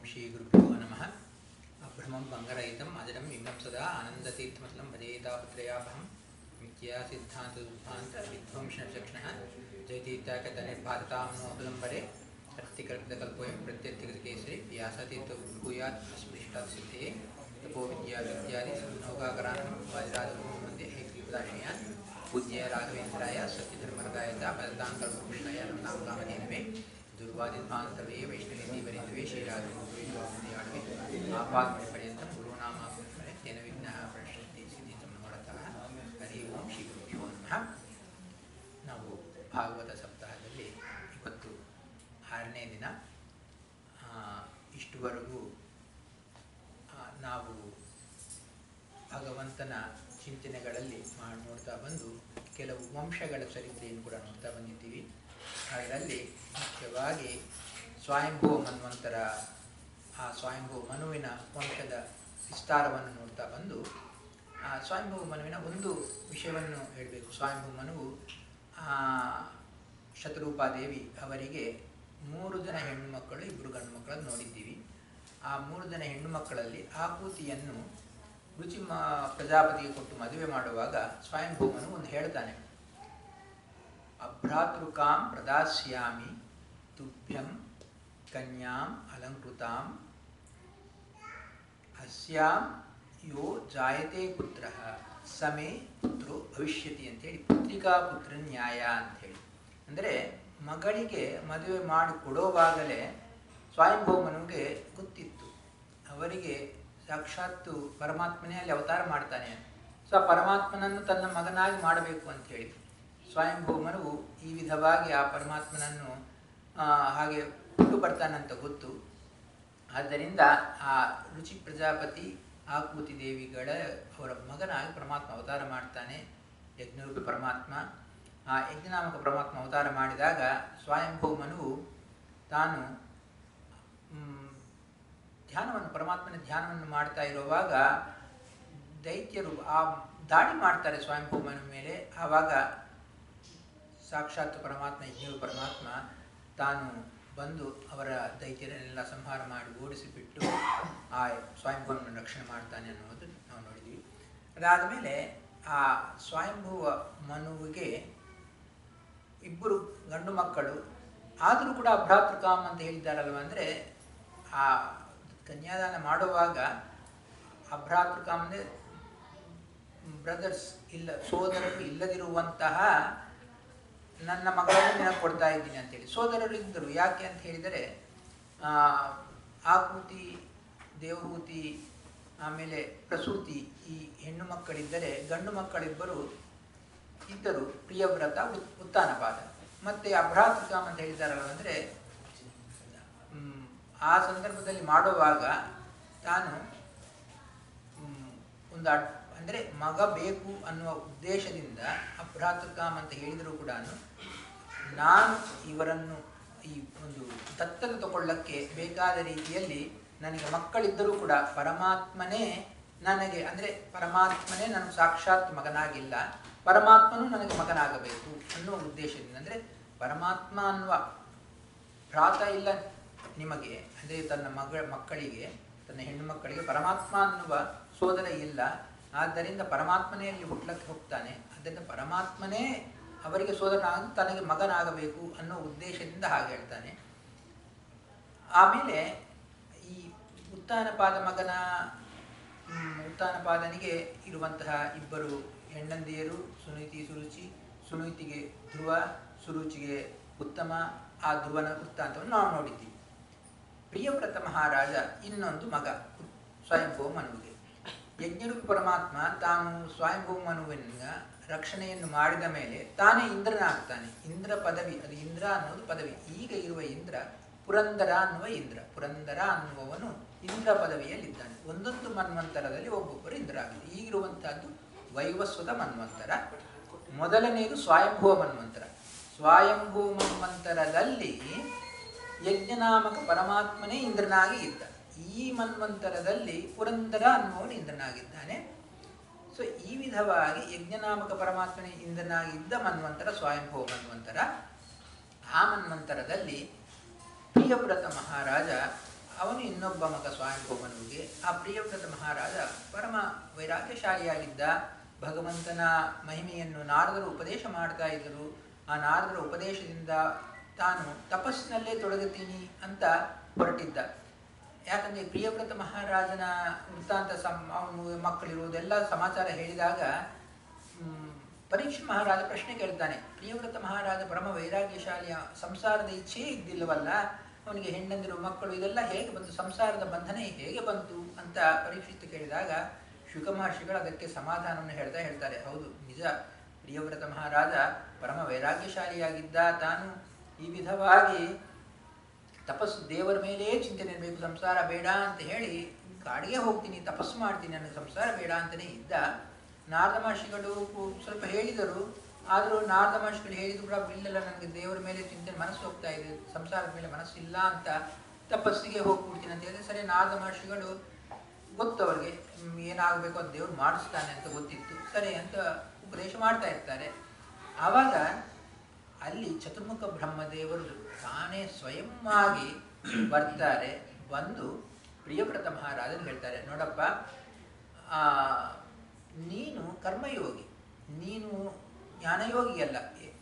ಶ್ರೀಗುರುಭ್ಯೋ ನಮಃ ಅಭ್ರಮಂ ಭಂಗರಹಿತಂ ಅಜರಂ ವಿಮಂ ಸದಾ ಆನಂದತೀರ್ಥಮತಲಂ ಭಜೇತಾಪತ್ರಯಾಭಂ ಮಿಥ್ಯಾ ಸಿದ್ಧಾಂತ ದುರ್ಭಾಂತ ವಿಧ್ವಂಸನಚಕ್ಷಣಃ ಜಯತೀರ್ಥಾಕತನಿರ್ಭಾರತಾಂ ನೋ ಅವಲಂಬರೆ ಪ್ರತ್ಯಕಲ್ಪೋಯಂ ಪ್ರತ್ಯರ್ಥಿಕೇಸರಿ ವ್ಯಾಸತೀರ್ಥ ಭೂಯಾತ್ ಅಸ್ಪೃಷ್ಟಾತ್ ಸಿದ್ಧೇ ತಪೋ ವಿದ್ಯಾ ವಿದ್ಯಾದಿ ನೌಕಾಕರಾಣಂ ವಾಜರಾಜಗುರು ಮಧ್ಯೆ ಹೇಕ್ಲಿಪದಾಶಯಾನ್ ಪೂಜ್ಯ ರಾಘವೇಂದ್ರಾಯ ಸತ್ಯಧರ್ಮರದಾಯ ಪದತಾಂಕೃಷ್ಣಾಯ ನಮ್ ಕಾಮಧೇನವೇ ದುರ್ವಾದಿಧ್ವಾಂತವೇ ವೈಷ್ಣವೇಂದಿ ವರಿದ್ವೇ ಶ್ರೀರಾಘವೇಂದ್ರೇ ಆಪಾತ್ಮಿ ಪರ್ಯಂತ ಗುರುನಾಮಾಪುಸ್ಮರೆ ತೇನ ವಿಘ್ನ ಪ್ರಶ್ಯಂತಿ ಸಿದ್ಧಿತಂ ನೋಡತಃ ಹರಿ ಓಂ ಶ್ರೀ ಗುರುಭ್ಯೋ ನಮಃ ನಾವು ಭಾಗವತ ಸಪ್ತಾಹದಲ್ಲಿ ಇವತ್ತು ಆರನೇ ದಿನ ಆ, ಇಷ್ಟುವರೆಗೂ ಆ, ನಾವು ಭಗವಂತನ ಚಿಂತನೆಗಳಲ್ಲಿ ಮಾಡಿ ನೋಡ್ತಾ ಬಂದು ಕೆಲವು ವಂಶಗಳ ಚರಿತ್ರೆಯನ್ನು ಕೂಡ ನೋಡ್ತಾ ಬಂದಿದ್ದೀವಿ ಅದರಲ್ಲಿ ಮುಖ್ಯವಾಗಿ ಸ್ವಯಂಭೂ ಮನ್ವಂತರ ಆ ಸ್ವಯಂಭೂ ಮನುವಿನ ವಂಶದ ವಿಸ್ತಾರವನ್ನು ನೋಡ್ತಾ ಬಂದು ಆ ಸ್ವಯಂಭೂ ಮನುವಿನ ಒಂದು ವಿಷಯವನ್ನು ಹೇಳಬೇಕು ಸ್ವಯಂಭೂ ಮನುವು ಆ, ಶತರೂಪಾದೇವಿ ಅವರಿಗೆ ಮೂರು ಜನ ಹೆಣ್ಣು ಮಕ್ಕಳು ಇಬ್ಬರು ಗಂಡು ಮಕ್ಕಳನ್ನು ನೋಡಿದ್ದೀವಿ ಆ ಮೂರು ಜನ ಹೆಣ್ಣು ಮಕ್ಕಳಲ್ಲಿ ಆಕೂತಿಯನ್ನು ರುಚಿ ಮ ಪ್ರಜಾಪತಿಗೆ ಕೊಟ್ಟು ಮದುವೆ ಮಾಡುವಾಗ ಸ್ವಯಂಭೂಮನು ಒಂದು ಹೇಳ್ತಾನೆ ಅಭ್ರಾತೃಕಾಂ ಪ್ರದಾಸ್ಯಾಮಿ ತುಭ್ಯಂ ಕನ್ಯಾಂ ಅಲಂಕೃತಾಂ ಅಸ್ಯಾಂ ಯೋ ಜಾಯತೆ ಪುತ್ರ ಸಮೇ ಪುತ್ರೋ ಭವಿಷ್ಯತಿ ಅಂತೇಳಿ ಪುತ್ರಿಕಾ ಪುತ್ರ ನ್ಯಾಯ ಅಂಥೇಳಿ ಅಂದರೆ ಮಗಳಿಗೆ ಮದುವೆ ಮಾಡಿ ಕೊಡೋವಾಗಲೇ ಸ್ವಯಂಭೂಮನಿಗೆ ಗೊತ್ತಿತ್ತು ಅವರಿಗೆ ಸಾಕ್ಷಾತ್ತು ಪರಮಾತ್ಮನೇ ಅಲ್ಲಿ ಅವತಾರ ಮಾಡ್ತಾನೆ ಸೊ ಆ ಪರಮಾತ್ಮನನ್ನು ತನ್ನ ಮಗನಾಗಿ ಮಾಡಬೇಕು ಅಂಥೇಳಿ ಸ್ವಯಂಭೂಮನು ಈ ವಿಧವಾಗಿ ಆ ಪರಮಾತ್ಮನನ್ನು ಆ, ಹಾಗೆ ಹುಟ್ಟು ಬರ್ತಾನಂತ ಗೊತ್ತು ಆದ್ದರಿಂದ ಆ ರುಚಿ ಪ್ರಜಾಪತಿ ಆಕೂತಿ ದೇವಿಗಳ ಅವರ ಮಗನಾಗಿ ಪರಮಾತ್ಮ ಅವತಾರ ಮಾಡ್ತಾನೆ ಯಜ್ಞರೂಪಿ ಪರಮಾತ್ಮ ಆ ಯಜ್ಞನಾಮಕ ಪರಮಾತ್ಮ ಅವತಾರ ಮಾಡಿದಾಗ ಸ್ವಯಂಭೂಮನು ತಾನು ಮ್, ಧ್ಯಾನವನ್ನು ಪರಮಾತ್ಮನ ಧ್ಯಾನವನ್ನು ಮಾಡ್ತಾ ಇರುವಾಗ ದೈತ್ಯರು ಆ ದಾಳಿ ಮಾಡ್ತಾರೆ ಸ್ವಯಂಭೂಮನ ಮೇಲೆ ಆವಾಗ ಸಾಕ್ಷಾತ್ ಪರಮಾತ್ಮ ಯಜ್ಞರು ಪರಮಾತ್ಮ ತಾನು ಬಂದು ಅವರ ದೈತ್ಯರನ್ನೆಲ್ಲ ಸಂಹಾರ ಮಾಡಿ ಓಡಿಸಿಬಿಟ್ಟು ಆ ಸ್ವಯಂಭೂವನ್ನು ರಕ್ಷಣೆ ಮಾಡ್ತಾನೆ ಅನ್ನೋದು ನಾವು ನೋಡಿದ್ವಿ ಅದಾದ ಮೇಲೆ ಆ ಸ್ವಯಂಭುವ ಮನುವಿಗೆ ಇಬ್ಬರು ಗಂಡು ಮಕ್ಕಳು ಆದರೂ ಕೂಡ ಭ್ರಾತೃಕಾಮ್ ಅಂತ ಹೇಳಿದ್ದಾರಲ್ವ ಅಂದರೆ ಆ ಕನ್ಯಾದಾನ ಮಾಡುವಾಗ ಅಭ್ರಾತೃಕಾಮ್ ಅಂದರೆ ಬ್ರದರ್ಸ್ ಇಲ್ಲ ಸೋದರರು ಇಲ್ಲದಿರುವಂತಹ ನನ್ನ ಮಗಳನ್ನು ನಿನಗೆ ಕೊಡ್ತಾ ಇದ್ದೀನಿ ಅಂತೇಳಿ ಸೋದರರು ಇದ್ದರು ಯಾಕೆ ಅಂತ ಹೇಳಿದರೆ ಆ, ಆಕೃತಿ ದೇವಹೂತಿ ಆಮೇಲೆ ಪ್ರಸೂತಿ ಈ ಹೆಣ್ಣು ಮಕ್ಕಳಿದ್ದರೆ ಗಂಡು ಮಕ್ಕಳಿಬ್ಬರು ಇದ್ದರು ಪ್ರಿಯವ್ರತ ಉತ್- ಉತ್ಥಾನಪಾದ ಮತ್ತೆ ಅಭ್ರಾತೃಕಾಮ್ ಅಂತ ಹೇಳಿದಾರಲ್ಲ ಅಂದರೆ ಮ್, ಆ ಸಂದರ್ಭದಲ್ಲಿ ಮಾಡುವಾಗ ತಾನು ಮ್, ಒಂದು ಅಡ್ ಅಂದರೆ ಮಗ ಬೇಕು ಅನ್ನುವ ಉದ್ದೇಶದಿಂದ ಅಭ್ರಾತೃಕಾಮ್ ಅಂತ ಹೇಳಿದರೂ ಕೂಡ ನಾನು ಇವರನ್ನು ಈ ಒಂದು ದತ್ತದ ತಗೊಳ್ಳಕ್ಕೆ ಬೇಕಾದ ರೀತಿಯಲ್ಲಿ ನನಗೆ ಮಕ್ಕಳಿದ್ದರೂ ಕೂಡ ಪರಮಾತ್ಮನೇ ನನಗೆ ಅಂದರೆ ಪರಮಾತ್ಮನೇ ನನಗೆ ಸಾಕ್ಷಾತ್ ಮಗನಾಗಿಲ್ಲ ಪರಮಾತ್ಮನೂ ನನಗೆ ಮಗನಾಗಬೇಕು ಅನ್ನುವ ಉದ್ದೇಶದಿಂದ ಅಂದರೆ ಪರಮಾತ್ಮ ಅನ್ನುವ ಭ್ರಾತ ಇಲ್ಲ ನಿಮಗೆ ಅಂದರೆ ತನ್ನ ಮಗಳ ಮಕ್ಕಳಿಗೆ ತನ್ನ ಹೆಣ್ಣು ಮಕ್ಕಳಿಗೆ ಪರಮಾತ್ಮ ಅನ್ನುವ ಸೋದರ ಇಲ್ಲ ಆದ್ದರಿಂದ ಪರಮಾತ್ಮನೇ ಅಲ್ಲಿ ಹುಟ್ಲಕ್ಕೆ ಹೋಗ್ತಾನೆ ಆದ್ದರಿಂದ ಪರಮಾತ್ಮನೇ ಅವರಿಗೆ ಸೋದರನಾಗಿ ತನಗೆ ಮಗನಾಗಬೇಕು ಅನ್ನೋ ಉದ್ದೇಶದಿಂದ ಹಾಗೆ ಹೇಳ್ತಾನೆ ಆಮೇಲೆ ಈ ಉತ್ಥಾನಪಾದ ಮಗನ ಮ್, ಉತ್ಥಾನಪಾದನಿಗೆ ಇರುವಂತಹ ಇಬ್ಬರು ಹೆಣ್ಣಂದಿಯರು ಸುನೀತಿ ಸುರುಚಿ ಸುನೀತಿಗೆ ಧ್ರುವ ಸುರುಚಿಗೆ ಉತ್ತಮ ಆ ಧ್ರುವನ ವೃತ್ತಾಂತವನ್ನು ನಾವು ನೋಡಿದ್ದೀವಿ ಪ್ರಿಯವ್ರತ ಮಹಾರಾಜ ಇನ್ನೊಂದು ಮಗ ಸ್ವಯಂಭೂ ಮನುವಿಗೆ ಯಜ್ಞರೂಪಿ ಪರಮಾತ್ಮ ತಾನು ಸ್ವಯಂಭೂ ಮನುವಿನ ರಕ್ಷಣೆಯನ್ನು ಮಾಡಿದ ಮೇಲೆ ತಾನೇ ಇಂದ್ರನಾಗ್ತಾನೆ ಇಂದ್ರ ಪದವಿ ಅದು ಇಂದ್ರ ಅನ್ನೋದು ಪದವಿ ಈಗ ಇರುವ ಇಂದ್ರ ಪುರಂದರ ಅನ್ನುವ ಇಂದ್ರ ಪುರಂದರ ಅನ್ನುವವನು ಇಂದ್ರ ಪದವಿಯಲ್ಲಿದ್ದಾನೆ ಒಂದೊಂದು ಮನ್ವಂತರದಲ್ಲಿ ಒಬ್ಬೊಬ್ಬರು ಇಂದ್ರ ಆಗಿದೆ ಈಗಿರುವಂತಹದ್ದು ವೈವಸ್ವತ ಮನ್ವಂತರ ಮೊದಲನೆಯದು ಸ್ವಯಂಭೂ ಮನ್ವಂತರ ಸ್ವಯಂಭೂ ಮನ್ವಂತರದಲ್ಲಿ ಯಜ್ಞನಾಮಕ ಪರಮಾತ್ಮನೇ ಇಂದ್ರನಾಗಿ ಇದ್ದ ಈ ಮನ್ವಂತರದಲ್ಲಿ ಪುರಂದರ ಅನ್ನುವನು ಇಂದ್ರನಾಗಿದ್ದಾನೆ ಸೊ ಈ ವಿಧವಾಗಿ ಯಜ್ಞನಾಮಕ ಪರಮಾತ್ಮನೇ ಇಂದ್ರನಾಗಿ ಇದ್ದ ಮನ್ವಂತರ ಸ್ವಯಂಭೂ ಮನ್ವಂತರ ಆ ಮನ್ವಂತರದಲ್ಲಿ ಪ್ರಿಯವ್ರತ ಮಹಾರಾಜ ಅವನು ಇನ್ನೊಬ್ಬ ಮಗ ಸ್ವಾಮಿಭೌಮನಿಗೆ ಆ ಪ್ರಿಯವ್ರತ ಮಹಾರಾಜ ಪರಮ ವೈರಾಗ್ಯಶಾಲಿಯಾಗಿದ್ದ ಭಗವಂತನ ಮಹಿಮೆಯನ್ನು ನಾರದರು ಉಪದೇಶ ಮಾಡ್ತಾ ಇದ್ದರು ಆ ನಾರದರ ಉಪದೇಶದಿಂದ ತಾನು ತಪಸ್ಸಿನಲ್ಲೇ ತೊಡಗುತ್ತೀನಿ ಅಂತ ಹೊರಟಿದ್ದ ಯಾಕಂದರೆ ಪ್ರಿಯವ್ರತ ಮಹಾರಾಜನ ವೃತ್ತಾಂತ ಸಂ ಅವನು ಮಕ್ಕಳಿರುವುದೆಲ್ಲ ಸಮಾಚಾರ ಹೇಳಿದಾಗ ಮ್, ಪರೀಕ್ಷೆ ಮಹಾರಾಜ ಪ್ರಶ್ನೆ ಕೇಳ್ತಾನೆ ಪ್ರಿಯವ್ರತ ಮಹಾರಾಜ ಪರಮ ವೈರಾಗ್ಯಶಾಲಿಯ ಸಂಸಾರದ ಇಚ್ಛೆಯೇ ಇದ್ದಿಲ್ಲವಲ್ಲ ಅವನಿಗೆ ಹೆಣ್ಣಂದಿರು ಮಕ್ಕಳು ಇದೆಲ್ಲ ಹೇಗೆ ಬಂತು ಸಂಸಾರದ ಬಂಧನ ಹೇಗೆ ಬಂತು ಅಂತ ಪರೀಕ್ಷಿತ್ತು ಕೇಳಿದಾಗ ಶುಕ ಮಹರ್ಷಿಗಳು ಅದಕ್ಕೆ ಸಮಾಧಾನವನ್ನು ಹೇಳ್ತಾ ಹೇಳ್ತಾರೆ ಹೌದು ನಿಜ ಪ್ರಿಯವ್ರತ ಮಹಾರಾಜ ಪರಮ ವೈರಾಗ್ಯಶಾಲಿಯಾಗಿದ್ದ ತಾನು ಈ ವಿಧವಾಗಿ ತಪಸ್ಸು ದೇವರ ಮೇಲೇ ಚಿಂತನೆ ಇರಬೇಕು ಸಂಸಾರ ಬೇಡ ಅಂತ ಹೇಳಿ ಕಾಡಿಗೆ ಹೋಗ್ತೀನಿ ತಪಸ್ಸು ಮಾಡ್ತೀನಿ ನನಗೆ ಸಂಸಾರ ಬೇಡ ಅಂತಲೇ ಇದ್ದ ನಾರದ ಮಹರ್ಷಿಗಳು ಕು- ಸ್ವಲ್ಪ ಹೇಳಿದರು ಆದರೂ ನಾರದ ಮಹರ್ಷಿಗಳು ಹೇಳಿದ್ರು ಕೂಡ ಇಲ್ಲೆಲ್ಲ ನನಗೆ ದೇವರ ಮೇಲೆ ಚಿಂತನೆ ಮನಸ್ಸು ಹೋಗ್ತಾ ಇದೆ ಸಂಸಾರದ ಮೇಲೆ ಮನಸ್ಸಿಲ್ಲ ಅಂತ ತಪಸ್ಸಿಗೆ ಹೋಗ್ಬಿಡ್ತೀನಿ ಅಂತ ಹೇಳಿದ್ರೆ ಸರಿ ನಾರದ ಮಹರ್ಷಿಗಳು ಗೊತ್ತು ಅವ್ರಿಗೆ ಹ್ಮ್, ಏನಾಗಬೇಕು ಅದು ದೇವ್ರು ಮಾಡಿಸ್ತಾನೆ ಅಂತ ಗೊತ್ತಿತ್ತು ಸರಿ ಅಂತ ಉಪದೇಶ ಮಾಡ್ತಾ ಇರ್ತಾರೆ ಆವಾಗ ಅಲ್ಲಿ ಚತುರ್ಮುಖ ಬ್ರಹ್ಮದೇವರು ತಾನೇ ಸ್ವಯಂ ಆಗಿ ಬರ್ತಾರೆ ಬಂದು ಪ್ರಿಯವ್ರತ ಮಹಾರಾಜರು ಹೇಳ್ತಾರೆ ನೋಡಪ್ಪ ಆ, ನೀನು ಕರ್ಮಯೋಗಿ ನೀನು ಜ್ಞಾನಯೋಗಿ ಅಲ್ಲ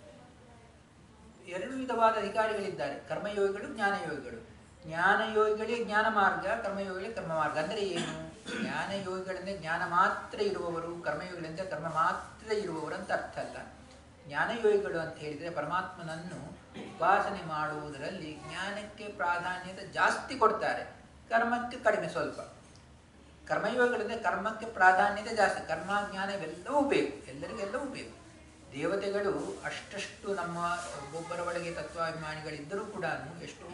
ಎರಡು ವಿಧವಾದ ಅಧಿಕಾರಿಗಳಿದ್ದಾರೆ ಕರ್ಮಯೋಗಿಗಳು ಜ್ಞಾನಯೋಗಿಗಳು ಜ್ಞಾನಯೋಗಿಗಳೇ ಜ್ಞಾನ ಮಾರ್ಗ ಕರ್ಮಯೋಗಿಗಳೇ ಕರ್ಮ ಮಾರ್ಗ ಅಂದರೆ ಏನು ಜ್ಞಾನಯೋಗಿಗಳಿಂದ ಜ್ಞಾನ ಮಾತ್ರ ಇರುವವರು ಕರ್ಮಯೋಗಿಗಳಿಂದ ಕರ್ಮ ಮಾತ್ರ ಇರುವವರು ಅಂತ ಅರ್ಥ ಅಲ್ಲ ಜ್ಞಾನಯೋಗಿಗಳು ಅಂತ ಹೇಳಿದರೆ ಪರಮಾತ್ಮನನ್ನು ಉಪಾಸನೆ ಮಾಡುವುದರಲ್ಲಿ ಜ್ಞಾನಕ್ಕೆ ಪ್ರಾಧಾನ್ಯತೆ ಜಾಸ್ತಿ ಕೊಡ್ತಾರೆ ಕರ್ಮಕ್ಕೆ ಕಡಿಮೆ ಸ್ವಲ್ಪ ಕರ್ಮಯೋಗಗಳಿಂದ ಕರ್ಮಕ್ಕೆ ಪ್ರಾಧಾನ್ಯತೆ ಜಾಸ್ತಿ ಕರ್ಮ ಜ್ಞಾನ ಇವೆಲ್ಲವೂ ಬೇಕು ಎಲ್ಲರಿಗೆಲ್ಲವೂ ಬೇಕು ದೇವತೆಗಳು ಅಷ್ಟಷ್ಟು ನಮ್ಮ ಒಬ್ಬೊಬ್ಬರ ಒಳಗೆ ತತ್ವಾಭಿಮಾನಿಗಳಿದ್ದರೂ ಕೂಡ ಎಷ್ಟೋ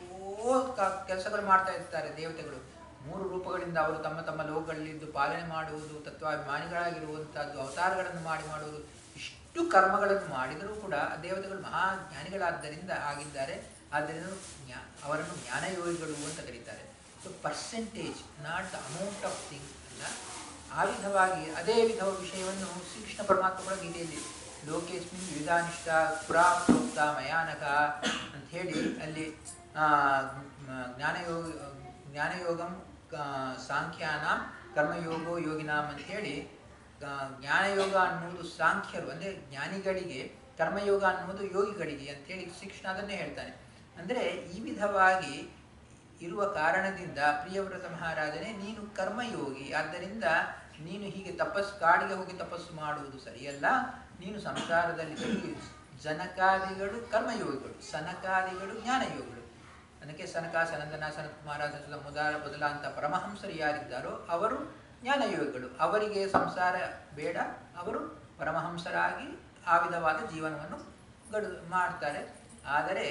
ಕ- ಕೆಲಸಗಳು ಮಾಡ್ತಾ ಇರ್ತಾರೆ ದೇವತೆಗಳು ಮೂರು ರೂಪಗಳಿಂದ ಅವರು ತಮ್ಮ ತಮ್ಮ ಲೋಕಗಳಲ್ಲಿದ್ದು ಪಾಲನೆ ಮಾಡುವುದು ತತ್ವಾಭಿಮಾನಿಗಳಾಗಿರುವಂಥದ್ದು ಅವತಾರಗಳನ್ನು ಮಾಡಿ ಮಾಡುವುದು ಇಷ್ಟು ಕರ್ಮಗಳನ್ನು ಮಾಡಿದರೂ ಕೂಡ ಆ ದೇವತೆಗಳು ಮಹಾಜ್ಞಾನಿಗಳಾದ್ದರಿಂದ ಆಗಿದ್ದಾರೆ ಆದ್ದರಿಂದ ಜ್ಞಾ ಅವರನ್ನು ಜ್ಞಾನಯೋಗಿಗಳು ಅಂತ ಕರೀತಾರೆ so percentage not the amount of thing ಅಲ್ಲ ಆ ವಿಧವಾಗಿ ಅದೇ ವಿಧ ವಿಷಯವನ್ನು ಶ್ರೀಕೃಷ್ಣ ಪರಮಾತ್ಮ ಕೂಡ ಗೀತೆಯಲ್ಲಿ ಲೋಕೇಸ್ಮಿನ್ ವಿಧಾನಿಷ್ಠ ಪುರಾ ಪ್ರೋಕ್ತ ಮಯಾನಕ ಅಂತ ಹೇಳಿ ಅಲ್ಲಿ ಆ, ಮ್, ಜ್ಞಾನಯೋಗ ಜ್ಞಾನಯೋಗಂ ಆ, ಸಾಂಖ್ಯಾನ ಕರ್ಮಯೋಗೋ ಯೋಗಿನಾಮ್ ಅಂತ ಹೇಳಿ ಆ, ಜ್ಞಾನಯೋಗ ಅನ್ನುವುದು ಸಾಂಖ್ಯರು ಅಂದರೆ ಜ್ಞಾನಿಗಳಿಗೆ ಕರ್ಮಯೋಗ ಅನ್ನುವುದು ಯೋಗಿಗಳಿಗೆ ಅಂತೇಳಿ ಶ್ರೀಕೃಷ್ಣ ಅದನ್ನೇ ಹೇಳ್ತಾನೆ ಅಂದರೆ ಈ ವಿಧವಾಗಿ ಇರುವ ಕಾರಣದಿಂದ ಪ್ರಿಯವ್ರತ ಮಹಾರಾಜನೇ ನೀನು ಕರ್ಮಯೋಗಿ ಆದ್ದರಿಂದ ನೀನು ಹೀಗೆ ತಪಸ್ ಕಾಡಿಗೆ ಹೋಗಿ ತಪಸ್ಸು ಮಾಡುವುದು ಸರಿಯಲ್ಲ ನೀನು ಸಂಸಾರದಲ್ಲಿ ತೊಡಗಿ ಜನಕಾದಿಗಳು ಕರ್ಮಯೋಗಿಗಳು ಸನಕಾದಿಗಳು ಜ್ಞಾನಯೋಗಿಗಳು ಅದಕ್ಕೆ ಸನಕ ಸನಂದನ ಸನತ್ಕುಮಾರ ಸನದ ಮುದಾರ ಬದಲಾಂತ ಪರಮಹಂಸರು ಯಾರಿದ್ದಾರೋ ಅವರು ಜ್ಞಾನಯೋಗಿಗಳು ಅವರಿಗೆ ಸಂಸಾರ ಬೇಡ ಅವರು ಪರಮಹಂಸರಾಗಿ ಆ ವಿಧವಾದ ಜೀವನವನ್ನು ಗಡು ಮಾಡ್ತಾರೆ ಆದರೆ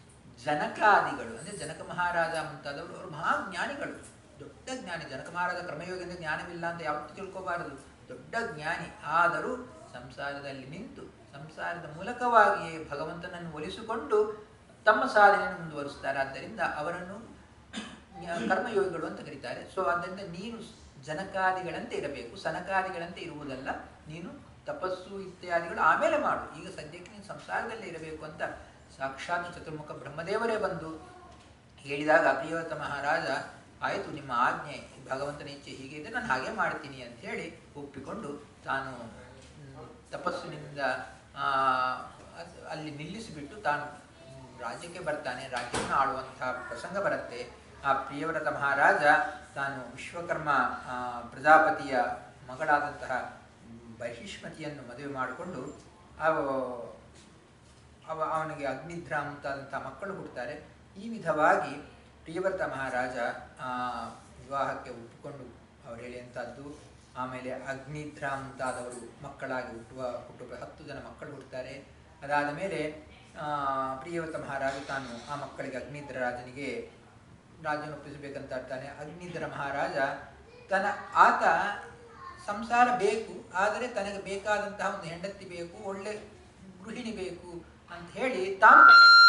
ಜನಕಾದಿಗಳು ಅಂದರೆ ಜನಕ ಮಹಾರಾಜ ಮುಂತಾದವರು ಅವರು ಮಹಾಜ್ಞಾನಿಗಳು ದೊಡ್ಡ ಜ್ಞಾನಿ ಜನಕ ಮಹಾರಾಜ ಕ್ರಮಯೋಗದಿಂದ ಜ್ಞಾನವಿಲ್ಲ ಅಂತ ಯಾವತ್ತೂ ತಿಳ್ಕೋಬಾರದು ದೊಡ್ಡ ಜ್ಞಾನಿ ಆದರೂ ಸಂಸಾರದಲ್ಲಿ ನಿಂತು ಸಂಸಾರದ ಮೂಲಕವಾಗಿಯೇ ಭಗವಂತನನ್ನು ಒಲಿಸಿಕೊಂಡು ತಮ್ಮ ಸಾಧನೆಯನ್ನು ಮುಂದುವರಿಸ್ತಾರೆ ಆದ್ದರಿಂದ ಅವರನ್ನು ಜ್ಞಾ- ಕರ್ಮಯೋಗಿಗಳು ಅಂತ ಕರೀತಾರೆ ಸೊ ಆದ್ದರಿಂದ ನೀನು ಜನಕಾದಿಗಳಂತೆ ಇರಬೇಕು ಸನಕಾದಿಗಳಂತೆ ಇರುವುದಲ್ಲ ನೀನು ತಪಸ್ಸು ಇತ್ಯಾದಿಗಳು ಆಮೇಲೆ ಮಾಡು ಈಗ ಸದ್ಯಕ್ಕೆ ನೀನು ಸಂಸಾರದಲ್ಲೇ ಇರಬೇಕು ಅಂತ ಸಾಕ್ಷಾತ್ ಚತುರ್ಮುಖ ಬ್ರಹ್ಮದೇವರೇ ಬಂದು ಹೇಳಿದಾಗ ಪ್ರಿಯವತ ಮಹಾರಾಜ ಆಯಿತು ನಿಮ್ಮ ಆಜ್ಞೆ ಭಗವಂತನ ಇಚ್ಛೆ ಹೀಗೆ ಇದೆ ನಾನು ಹಾಗೆ ಮಾಡ್ತೀನಿ ಅಂತ ಹೇಳಿ ಒಪ್ಪಿಕೊಂಡು ತಾನು ಮ್, ತಪಸ್ಸಿನಿಂದ ಆ, ಅದ್- ಅಲ್ಲಿ ನಿಲ್ಲಿಸಿಬಿಟ್ಟು ತಾನು ಮ್, ರಾಜ್ಯಕ್ಕೆ ಬರ್ತಾನೆ ರಾಜ್ಯವನ್ನು ಆಳುವಂತಹ ಪ್ರಸಂಗ ಬರುತ್ತೆ ಆ ಪ್ರಿಯವ್ರತ ಮಹಾರಾಜ ತಾನು ವಿಶ್ವಕರ್ಮ ಆ, ಪ್ರಜಾಪತಿಯ ಮಗಳಾದಂತಹ ಮ್, ಬಹಿಷ್ಮತಿಯನ್ನು ಮದುವೆ ಮಾಡಿಕೊಂಡು ಅವ ಅವ ಅವನಿಗೆ ಅಗ್ನಿಧ್ರ ಮುಂತಾದಂಥ ಮಕ್ಕಳು ಹುಟ್ಟುತ್ತಾರೆ ಈ ವಿಧವಾಗಿ ಪ್ರಿಯವ್ರತ ಮಹಾರಾಜ ಆ, ವಿವಾಹಕ್ಕೆ ಒಪ್ಪಿಕೊಂಡು ಅವರು ಹೇಳಿದಂಥದ್ದು ಆಮೇಲೆ ಅಗ್ನಿಧ್ರ ಮುಂತಾದವರು ಮಕ್ಕಳಾಗಿ ಹುಟ್ಟುವ ಹುಟ್ಟುವ ಹತ್ತು ಜನ ಮಕ್ಕಳು ಹುಟ್ಟುತ್ತಾರೆ ಅದಾದ ಮೇಲೆ ಆ, ಪ್ರಿಯವ್ರತ ಮಹಾರಾಜ ತಾನು ಆ ಮಕ್ಕಳಿಗೆ ಅಗ್ನಿಧ್ರ ರಾಜನಿಗೆ ರಾಜನ ಒಪ್ಪಿಸಬೇಕಂತ ಇರ್ತಾನೆ ಅಗ್ನಿಧ್ರ ಮಹಾರಾಜ ತನ್ನ ಆತ ಸಂಸಾರ ಬೇಕು ಆದರೆ ತನಗೆ ಬೇಕಾದಂತಹ ಒಂದು ಹೆಂಡತಿ ಬೇಕು ಒಳ್ಳೆ ಗೃಹಿಣಿ ಬೇಕು ಅಂತ ಹೇಳಿ ತಾನು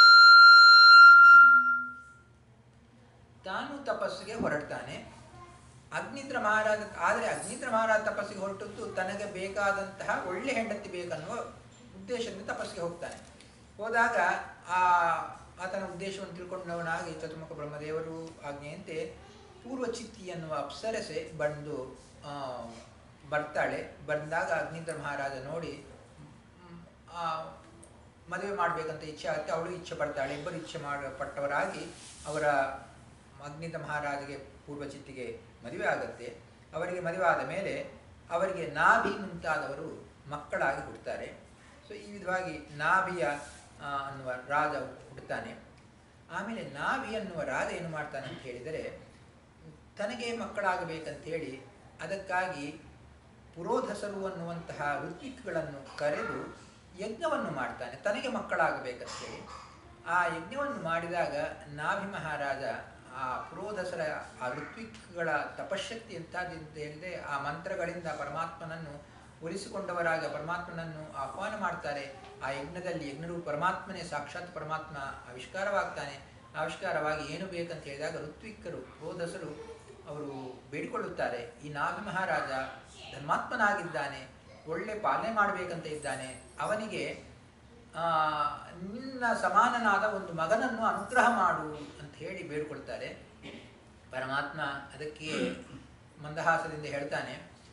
ತಾನು ತಪಸ್ಸಿಗೆ ಹೊರಡ್ತಾನೆ ಅಗ್ನಿದ್ರ ಮಹಾರಾಜ ಆದರೆ ಅಗ್ನಿದ್ರ ಮಹಾರಾಜ ತಪಸ್ಸಿಗೆ ಹೊರಟದ್ದು ತನಗೆ ಬೇಕಾದಂತಹ ಒಳ್ಳೆ ಹೆಂಡತಿ ಬೇಕನ್ನುವ ಉದ್ದೇಶದಿಂದ ತಪಸ್ಸಿಗೆ ಹೋಗ್ತಾನೆ ಹೋದಾಗ ಆ ಆತನ ಉದ್ದೇಶವನ್ನು ತಿಳ್ಕೊಂಡವನಾಗಿ ಚತುರ್ಮುಖ ಬ್ರಹ್ಮದೇವರು ಆಜ್ಞೆಯಂತೆ ಪೂರ್ವಚಿತ್ತಿ ಎನ್ನುವ ಅಪ್ಸರಸೆ ಬಂದು ಆ, ಬರ್ತಾಳೆ ಬಂದಾಗ ಅಗ್ನಿಂದ್ರ ಮಹಾರಾಜ ನೋಡಿ ಮ್, ಆ, ಮದುವೆ ಮಾಡಬೇಕಂತ ಇಚ್ಛೆ ಆಗುತ್ತೆ ಅವಳು ಇಚ್ಛೆ ಪಡ್ತಾಳೆ ಇಬ್ಬರು ಇಚ್ಛೆ ಮಾಡ ಪಟ್ಟವರಾಗಿ ಅವರ ಅಗ್ನಿತ ಮಹಾರಾಜಗೆ ಪೂರ್ವಚಿತ್ತಿಗೆ ಮದುವೆ ಆಗುತ್ತೆ ಅವರಿಗೆ ಮದುವೆ ಆದ ಮೇಲೆ ಅವರಿಗೆ ನಾಭಿ ಮುಂತಾದವರು ಮಕ್ಕಳಾಗಿ ಹುಟ್ಟುತ್ತಾರೆ ಸೊ ಈ ವಿಧವಾಗಿ ನಾಭಿಯ ಆ, ಅನ್ನುವ ರಾಜ ಹುಟ್ಟುತ್ತಾನೆ ಆಮೇಲೆ ನಾಭಿ ಅನ್ನುವ ರಾಜ ಏನು ಮಾಡ್ತಾನೆ ಅಂತ ಹೇಳಿದರೆ ತನಗೆ ಮಕ್ಕಳಾಗಬೇಕಂತೇಳಿ ಅದಕ್ಕಾಗಿ ಪುರೋಧಸರು ಅನ್ನುವಂತಹ ಋತ್ವಿಕ್ಗಳನ್ನು ಕರೆದು ಯಜ್ಞವನ್ನು ಮಾಡ್ತಾನೆ ತನಗೆ ಮಕ್ಕಳಾಗಬೇಕಂತೇಳಿ ಆ ಯಜ್ಞವನ್ನು ಮಾಡಿದಾಗ ನಾಭಿ ಮಹಾರಾಜ ಆ ಪುರೋಧಸರ ಆ ಋತ್ವಿಕ್ಗಳ ತಪಶಕ್ತಿ ಎಂಥದ್ದಂತ ಹೇಳಿದ್ರೆ ಆ ಮಂತ್ರಗಳಿಂದ ಪರಮಾತ್ಮನನ್ನು ಒಲಿಸಿಕೊಂಡವರಾಗ ಪರಮಾತ್ಮನನ್ನು ಆಹ್ವಾನ ಮಾಡ್ತಾರೆ ಆ ಯಜ್ಞದಲ್ಲಿ ಯಜ್ಞರು ಪರಮಾತ್ಮನೇ ಸಾಕ್ಷಾತ್ ಪರಮಾತ್ಮ ಆವಿಷ್ಕಾರವಾಗ್ತಾನೆ ಆವಿಷ್ಕಾರವಾಗಿ ಏನು ಬೇಕಂತ ಹೇಳಿದಾಗ ಋತ್ವಿಕ್ಕರು ಪುರೋಧಸರು ಅವರು ಬೇಡಿಕೊಳ್ಳುತ್ತಾರೆ ಈ ನಾಭಿ ಮಹಾರಾಜ ಧರ್ಮಾತ್ಮನಾಗಿದ್ದಾನೆ ಒಳ್ಳೆ ಪಾಲನೆ ಮಾಡಬೇಕಂತ ಇದ್ದಾನೆ ಅವನಿಗೆ ಆ, ನಿನ್ನ ಸಮಾನನಾದ ಒಂದು ಮಗನನ್ನು ಅನುಗ್ರಹ ಮಾಡು ಅಂತ ಹೇಳಿ ಬೇಡಿಕೊಳ್ತಾರೆ ಪರಮಾತ್ಮ ಅದಕ್ಕೆ ಮಂದಹಾಸದಿಂದ ಹೇಳ್ತಾನೆ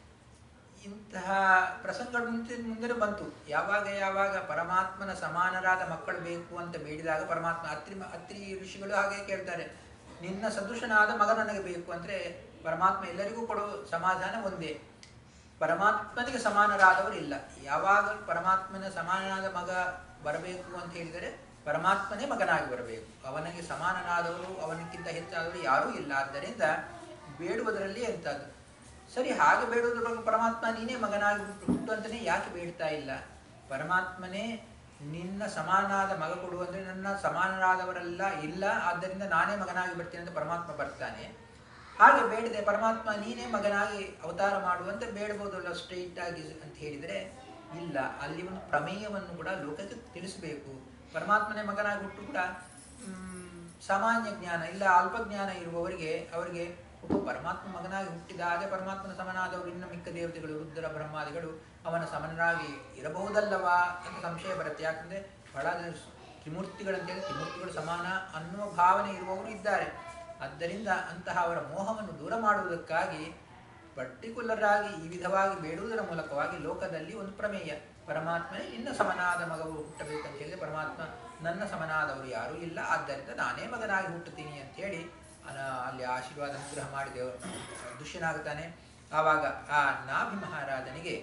ಇಂತಹ ಪ್ರಸಂಗಗಳು ಮುಂಚೆ ಮುಂದೆ ಬಂತು ಯಾವಾಗ ಯಾವಾಗ ಪರಮಾತ್ಮನ ಸಮಾನರಾದ ಮಕ್ಕಳು ಬೇಕು ಅಂತ ಬೇಡಿದಾಗ ಪರಮಾತ್ಮ ಅತ್ರಿ ಅತ್ರಿ ಋಷಿಗಳು ಹಾಗೆ ಕೇಳ್ತಾರೆ ನಿನ್ನ ಸದೃಶನಾದ ಮಗ ನನಗೆ ಬೇಕು ಅಂದ್ರೆ ಪರಮಾತ್ಮ ಎಲ್ಲರಿಗೂ ಕೊಡೋ ಸಮಾಧಾನ ಒಂದೇ ಪರಮಾತ್ಮನಿಗೆ ಸಮಾನರಾದವರು ಇಲ್ಲ ಯಾವಾಗ ಪರಮಾತ್ಮನ ಸಮಾನನಾದ ಮಗ ಬರಬೇಕು ಅಂತ ಹೇಳಿದರೆ ಪರಮಾತ್ಮನೇ ಮಗನಾಗಿ ಬರಬೇಕು ಅವನಿಗೆ ಸಮಾನನಾದವರು ಅವನಿಗಿಂತ ಹೆಚ್ಚಾದವರು ಯಾರೂ ಇಲ್ಲ ಆದ್ದರಿಂದ ಬೇಡುವುದರಲ್ಲಿ ಎಂಥದ್ದು ಸರಿ ಹಾಗೆ ಬೇಡುವುದ್ರ ಬಗ್ಗೆ ಪರಮಾತ್ಮ ನೀನೇ ಮಗನಾಗಿ ಹುಟ್ಟು ಹುಟ್ಟು ಅಂತಲೇ ಯಾಕೆ ಬೇಡ್ತಾ ಇಲ್ಲ ಪರಮಾತ್ಮನೇ ನಿನ್ನ ಸಮಾನನಾದ ಮಗ ಕೊಡು ಅಂದರೆ ನನ್ನ ಸಮಾನರಾದವರೆಲ್ಲ ಇಲ್ಲ ಆದ್ದರಿಂದ ನಾನೇ ಮಗನಾಗಿ ಬರ್ತೀನಿ ಅಂತ ಪರಮಾತ್ಮ ಬರ್ತಾನೆ ಹಾಗೆ ಬೇಡದೆ ಪರಮಾತ್ಮ ನೀನೇ ಮಗನಾಗಿ ಅವತಾರ ಮಾಡುವಂತೆ ಬೇಡಬಹುದಲ್ಲ ಸ್ಟ್ರೈಟ್ ಆಗಿ ಅಂತ ಹೇಳಿದರೆ ಇಲ್ಲ ಅಲ್ಲಿ ಒಂದು ಪ್ರಮೇಯವನ್ನು ಕೂಡ ಲೋಕಕ್ಕೆ ತಿಳಿಸಬೇಕು ಪರಮಾತ್ಮನೇ ಮಗನಾಗಿ ಹುಟ್ಟು ಕೂಡ ಮ್, ಸಾಮಾನ್ಯ ಜ್ಞಾನ ಇಲ್ಲ ಅಲ್ಪ ಜ್ಞಾನ ಇರುವವರಿಗೆ ಅವರಿಗೆ ಒಬ್ಬ ಪರಮಾತ್ಮ ಮಗನಾಗಿ ಹುಟ್ಟಿದಾಗ ಪರಮಾತ್ಮನ ಸಮನಾದವರು ಇನ್ನು ಮಿಕ್ಕ ದೇವತೆಗಳು ರುದ್ರ ಬ್ರಹ್ಮಾದಿಗಳು ಅವನ ಸಮನಾಗಿ ಇರಬಹುದಲ್ಲವಾ ಅಂತ ಸಂಶಯ ಬರುತ್ತೆ ಯಾಕಂದ್ರೆ ಬಹಳ ಜನ ತ್ರಿಮೂರ್ತಿಗಳಂತೇಳಿ ತ್ರಿಮೂರ್ತಿಗಳು ಸಮಾನ ಅನ್ನುವ ಭಾವನೆ ಇರುವವರು ಇದ್ದಾರೆ ಆದ್ದರಿಂದ ಅಂತಹ ಅವರ ಮೋಹವನ್ನು ದೂರ ಮಾಡುವುದಕ್ಕಾಗಿ ಪರ್ಟಿಕ್ಯುಲರ್ ಆಗಿ ಈ ವಿಧವಾಗಿ ಬೇಡುವುದರ ಮೂಲಕವಾಗಿ ಲೋಕದಲ್ಲಿ ಒಂದು ಪ್ರಮೇಯ ಪರಮಾತ್ಮನೇ ನಿನ್ನ ಸಮನಾದ ಮಗವು ಹುಟ್ಟಬೇಕಂತ ಹೇಳಿದ್ರೆ ಪರಮಾತ್ಮ ನನ್ನ ಸಮನಾದವರು ಯಾರೂ ಇಲ್ಲ ಆದ್ದರಿಂದ ನಾನೇ ಮಗನಾಗಿ ಹುಟ್ಟುತ್ತೀನಿ ಅಂತ ಹೇಳಿ ಅನ- ಅಲ್ಲಿ ಆಶೀರ್ವಾದ ಅನುಗ್ರಹ ಮಾಡಿದ ದುಷ್ಯನಾಗುತ್ತಾನೆ ಆವಾಗ ಆ ನಾಭಿ ಮಹಾರಾಜನಿಗೆ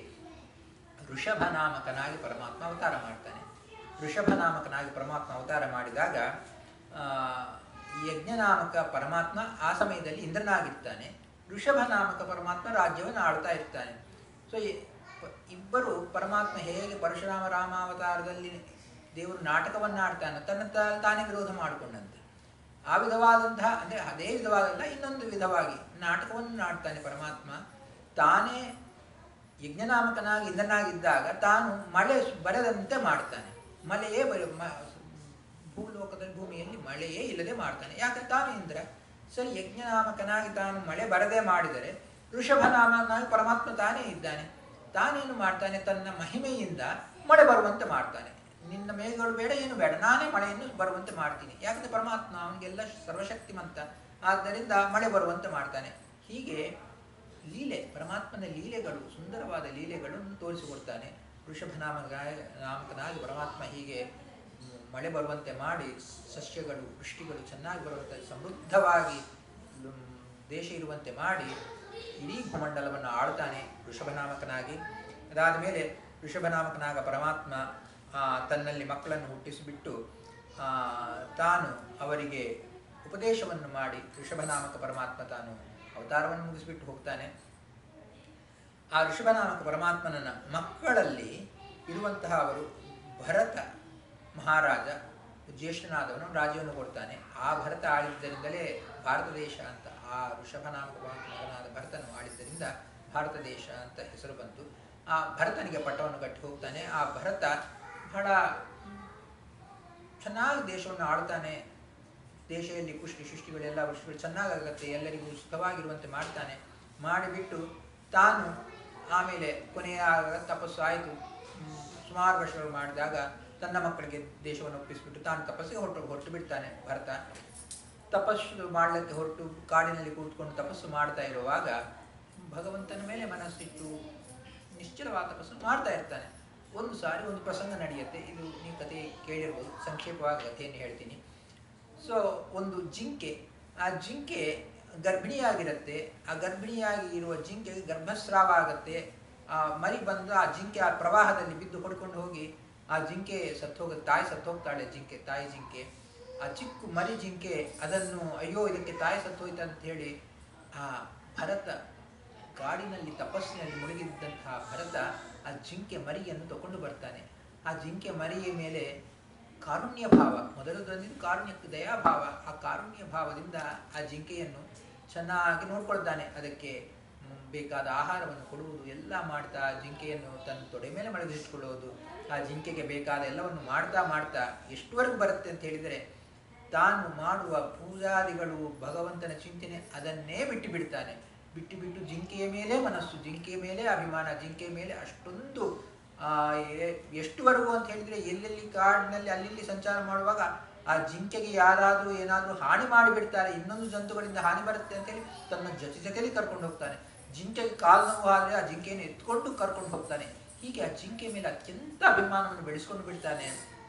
ಋಷಭ ನಾಮಕನಾಗಿ ಪರಮಾತ್ಮ ಅವತಾರ ಮಾಡ್ತಾನೆ ಋಷಭ ನಾಮಕನಾಗಿ ಪರಮಾತ್ಮ ಅವತಾರ ಮಾಡಿದಾಗ ಆ, ಈ ಯಜ್ಞನಾಮಕ ಪರಮಾತ್ಮ ಆ ಸಮಯದಲ್ಲಿ ಇಂದ್ರನಾಗಿರ್ತಾನೆ ಋಷಭ ನಾಮಕ ಪರಮಾತ್ಮ ರಾಜ್ಯವನ್ನು ಆಳ್ತಾ ಇರ್ತಾನೆ ಸೊ ಇಬ್ಬರು ಪರಮಾತ್ಮ ಹೇಗೆ ಪರಶುರಾಮ ರಾಮಾವತಾರದಲ್ಲಿ ದೇವರು ನಾಟಕವನ್ನು ಆಡ್ತಾನೆ ತನ್ನ ತ- ತಾನೇ ವಿರೋಧ ಮಾಡಿಕೊಂಡಂತೆ ಆ ವಿಧವಾದಂತಹ ಅಂದರೆ ಅದೇ ವಿಧವಾದಲ್ಲ ಇನ್ನೊಂದು ವಿಧವಾಗಿ ನಾಟಕವನ್ನು ಆಡ್ತಾನೆ ಪರಮಾತ್ಮ ತಾನೇ ಯಜ್ಞನಾಮಕನಾಗಿ ಇಂದ್ರನಾಗಿದ್ದಾಗ ತಾನು ಮಳೆ ಬರದಂತೆ ಮಾಡ್ತಾನೆ ಮಳೆಯೇ ಬರ ಮ- ಭೂಲೋಕದಲ್ಲಿ ಭೂಮಿಯಲ್ಲಿ ಮಳೆಯೇ ಇಲ್ಲದೆ ಮಾಡ್ತಾನೆ ಯಾಕೆ ತಾನು ಇಂದ್ರ ಸರಿ ಯಜ್ಞನಾಮಕನಾಗಿ ತಾನು ಮಳೆ ಬರದೆ ಮಾಡಿದರೆ ಋಷಭ ನಾಮಕನಾಗಿ ಪರಮಾತ್ಮ ತಾನೇ ಇದ್ದಾನೆ ತಾನೇನು ಮಾಡ್ತಾನೆ ತನ್ನ ಮಹಿಮೆಯಿಂದ ಮಳೆ ಬರುವಂತೆ ಮಾಡ್ತಾನೆ ನಿನ್ನ ಮೇಘಗಳು ಬೇಡ ಏನು ಬೇಡ ನಾನೇ ಮಳೆಯನ್ನು ಬರುವಂತೆ ಮಾಡ್ತೀನಿ ಯಾಕಂದ್ರೆ ಪರಮಾತ್ಮ ಅವನಿಗೆಲ್ಲ ಸರ್ವಶಕ್ತಿಮಂತ ಆದ್ದರಿಂದ ಮಳೆ ಬರುವಂತೆ ಮಾಡ್ತಾನೆ ಹೀಗೆ ಲೀಲೆ ಪರಮಾತ್ಮನ ಲೀಲೆಗಳು ಸುಂದರವಾದ ಲೀಲೆಗಳನ್ನು ತೋರಿಸಿಕೊಡ್ತಾನೆ ವೃಷಭ ನಾಮಕ ನಾಮಕನಾಗಿ ಪರಮಾತ್ಮ ಹೀಗೆ ಮ್, ಮಳೆ ಬರುವಂತೆ ಮಾಡಿ ಸಸ್ಯಗಳು ವೃಷ್ಟಿಗಳು ಚೆನ್ನಾಗಿ ಬರುವಂತೆ ಸಮೃದ್ಧವಾಗಿ ಮ್, ದೇಶ ಇರುವಂತೆ ಮಾಡಿ ಇಡೀ ಭೂಮಂಡಲವನ್ನು ಆಳ್ತಾನೆ ವೃಷಭನಾಮಕನಾಗಿ ಅದಾದ ಮೇಲೆ ವೃಷಭನಾಮಕನಾಗ ಪರಮಾತ್ಮ ಆ, ತನ್ನಲ್ಲಿ ಮಕ್ಕಳನ್ನು ಹುಟ್ಟಿಸಿಬಿಟ್ಟು ಆ, ತಾನು ಅವರಿಗೆ ಉಪದೇಶವನ್ನು ಮಾಡಿ ಋಷಭನಾಮಕ ಪರಮಾತ್ಮ ತಾನು ಅವತಾರವನ್ನು ಮುಗಿಸಿಬಿಟ್ಟು ಹೋಗ್ತಾನೆ ಆ ಋಷಭನಾಮಕ ಪರಮಾತ್ಮನ ಮಕ್ಕಳಲ್ಲಿ ಇರುವಂತಹ ಅವರು ಭರತ ಮಹಾರಾಜ ಜ್ಯೇಷ್ಠನಾದವನು ರಾಜ್ಯವನ್ನು ಕೊಡ್ತಾನೆ ಆ ಭರತ ಆಳಿದ್ದರಿಂದಲೇ ಭಾರತ ದೇಶ ಅಂತ ಆ ಋಷಭನಾಮಕ ಮಗನಾದ ಭರತನು ಆಳಿದ್ದರಿಂದ ಭಾರತ ದೇಶ ಅಂತ ಹೆಸರು ಬಂತು ಆ ಭರತನಿಗೆ ಪಟ್ಟವನ್ನು ಕಟ್ಟಿ ಹೋಗ್ತಾನೆ ಆ ಭರತ ಬಹಳ ಚೆನ್ನಾಗಿ ದೇಶವನ್ನು ಆಳ್ತಾನೆ ದೇಶದಲ್ಲಿ ಪುಷ್ಟಿ ಸೃಷ್ಟಿಗಳೆಲ್ಲ ವೃಷ್ಟಿಗಳು ಚೆನ್ನಾಗಾಗತ್ತೆ ಎಲ್ಲರಿಗೂ ಸುಖವಾಗಿರುವಂತೆ ಮಾಡ್ತಾನೆ ಮಾಡಿಬಿಟ್ಟು ತಾನು ಆಮೇಲೆ ಕೊನೆಯ ತಪಸ್ಸು ಆಯಿತು ಸುಮಾರು ವರ್ಷಗಳು ಮಾಡಿದಾಗ ತನ್ನ ಮಕ್ಕಳಿಗೆ ದೇಶವನ್ನು ಒಪ್ಪಿಸಿಬಿಟ್ಟು ತಾನು ತಪಸ್ಸಿಗೆ ಹೊರಟು ಹೊರಟು ಬಿಡ್ತಾನೆ ಭರತ ತಪಸ್ಸು ಮಾಡಲಿಕ್ಕೆ ಹೊರಟು ಕಾಡಿನಲ್ಲಿ ಕೂತ್ಕೊಂಡು ತಪಸ್ಸು ಮಾಡ್ತಾ ಇರುವಾಗ ಭಗವಂತನ ಮೇಲೆ ಮನಸ್ಸಿಟ್ಟು ನಿಶ್ಚಲವಾದ ತಪಸ್ಸು ಮಾಡ್ತಾ ಇರ್ತಾನೆ ಒಂದು ಸಾರಿ ಒಂದು ಪ್ರಸಂಗ ನಡೆಯುತ್ತೆ ಇದು ನೀವು ಕತೆ ಕೇಳಿರ್ಬೋದು ಸಂಕ್ಷೇಪವಾಗಿ ಕಥೆಯನ್ನು ಹೇಳ್ತೀನಿ ಸೊ ಒಂದು ಜಿಂಕೆ ಆ ಜಿಂಕೆ ಗರ್ಭಿಣಿಯಾಗಿರುತ್ತೆ ಆ ಗರ್ಭಿಣಿಯಾಗಿ ಇರುವ ಜಿಂಕೆಗೆ ಗರ್ಭಸ್ರಾವ ಆಗುತ್ತೆ ಆ ಮರಿ ಬಂದು ಆ ಜಿಂಕೆ ಆ ಪ್ರವಾಹದಲ್ಲಿ ಬಿದ್ದು ಹೊಡ್ಕೊಂಡು ಹೋಗಿ ಆ ಜಿಂಕೆ ಸತ್ತೋಗ ತಾಯಿ ಸತ್ತೋಗ್ತಾಳೆ ಜಿಂಕೆ ತಾಯಿ ಜಿಂಕೆ ಆ ಚಿಕ್ಕ ಮರಿ ಜಿಂಕೆ ಅದನ್ನು ಅಯ್ಯೋ ಇದಕ್ಕೆ ತಾಯಿ ಸತ್ತೋಯ್ತು ಅಂತ ಹೇಳಿ ಆ ಭರತ ಕಾಡಿನಲ್ಲಿ ತಪಸ್ಸಿನಲ್ಲಿ ಮುಳುಗಿದ್ದಂತಹ ಭರತ ಆ ಜಿಂಕೆ ಮರಿಯನ್ನು ತಗೊಂಡು ಬರ್ತಾನೆ ಆ ಜಿಂಕೆ ಮರಿಯ ಮೇಲೆ ಕಾರುಣ್ಯ ಭಾವ ಮೊದಲು ಬಂದಿದ್ದು ಕಾರುಣ್ಯ ದಯಾಭಾವ ಆ ಕಾರುಣ್ಯ ಭಾವದಿಂದ ಆ ಜಿಂಕೆಯನ್ನು ಚೆನ್ನಾಗಿ ನೋಡ್ಕೊಳ್ತಾನೆ ಅದಕ್ಕೆ ಮ್, ಬೇಕಾದ ಆಹಾರವನ್ನು ಕೊಡುವುದು ಎಲ್ಲ ಮಾಡ್ತಾ ಆ ಜಿಂಕೆಯನ್ನು ತನ್ನ ತೊಡೆ ಮೇಲೆ ಮಲಗಿಸಿಕೊಳ್ಳುವುದು ಆ ಜಿಂಕೆಗೆ ಬೇಕಾದ ಎಲ್ಲವನ್ನು ಮಾಡ್ತಾ ಮಾಡ್ತಾ ಎಷ್ಟುವರೆಗೂ ಬರುತ್ತೆ ಅಂತ ಹೇಳಿದರೆ ತಾನು ಮಾಡುವ ಪೂಜಾದಿಗಳು ಭಗವಂತನ ಚಿಂತನೆ ಅದನ್ನೇ ಬಿಟ್ಟು ಬಿಡ್ತಾನೆ ಬಿಟ್ಟು ಬಿಟ್ಟು ಜಿಂಕೆಯ ಮೇಲೆ ಮನಸ್ಸು ಜಿಂಕೆಯ ಮೇಲೆ ಅಭಿಮಾನ ಜಿಂಕೆಯ ಮೇಲೆ ಅಷ್ಟೊಂದು ಆ, ಎ- ಎಷ್ಟುವರೆಗೂ ಅಂತ ಹೇಳಿದ್ರೆ ಎಲ್ಲೆಲ್ಲಿ ಕಾಡಿನಲ್ಲಿ ಅಲ್ಲಿ ಸಂಚಾರ ಮಾಡುವಾಗ ಆ ಜಿಂಕೆಗೆ ಯಾರಾದರೂ ಏನಾದರೂ ಹಾನಿ ಮಾಡಿಬಿಡ್ತಾರೆ ಇನ್ನೊಂದು ಜಂತುಗಳಿಂದ ಹಾನಿ ಬರುತ್ತೆ ಅಂತೇಳಿ ತನ್ನ ಜೊತೆ ಜೊತೆಲಿ ಕರ್ಕೊಂಡು ಹೋಗ್ತಾನೆ ಜಿಂಕೆಗೆ ಕಾಲು ನೋವು ಆದರೆ ಆ ಜಿಂಕೆಯನ್ನು ಎತ್ಕೊಂಡು ಕರ್ಕೊಂಡು ಹೋಗ್ತಾನೆ ಹೀಗೆ ಆ ಜಿಂಕೆ ಮೇಲೆ ಅತ್ಯಂತ ಅಭಿಮಾನವನ್ನು ಬೆಳೆಸ್ಕೊಂಡು ಬಿಡ್ತಾನೆ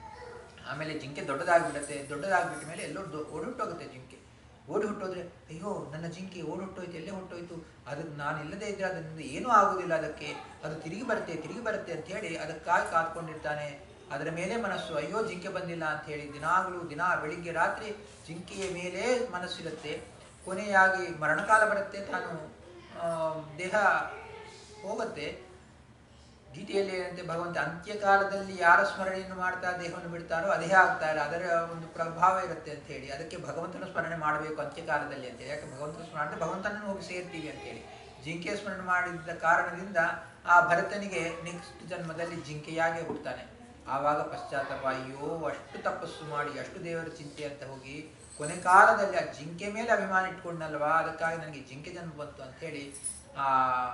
ಆಮೇಲೆ ಜಿಂಕೆ ದೊಡ್ಡದಾಗ್ಬಿಡುತ್ತೆ ದೊಡ್ಡದಾಗ್ಬಿಟ್ಟ ಮೇಲೆ ಎಲ್ಲೋ ದೊ- ಓಡಿ ಹುಟ್ಟೋಗುತ್ತೆ ಜಿಂಕೆ ಓಡಿ ಹುಟ್ಟೋದ್ರೆ ಅಯ್ಯೋ ನನ್ನ ಜಿಂಕೆ ಓಡಿ ಹುಟ್ಟೋಯ್ತು ಎಲ್ಲೇ ಹುಟ್ಟೋಯ್ತು ಅದಕ್ಕೆ ನಾನು ಇಲ್ಲದೇ ಇದ್ರೆ ಅದರಿಂದ ಏನೂ ಆಗುವುದಿಲ್ಲ ಅದಕ್ಕೆ ಅದು ತಿರುಗಿ ಬರುತ್ತೆ ತಿರುಗಿ ಬರುತ್ತೆ ಅಂತ ಹೇಳಿ ಅದಕ್ಕಾಗಿ ಕಾದ್ಕೊಂಡಿರ್ತಾನೆ ಅದರ ಮೇಲೆ ಮನಸ್ಸು ಅಯ್ಯೋ ಜಿಂಕೆ ಬಂದಿಲ್ಲ ಅಂತ ಹೇಳಿ ದಿನಾಗಲೂ ದಿನ ಬೆಳಿಗ್ಗೆ ರಾತ್ರಿ ಜಿಂಕೆಯ ಮೇಲೆ ಮನಸ್ಸಿರುತ್ತೆ ಕೊನೆಯಾಗಿ ಮರಣಕಾಲ ಬರುತ್ತೆ ತಾನು ಆ, ದೇಹ ಹೋಗುತ್ತೆ ಗೀತೆಯಲ್ಲಿ ಏನಂತೆ ಭಗವಂತ ಅಂತ್ಯಕಾಲದಲ್ಲಿ ಯಾರ ಸ್ಮರಣೆಯನ್ನು ಮಾಡ್ತಾ ದೇಹವನ್ನು ಬಿಡ್ತಾರೋ ಅದೇ ಆಗ್ತಾರೆ ಅದರ ಒಂದು ಪ್ರಭಾವ ಇರುತ್ತೆ ಅಂತ ಹೇಳಿ ಅದಕ್ಕೆ ಭಗವಂತನ ಸ್ಮರಣೆ ಮಾಡಬೇಕು ಅಂತ್ಯಕಾಲದಲ್ಲಿ ಅಂತ ಹೇಳಿ ಯಾಕೆ ಭಗವಂತನ ಸ್ಮರಣೆ ಅಂದ್ರೆ ಭಗವಂತನನ್ನು ಹೋಗಿ ಸೇರ್ತೀವಿ ಅಂತೇಳಿ ಜಿಂಕೆ ಸ್ಮರಣೆ ಮಾಡಿದ ಕಾರಣದಿಂದ ಆ ಭರತನಿಗೆ ನೆಕ್ಸ್ಟ್ ಜನ್ಮದಲ್ಲಿ ಜಿಂಕೆಯಾಗೆ ಹುಡ್ತಾನೆ ಆವಾಗ ಪಶ್ಚಾತ್ತಾಪ ಅಯ್ಯೋ ಅಷ್ಟು ತಪಸ್ಸು ಮಾಡಿ ಅಷ್ಟು ದೇವರ ಚಿಂತೆ ಅಂತ ಹೋಗಿ ಕೊನೆ ಕಾಲದಲ್ಲಿ ಆ ಜಿಂಕೆ ಮೇಲೆ ಅಭಿಮಾನ ಇಟ್ಕೊಂಡಲ್ವಾ ಅದಕ್ಕಾಗಿ ನನಗೆ ಜಿಂಕೆ ಜನ್ಮ ಬಂತು ಅಂತ ಹೇಳಿ ಆ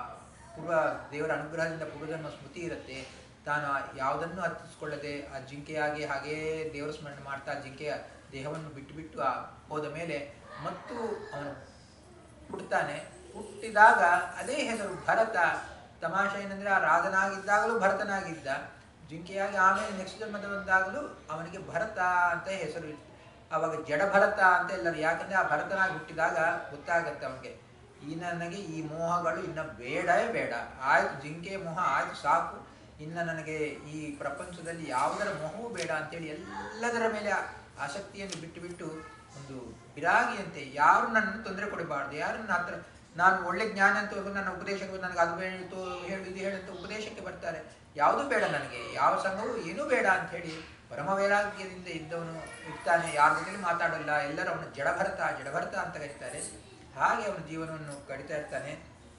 ಪೂರ್ವ ದೇವರ ಅನುಗ್ರಹದಿಂದ ಪೂರ್ವಜನ್ಮ ಸ್ಮೃತಿ ಇರುತ್ತೆ ತಾನು ಯಾವುದನ್ನು ಹತ್ತಿಸ್ಕೊಳ್ಳದೆ ಆ ಜಿಂಕೆಯಾಗಿ ಹಾಗೇ ದೇವರ ಸ್ಮರಣೆ ಮಾಡ್ತಾ ಆ ಜಿಂಕೆಯ ದೇಹವನ್ನು ಬಿಟ್ಟು ಬಿಟ್ಟು ಆ ಹೋದ ಮೇಲೆ ಮತ್ತು ಅವನು ಹುಟ್ಟುತ್ತಾನೆ ಹುಟ್ಟಿದಾಗ ಅದೇ ಹೆಸರು ಭರತ ತಮಾಷೆ ಏನಂದ್ರೆ ಆ ರಾಜನಾಗಿದ್ದಾಗಲೂ ಭರತನಾಗಿದ್ದ ಜಿಂಕೆಯಾಗಿ ಆಮೇಲೆ ನೆಕ್ಸ್ಟ್ ಜನ್ಮದ ಬಂದಾಗಲೂ ಅವನಿಗೆ ಭರತ ಅಂತ ಹೆಸರು ಇತ್ತು ಅವಾಗ ಜಡ ಭರತ ಅಂತ ಎಲ್ಲರೂ ಯಾಕಂದ್ರೆ ಆ ಭರತನಾಗಿ ಹುಟ್ಟಿದಾಗ ಗೊತ್ತಾಗತ್ತೆ ಅವನಿಗೆ ಈ ನನಗೆ ಈ ಮೋಹಗಳು ಇನ್ನ ಬೇಡವೇ ಬೇಡ ಆಯ್ತು ಜಿಂಕೆ ಮೋಹ ಆಯ್ತು ಸಾಕು ಇನ್ನು ನನಗೆ ಈ ಪ್ರಪಂಚದಲ್ಲಿ ಯಾವುದರ ಮೋಹವೂ ಬೇಡ ಅಂತೇಳಿ ಎಲ್ಲದರ ಮೇಲೆ ಆ- ಆಸಕ್ತಿಯನ್ನು ಬಿಟ್ಟು ಬಿಟ್ಟು ಒಂದು ವಿರಾಗಿಯಂತೆ ಯಾರು ನನ್ನನ್ನು ತೊಂದರೆ ಕೊಡಬಾರ್ದು ಯಾರು ನನ್ನ ಹತ್ರ ನಾನು ಒಳ್ಳೆ ಜ್ಞಾನ ಅಂತ ಹೋಗಿ ನನ್ನ ಉಪದೇಶಕ್ಕೆ ನನಗೆ ಅದು ಹೇಳಿತು ಹೇಳು ಇದು ಹೇಳಂತ ಉಪದೇಶಕ್ಕೆ ಬರ್ತಾರೆ ಯಾವುದೂ ಬೇಡ ನನಗೆ ಯಾವ ಸಂಘವೂ ಏನೂ ಬೇಡ ಅಂತ ಹೇಳಿ ಪರಮ ವೈರಾಗ್ಯದಿಂದ ಇದ್ದವನು ಇರ್ತಾನೆ ಯಾರ ಜೊತೆಲಿ ಮಾತಾಡಲ್ಲ ಎಲ್ಲರೂ ಅವನು ಜಡಭರತ ಜಡಭರತ ಅಂತ ಕರೀತಾರೆ ಹಾಗೆ ಅವನ ಜೀವನವನ್ನು ಕಡಿತಾ ಇರ್ತಾನೆ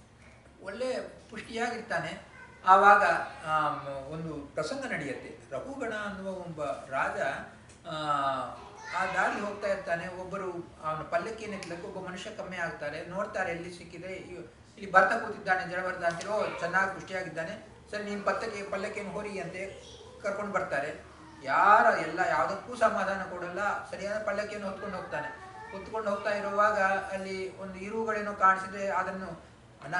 ಒಳ್ಳೆ ಪುಷ್ಟಿಯಾಗಿರ್ತಾನೆ ಆವಾಗ ಆಮ್, ಒಂದು ಪ್ರಸಂಗ ನಡೆಯುತ್ತೆ ರಘುಗಣ ಅನ್ನುವ ಒಬ್ಬ ರಾಜ ಆ, ಆ ದಾರಿ ಹೋಗ್ತಾ ಇರ್ತಾನೆ ಒಬ್ಬರು ಅವನ ಪಲ್ಲಕ್ಕಿಯನ್ನು ಎತ್ತಲಿಕ್ಕೆ ಒಬ್ಬ ಮನುಷ್ಯ ಕಮ್ಮಿ ಆಗ್ತಾರೆ ನೋಡ್ತಾರೆ ಎಲ್ಲಿ ಸಿಕ್ಕಿದೆ ಇವ್- ಇಲ್ಲಿ ಬರ್ತಾ ಕೂತಿದ್ದಾನೆ ಜಡ ಬರ್ತಾ ಅಂತೀರೋ ಚೆನ್ನಾಗಿ ಪುಷ್ಟಿಯಾಗಿದ್ದಾನೆ ಸರಿ ನೀನು ಪತ್ತಕ್ಕೆ ಪಲ್ಲಕ್ಕಿಯನ್ನು ಹೊರಿ ಅಂತೆ ಕರ್ಕೊಂಡು ಬರ್ತಾರೆ ಯಾರ ಎಲ್ಲ ಯಾವುದಕ್ಕೂ ಸಮಾಧಾನ ಕೊಡಲ್ಲ ಸರಿಯಾದ ಪಲ್ಲಕ್ಕಿಯನ್ನು ಹೊತ್ಕೊಂಡು ಹೋಗ್ತಾನೆ ಹೊತ್ಕೊಂಡು ಹೋಗ್ತಾ ಇರುವಾಗ ಅಲ್ಲಿ ಒಂದು ಇರುಗಳೇನೋ ಕಾಣಿಸಿದ್ರೆ ಅದನ್ನು ಅನ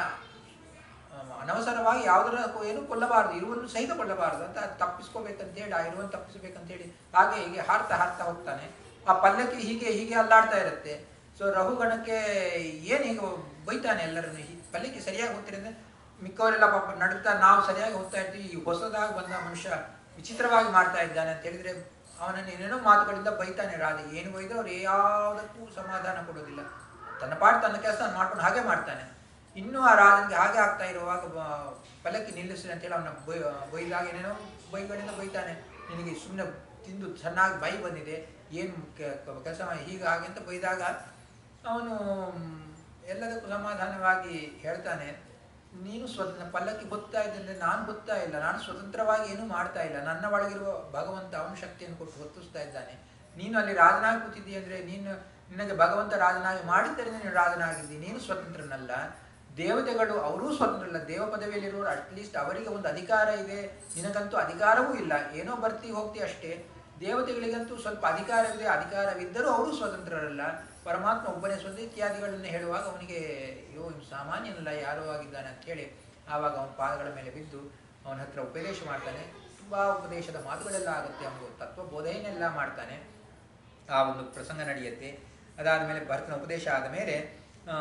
ಅಹ್ ಅನವಸರವಾಗಿ ಯಾವುದರ ಏನು ಕೊಲ್ಲಬಾರದು ಇರುವನ್ನು ಸಹಿತ ಕೊಲ್ಲಬಾರದು ಅಂತ ಅದು ತಪ್ಪಿಸ್ಕೋಬೇಕಂತ ಹೇಳಿ ಆ ಇರುವನ್ನು ತಪ್ಪಿಸಬೇಕಂತ ಹೇಳಿ ಹಾಗೆ ಹೀಗೆ ಹಾರ್ತಾ ಹಾರ್ತಾ ಹೋಗ್ತಾನೆ ಆ ಪಲ್ಲಕ್ಕಿ ಹೀಗೆ ಹೀಗೆ ಅಲ್ಲಾಡ್ತಾ ಇರುತ್ತೆ ಸೊ ರಘುಗಣಕ್ಕೆ ಏನು ಹೀಗೆ ಬೈತಾನೆ ಎಲ್ಲರನ್ನು ಹೀ- ಪಲ್ಲಕ್ಕಿ ಸರಿಯಾಗಿ ಹೋಗ್ತೀರಿ ಅಂದ್ರೆ ಮಿಕ್ಕವರೆಲ್ಲ ಪಾಪ ನಡುತ್ತಾ ನಾವು ಸರಿಯಾಗಿ ಹೋಗ್ತಾ ಇರ್ತೀವಿ ಈ ಹೊಸದಾಗಿ ಬಂದ ಮನುಷ್ಯ ವಿಚಿತ್ರವಾಗಿ ಮಾಡ್ತಾ ಇದ್ದಾನೆ ಅಂತ ಹೇಳಿದ್ರೆ ಅವನನ್ನು ಏನೇನೋ ಮಾತುಗಳಿಂದ ಬೈತಾನೆ ರಾಜ ಏನು ಬೈದ್ರು ಅವ್ರು ಯಾವುದಕ್ಕೂ ಸಮಾಧಾನ ಕೊಡೋದಿಲ್ಲ ತನ್ನ ಪಾಡು ತನ್ನ ಕೆಲಸ ಮಾಡ್ಕೊಂಡು ಹಾಗೆ ಮಾಡ್ತಾನೆ ಇನ್ನೂ ಆ ರಾಜನಿಗೆ ಹಾಗೆ ಆಗ್ತಾ ಇರುವಾಗ ಬ- ಪಲ್ಲಕ್ಕಿ ನಿಲ್ಲಿಸ್ರಿ ಅಂತೇಳಿ ಅವನ ಬೈ ಬೈದಾಗ ಏನೇನೋ ಬೈಗಳಿಂದ ಬೈತಾನೆ ನಿನಗೆ ಸುಮ್ಮನೆ ತಿಂದು ಚೆನ್ನಾಗಿ ಬೈ ಬಂದಿದೆ ಏನು ಕೆಲಸ ಹೀಗೆ ಹಾಗೆ ಅಂತ ಬೈದಾಗ ಅವನು ಎಲ್ಲದಕ್ಕೂ ಸಮಾಧಾನವಾಗಿ ಹೇಳ್ತಾನೆ ನೀನು ಸ್ವತಂತ್ರ ಪಲ್ಲಕ್ಕಿ ಗೊತ್ತಾ ಇದ್ದಂದ್ರೆ ನಾನು ಗೊತ್ತಾ ಇಲ್ಲ ನಾನು ಸ್ವತಂತ್ರವಾಗಿ ಏನೂ ಮಾಡ್ತಾ ಇಲ್ಲ ನನ್ನ ಒಳಗಿರುವ ಭಗವಂತ ಅವನ ಶಕ್ತಿಯನ್ನು ಕೊಟ್ಟು ಹೊತ್ತಿಸ್ತಾ ಇದ್ದಾನೆ ನೀನು ಅಲ್ಲಿ ರಾಜನಾಗಿ ಕೂತಿದ್ದೀಯ ಅಂದ್ರೆ ನೀನು ನಿನಗೆ ಭಗವಂತ ರಾಜನಾಗಿ ಮಾಡಿದ್ದರಿಂದ ನೀನು ರಾಜನಾಗಿದ್ದಿ ನೀನು ಸ್ವತಂತ್ರನಲ್ಲ ದೇವತೆಗಳು ಅವರೂ ಸ್ವತಂತ್ರಲ್ಲ ದೇವ ಪದವಿಯಲ್ಲಿರೋರು ಅಟ್ಲೀಸ್ಟ್ ಅವರಿಗೆ ಒಂದು ಅಧಿಕಾರ ಇದೆ ನಿನಗಂತೂ ಅಧಿಕಾರವೂ ಇಲ್ಲ ಏನೋ ಬರ್ತಿ ಹೋಗ್ತಿ ಅಷ್ಟೇ ದೇವತೆಗಳಿಗಂತೂ ಸ್ವಲ್ಪ ಅಧಿಕಾರವಿದೆ ಅಧಿಕಾರವಿದ್ದರೂ ಅವರು ಸ್ವತಂತ್ರರಲ್ಲ ಪರಮಾತ್ಮ ಒಬ್ಬನೇ ಸ್ವಂತ ಇತ್ಯಾದಿಗಳನ್ನು ಹೇಳುವಾಗ ಅವನಿಗೆ ಅಯ್ಯೋ ಇವ್ನು ಸಾಮಾನ್ಯನಲ್ಲ ಯಾರೋ ಆಗಿದ್ದಾನೆ ಅಂತ ಹೇಳಿ ಆವಾಗ ಅವನ ಪಾದಗಳ ಮೇಲೆ ಬಿದ್ದು ಅವನ ಹತ್ರ ಉಪದೇಶ ಮಾಡ್ತಾನೆ ತುಂಬ ಉಪದೇಶದ ಮಾತುಗಳೆಲ್ಲ ಆಗುತ್ತೆ ಅವನು ತತ್ವ ಬೋಧನೆಲ್ಲ ಮಾಡ್ತಾನೆ ಆ ಒಂದು ಪ್ರಸಂಗ ನಡೆಯುತ್ತೆ ಅದಾದ ಮೇಲೆ ಭರತನ ಉಪದೇಶ ಆದ ಮೇಲೆ ಆ,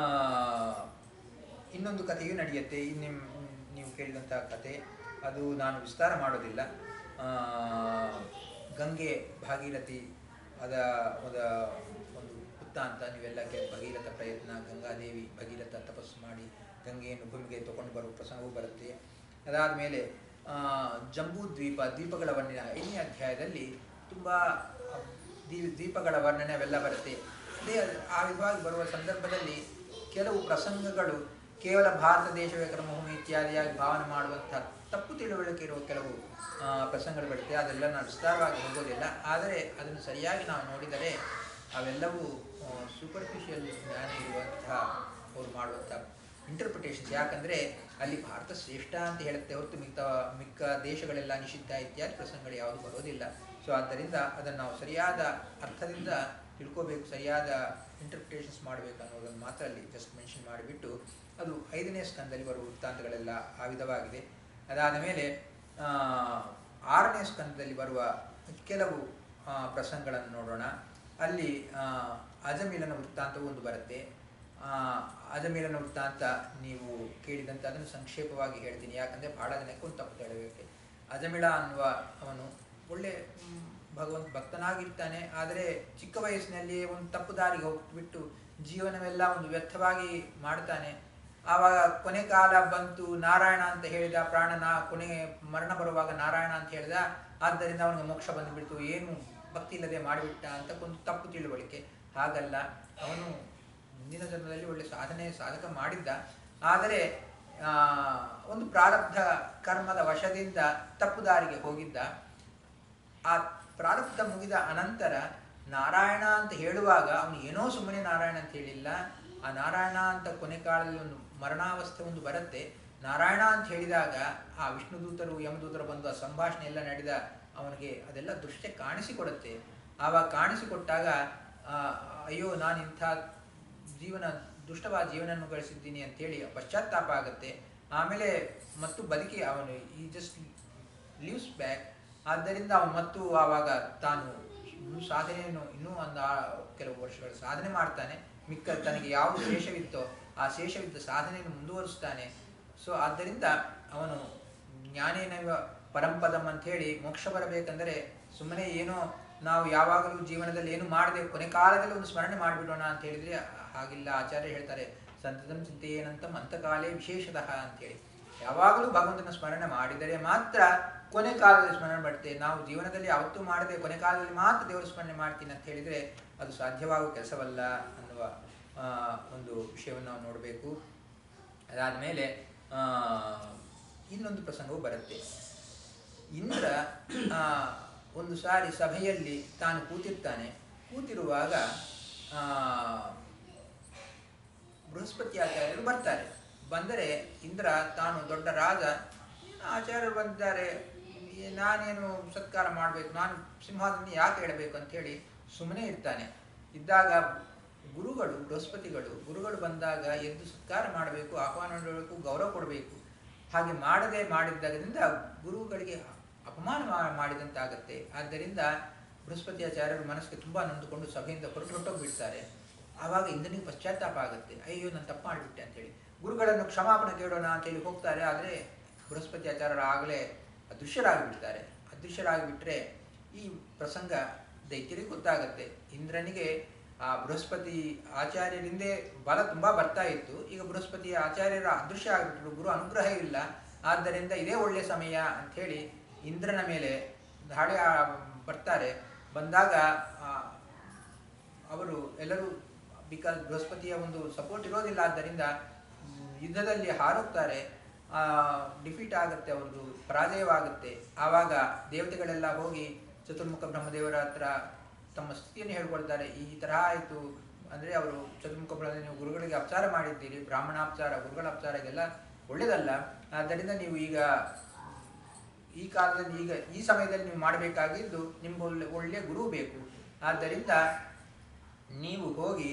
ಇನ್ನೊಂದು ಕಥೆಯೂ ನಡೆಯುತ್ತೆ ಇನ್ನು ನೀವು ಕೇಳಿದಂಥ ಕತೆ ಅದು ನಾನು ವಿಸ್ತಾರ ಮಾಡೋದಿಲ್ಲ ಆ, ಗಂಗೆ ಭಾಗೀರಥಿ ಅದ ಅದ ಒಂದು ವೃತ್ತಾಂತ ನೀವೆಲ್ಲ ಕೇಳಿ ಭಗೀರಥ ಪ್ರಯತ್ನ ಗಂಗಾದೇವಿ ಭಗೀರಥ ತಪಸ್ಸು ಮಾಡಿ ಗಂಗೆಯನ್ನು ಭೂಮಿಗೆ ತಗೊಂಡು ಬರುವ ಪ್ರಸಂಗವೂ ಬರುತ್ತೆ ಅದಾದ ಮೇಲೆ ಜಂಬೂ ದ್ವೀಪ ದ್ವೀಪಗಳ ವರ್ಣನೆ ಐದನೇ ಅಧ್ಯಾಯದಲ್ಲಿ ತುಂಬ ದ್ವೀ- ದ್ವೀಪಗಳ ವರ್ಣನೆ ಅವೆಲ್ಲ ಬರುತ್ತೆ ಅದೇ ಆ ವಿಧವಾಗಿ ಬರುವ ಸಂದರ್ಭದಲ್ಲಿ ಕೆಲವು ಪ್ರಸಂಗಗಳು ಕೇವಲ ಭಾರತ ದೇಶವೇ ಕ್ರಮಭೂಮಿ ಇತ್ಯಾದಿಯಾಗಿ ಭಾವನೆ ಮಾಡುವಂತಹ ತಪ್ಪು ತಿಳುವಳಿಕೆ ಇರುವ ಕೆಲವು ಆ, ಪ್ರಸಂಗಗಳು ಬರುತ್ತೆ ಅದೆಲ್ಲ ನಾನು ವಿಸ್ತಾರವಾಗಿ ಹೋಗೋದಿಲ್ಲ ಆದರೆ ಅದನ್ನು ಸರಿಯಾಗಿ ನಾವು ನೋಡಿದರೆ ಅವೆಲ್ಲವೂ ಸೂಪರ್ಫಿಷಿಯಲ್ ಜ್ಞಾನ ಇರುವಂತಹ ಅವ್ರು ಮಾಡುವಂತಹ ಇಂಟರ್ಪ್ರಿಟೇಷನ್ಸ್ ಯಾಕಂದರೆ ಅಲ್ಲಿ ಭಾರತ ಶ್ರೇಷ್ಠ ಅಂತ ಹೇಳುತ್ತೆ ಹೊರತು ಮಿಕ್ಕ ಮಿಕ್ಕ ದೇಶಗಳೆಲ್ಲ ನಿಷಿದ್ಧ ಇತ್ಯಾದಿ ಪ್ರಸಂಗಗಳು ಯಾವುದು ಬರೋದಿಲ್ಲ ಸೊ ಆದ್ದರಿಂದ ಅದನ್ನು ನಾವು ಸರಿಯಾದ ಅರ್ಥದಿಂದ ತಿಳ್ಕೋಬೇಕು ಸರಿಯಾದ ಇಂಟರ್ಪ್ರಿಟೇಷನ್ಸ್ ಮಾಡಬೇಕು ಅನ್ನೋದನ್ನು ಮಾತ್ರ ಅಲ್ಲಿ ಜಸ್ಟ್ ಮೆನ್ಷನ್ ಮಾಡಿಬಿಟ್ಟು ಅದು ಐದನೇ ಸ್ಕಂದಲ್ಲಿ ಬರುವ ವೃತ್ತಾಂತಗಳೆಲ್ಲ ಆ ವಿಧವಾಗಿದೆ ಅದಾದ ಮೇಲೆ ಆ, ಆರನೇ ಸ್ಕಂದದಲ್ಲಿ ಬರುವ ಕೆಲವು ಆ, ಪ್ರಸಂಗಗಳನ್ನು ನೋಡೋಣ ಅಲ್ಲಿ ಆ, ಅಜಮಿಲನ ವೃತ್ತಾಂತವೂ ಒಂದು ಬರುತ್ತೆ ಆ, ಅಜಮಿಲನ ವೃತ್ತಾಂತ ನೀವು ಕೇಳಿದಂತೆ ಅದನ್ನು ಸಂಕ್ಷೇಪವಾಗಿ ಹೇಳ್ತೀನಿ ಯಾಕಂದರೆ ಬಹಳ ಜನಕ್ಕೆ ಒಂದು ತಪ್ಪು ಹೇಳಬೇಕು ಅಜಮಿಳ ಅನ್ನುವ ಅವನು ಒಳ್ಳೆ ಮ್, ಭಗವಂತ ಭಕ್ತನಾಗಿರ್ತಾನೆ ಆದರೆ ಚಿಕ್ಕ ವಯಸ್ಸಿನಲ್ಲಿ ಒಂದು ತಪ್ಪು ದಾರಿಗೆ ಹೋಗ್ಬಿಟ್ಟು ಜೀವನವೆಲ್ಲ ಒಂದು ವ್ಯರ್ಥವಾಗಿ ಮಾಡ್ತಾನೆ ಆವಾಗ ಕೊನೆ ಕಾಲ ಬಂತು ನಾರಾಯಣ ಅಂತ ಹೇಳಿದ ಪ್ರಾಣನ ಕೊನೆ ಮರಣ ಬರುವಾಗ ನಾರಾಯಣ ಅಂತ ಹೇಳಿದ ಆದ್ದರಿಂದ ಅವನಿಗೆ ಮೋಕ್ಷ ಬಂದುಬಿಡ್ತು ಏನು ಭಕ್ತಿ ಇಲ್ಲದೆ ಮಾಡಿಬಿಟ್ಟ ಅಂತ ಒಂದು ತಪ್ಪು ತಿಳುವಳಿಕೆ ಹಾಗಲ್ಲ ಅವನು ಮುಂದಿನ ಜನ್ಮದಲ್ಲಿ ಒಳ್ಳೆ ಸಾಧನೆ ಸಾಧಕ ಮಾಡಿದ್ದ ಆದರೆ ಆ, ಒಂದು ಪ್ರಾರಬ್ಧ ಕರ್ಮದ ವಶದಿಂದ ತಪ್ಪು ದಾರಿಗೆ ಹೋಗಿದ್ದ ಆ ಪ್ರಾರಬ್ಧ ಮುಗಿದ ಅನಂತರ ನಾರಾಯಣ ಅಂತ ಹೇಳುವಾಗ ಅವನು ಏನೋ ಸುಮ್ಮನೆ ನಾರಾಯಣ ಅಂತ ಹೇಳಿಲ್ಲ ಆ ನಾರಾಯಣ ಅಂತ ಕೊನೆ ಕಾಲದಲ್ಲಿ ಒಂದು ಮರಣಾವಸ್ಥೆ ಒಂದು ಬರುತ್ತೆ ನಾರಾಯಣ ಅಂತ ಹೇಳಿದಾಗ ಆ ವಿಷ್ಣುದೂತರು ಯಮದೂತರು ಬಂದು ಆ ಸಂಭಾಷಣೆ ಎಲ್ಲ ನಡೆದ ಅವನಿಗೆ ಅದೆಲ್ಲ ದೃಶ್ಯ ಕಾಣಿಸಿಕೊಡುತ್ತೆ ಆವಾಗ ಕಾಣಿಸಿಕೊಟ್ಟಾಗ ಆ, ಅಯ್ಯೋ ನಾನು ಇಂಥ ಜೀವನ ದುಷ್ಟವಾದ ಜೀವನವನ್ನು ಗಳಿಸಿದ್ದೀನಿ ಅಂತೇಳಿ ಪಶ್ಚಾತ್ತಾಪ ಆಗುತ್ತೆ ಆಮೇಲೆ ಮತ್ತು ಬದುಕಿ ಅವನು ಈ ಜಸ್ಟ್ ಲೀವ್ಸ್ ಬ್ಯಾಕ್ ಆದ್ದರಿಂದ ಅವನು ಮತ್ತು ಆವಾಗ ತಾನು ಇನ್ನೂ ಸಾಧನೆಯನ್ನು ಇನ್ನೂ ಒಂದು ಆ ಕೆಲವು ವರ್ಷಗಳ ಸಾಧನೆ ಮಾಡ್ತಾನೆ ಮಿಕ್ಕ ತನಗೆ ಯಾವ ಶೇಷವಿತ್ತೋ ಆ ಶೇಷವಿದ್ದ ಸಾಧನೆಯನ್ನು ಮುಂದುವರಿಸ್ತಾನೆ ಸೊ ಆದ್ದರಿಂದ ಅವನು ಜ್ಞಾನೇನವ ಪರಂಪದಂ ಅಂತ ಹೇಳಿ ಮೋಕ್ಷ ಬರಬೇಕಂದರೆ ಸುಮ್ಮನೆ ಏನೋ ನಾವು ಯಾವಾಗಲೂ ಜೀವನದಲ್ಲಿ ಏನು ಮಾಡದೆ ಕೊನೆ ಕಾಲದಲ್ಲಿ ಒಂದು ಸ್ಮರಣೆ ಮಾಡಿಬಿಡೋಣ ಅಂತ ಹೇಳಿದ್ರೆ ಹಾಗಿಲ್ಲ ಆಚಾರ್ಯ ಹೇಳ್ತಾರೆ ಸಂತತಂ ಚಿಂತೆಯೇನಂತಂ ಅಂತಕಾಲೇ ವಿಶೇಷತಃ ಅಂತೇಳಿ ಯಾವಾಗಲೂ ಭಗವಂತನ ಸ್ಮರಣೆ ಮಾಡಿದರೆ ಮಾತ್ರ ಕೊನೆ ಕಾಲದಲ್ಲಿ ಸ್ಮರಣೆ ಮಾಡುತ್ತೆ ನಾವು ಜೀವನದಲ್ಲಿ ಯಾವತ್ತೂ ಮಾಡದೆ ಕೊನೆ ಕಾಲದಲ್ಲಿ ಮಾತ್ರ ದೇವರ ಸ್ಮರಣೆ ಮಾಡ್ತೀನಿ ಅಂತ ಹೇಳಿದರೆ ಅದು ಸಾಧ್ಯವಾಗುವ ಕೆಲಸವಲ್ಲ ಅನ್ನುವ ಆ, ಒಂದು ವಿಷಯವನ್ನು ನಾವು ನೋಡಬೇಕು ಅದಾದ ಮೇಲೆ ಇನ್ನೊಂದು ಪ್ರಸಂಗವು ಬರುತ್ತೆ ಇಂದ್ರ ಆ, ಒಂದು ಸಾರಿ ಸಭೆಯಲ್ಲಿ ತಾನು ಕೂತಿರ್ತಾನೆ ಕೂತಿರುವಾಗ ಆ, ಬೃಹಸ್ಪತಿ ಆಚಾರ್ಯರು ಬರ್ತಾರೆ ಬಂದರೆ ಇಂದ್ರ ತಾನು ದೊಡ್ಡ ರಾಜ ಆಚಾರ್ಯರು ಬಂದಿದ್ದಾರೆ ಈ ನಾನೇನು ಸತ್ಕಾರ ಮಾಡಬೇಕು ನಾನು ಸಿಂಹಾಸನ ಯಾಕೆ ಹೇಳಬೇಕು ಅಂತ ಹೇಳಿ ಸುಮ್ಮನೆ ಇರ್ತಾನೆ ಇದ್ದಾಗ ಗುರುಗಳು ಬೃಹಸ್ಪತಿಗಳು ಗುರುಗಳು ಬಂದಾಗ ಎದ್ದು ಸತ್ಕಾರ ಮಾಡಬೇಕು ಆಹ್ವಾನ ಮಾಡಬೇಕು ಗೌರವ ಕೊಡಬೇಕು ಹಾಗೆ ಮಾಡದೆ ಮಾಡಿದ್ದರಿಂದ ಗುರುಗಳಿಗೆ ಅಪಮಾನ ಮಾ- ಮಾಡಿದಂತಾಗತ್ತೆ ಆದ್ದರಿಂದ ಬೃಹಸ್ಪತಿ ಆಚಾರ್ಯರು ಮನಸ್ಸಿಗೆ ತುಂಬ ನೊಂದುಕೊಂಡು ಸಭೆಯಿಂದ ಹೊರಟು ಹೊರಟೋಗ್ಬಿಡ್ತಾರೆ ಆವಾಗ ಇಂದ್ರನಿಗೆ ಪಶ್ಚಾತ್ತಾಪ ಆಗುತ್ತೆ ಅಯ್ಯೋ ನಾನು ತಪ್ಪು ಮಾಡಿಬಿಟ್ಟೆ ಅಂತೇಳಿ ಗುರುಗಳನ್ನು ಕ್ಷಮಾಪಣೆ ಕೇಳೋಣ ಅಂತೇಳಿ ಹೋಗ್ತಾರೆ ಆದರೆ ಬೃಹಸ್ಪತಿ ಆಚಾರ್ಯರು ಆಗಲೇ ಅದೃಶ್ಯರಾಗಿಬಿಡ್ತಾರೆ ಅದೃಶ್ಯರಾಗಿಬಿಟ್ರೆ ಈ ಪ್ರಸಂಗ ದೈತ್ಯರಿಗೆ ಗೊತ್ತಾಗತ್ತೆ ಇಂದ್ರನಿಗೆ ಆ ಬೃಹಸ್ಪತಿ ಆಚಾರ್ಯರಿಂದೇ ಬಲ ತುಂಬ ಬರ್ತಾ ಇತ್ತು ಈಗ ಬೃಹಸ್ಪತಿ ಆಚಾರ್ಯರ ಅದೃಶ್ಯ ಆಗಿಬಿಟ್ರು ಗುರು ಅನುಗ್ರಹ ಇಲ್ಲ ಆದ್ದರಿಂದ ಇದೇ ಒಳ್ಳೆಯ ಸಮಯ ಅಂಥೇಳಿ ಇಂದ್ರನ ಮೇಲೆ ದಾಳಿ ಆ- ಬರ್ತಾರೆ ಬಂದಾಗ ಆ, ಅವರು ಎಲ್ಲರೂ ಬಿಕಾಸ್ ಬೃಹಸ್ಪತಿಯ ಒಂದು ಸಪೋರ್ಟ್ ಇರೋದಿಲ್ಲ ಆದ್ದರಿಂದ ಮ್, ಯುದ್ಧದಲ್ಲಿ ಹಾರುತ್ತಾರೆ ಡಿಫೀಟ್ ಆಗುತ್ತೆ ಅವ್ರದ್ದು ಪರಾಜಯವಾಗುತ್ತೆ ಆವಾಗ ದೇವತೆಗಳೆಲ್ಲ ಹೋಗಿ ಚತುರ್ಮುಖ ಬ್ರಹ್ಮದೇವರ ಹತ್ರ ತಮ್ಮ ಸ್ಥಿತಿಯನ್ನು ಹೇಳ್ಕೊಳ್ತಾರೆ ಈ ತರಹ ಆಯಿತು ಅಂದರೆ ಅವರು ಚತುರ್ಮುಖ ಬ್ರಹ್ಮ ನೀವು ಗುರುಗಳಿಗೆ ಅಪಚಾರ ಮಾಡಿದ್ದೀರಿ ಬ್ರಾಹ್ಮಣಾಪಚಾರ ಗುರುಗಳ ಅಪಚಾರ ಇದೆಲ್ಲ ಒಳ್ಳೆಯದಲ್ಲ ಆದ್ದರಿಂದ ನೀವು ಈಗ ಈ ಕಾಲದಲ್ಲಿ ಈಗ ಈ ಸಮಯದಲ್ಲಿ ನೀವು ಮಾಡಬೇಕಾಗಿದ್ದು ನಿಮ್ಗೆ ಒಳ್ಳೆ ಒಳ್ಳೆಯ ಗುರು ಬೇಕು ಆದ್ದರಿಂದ ನೀವು ಹೋಗಿ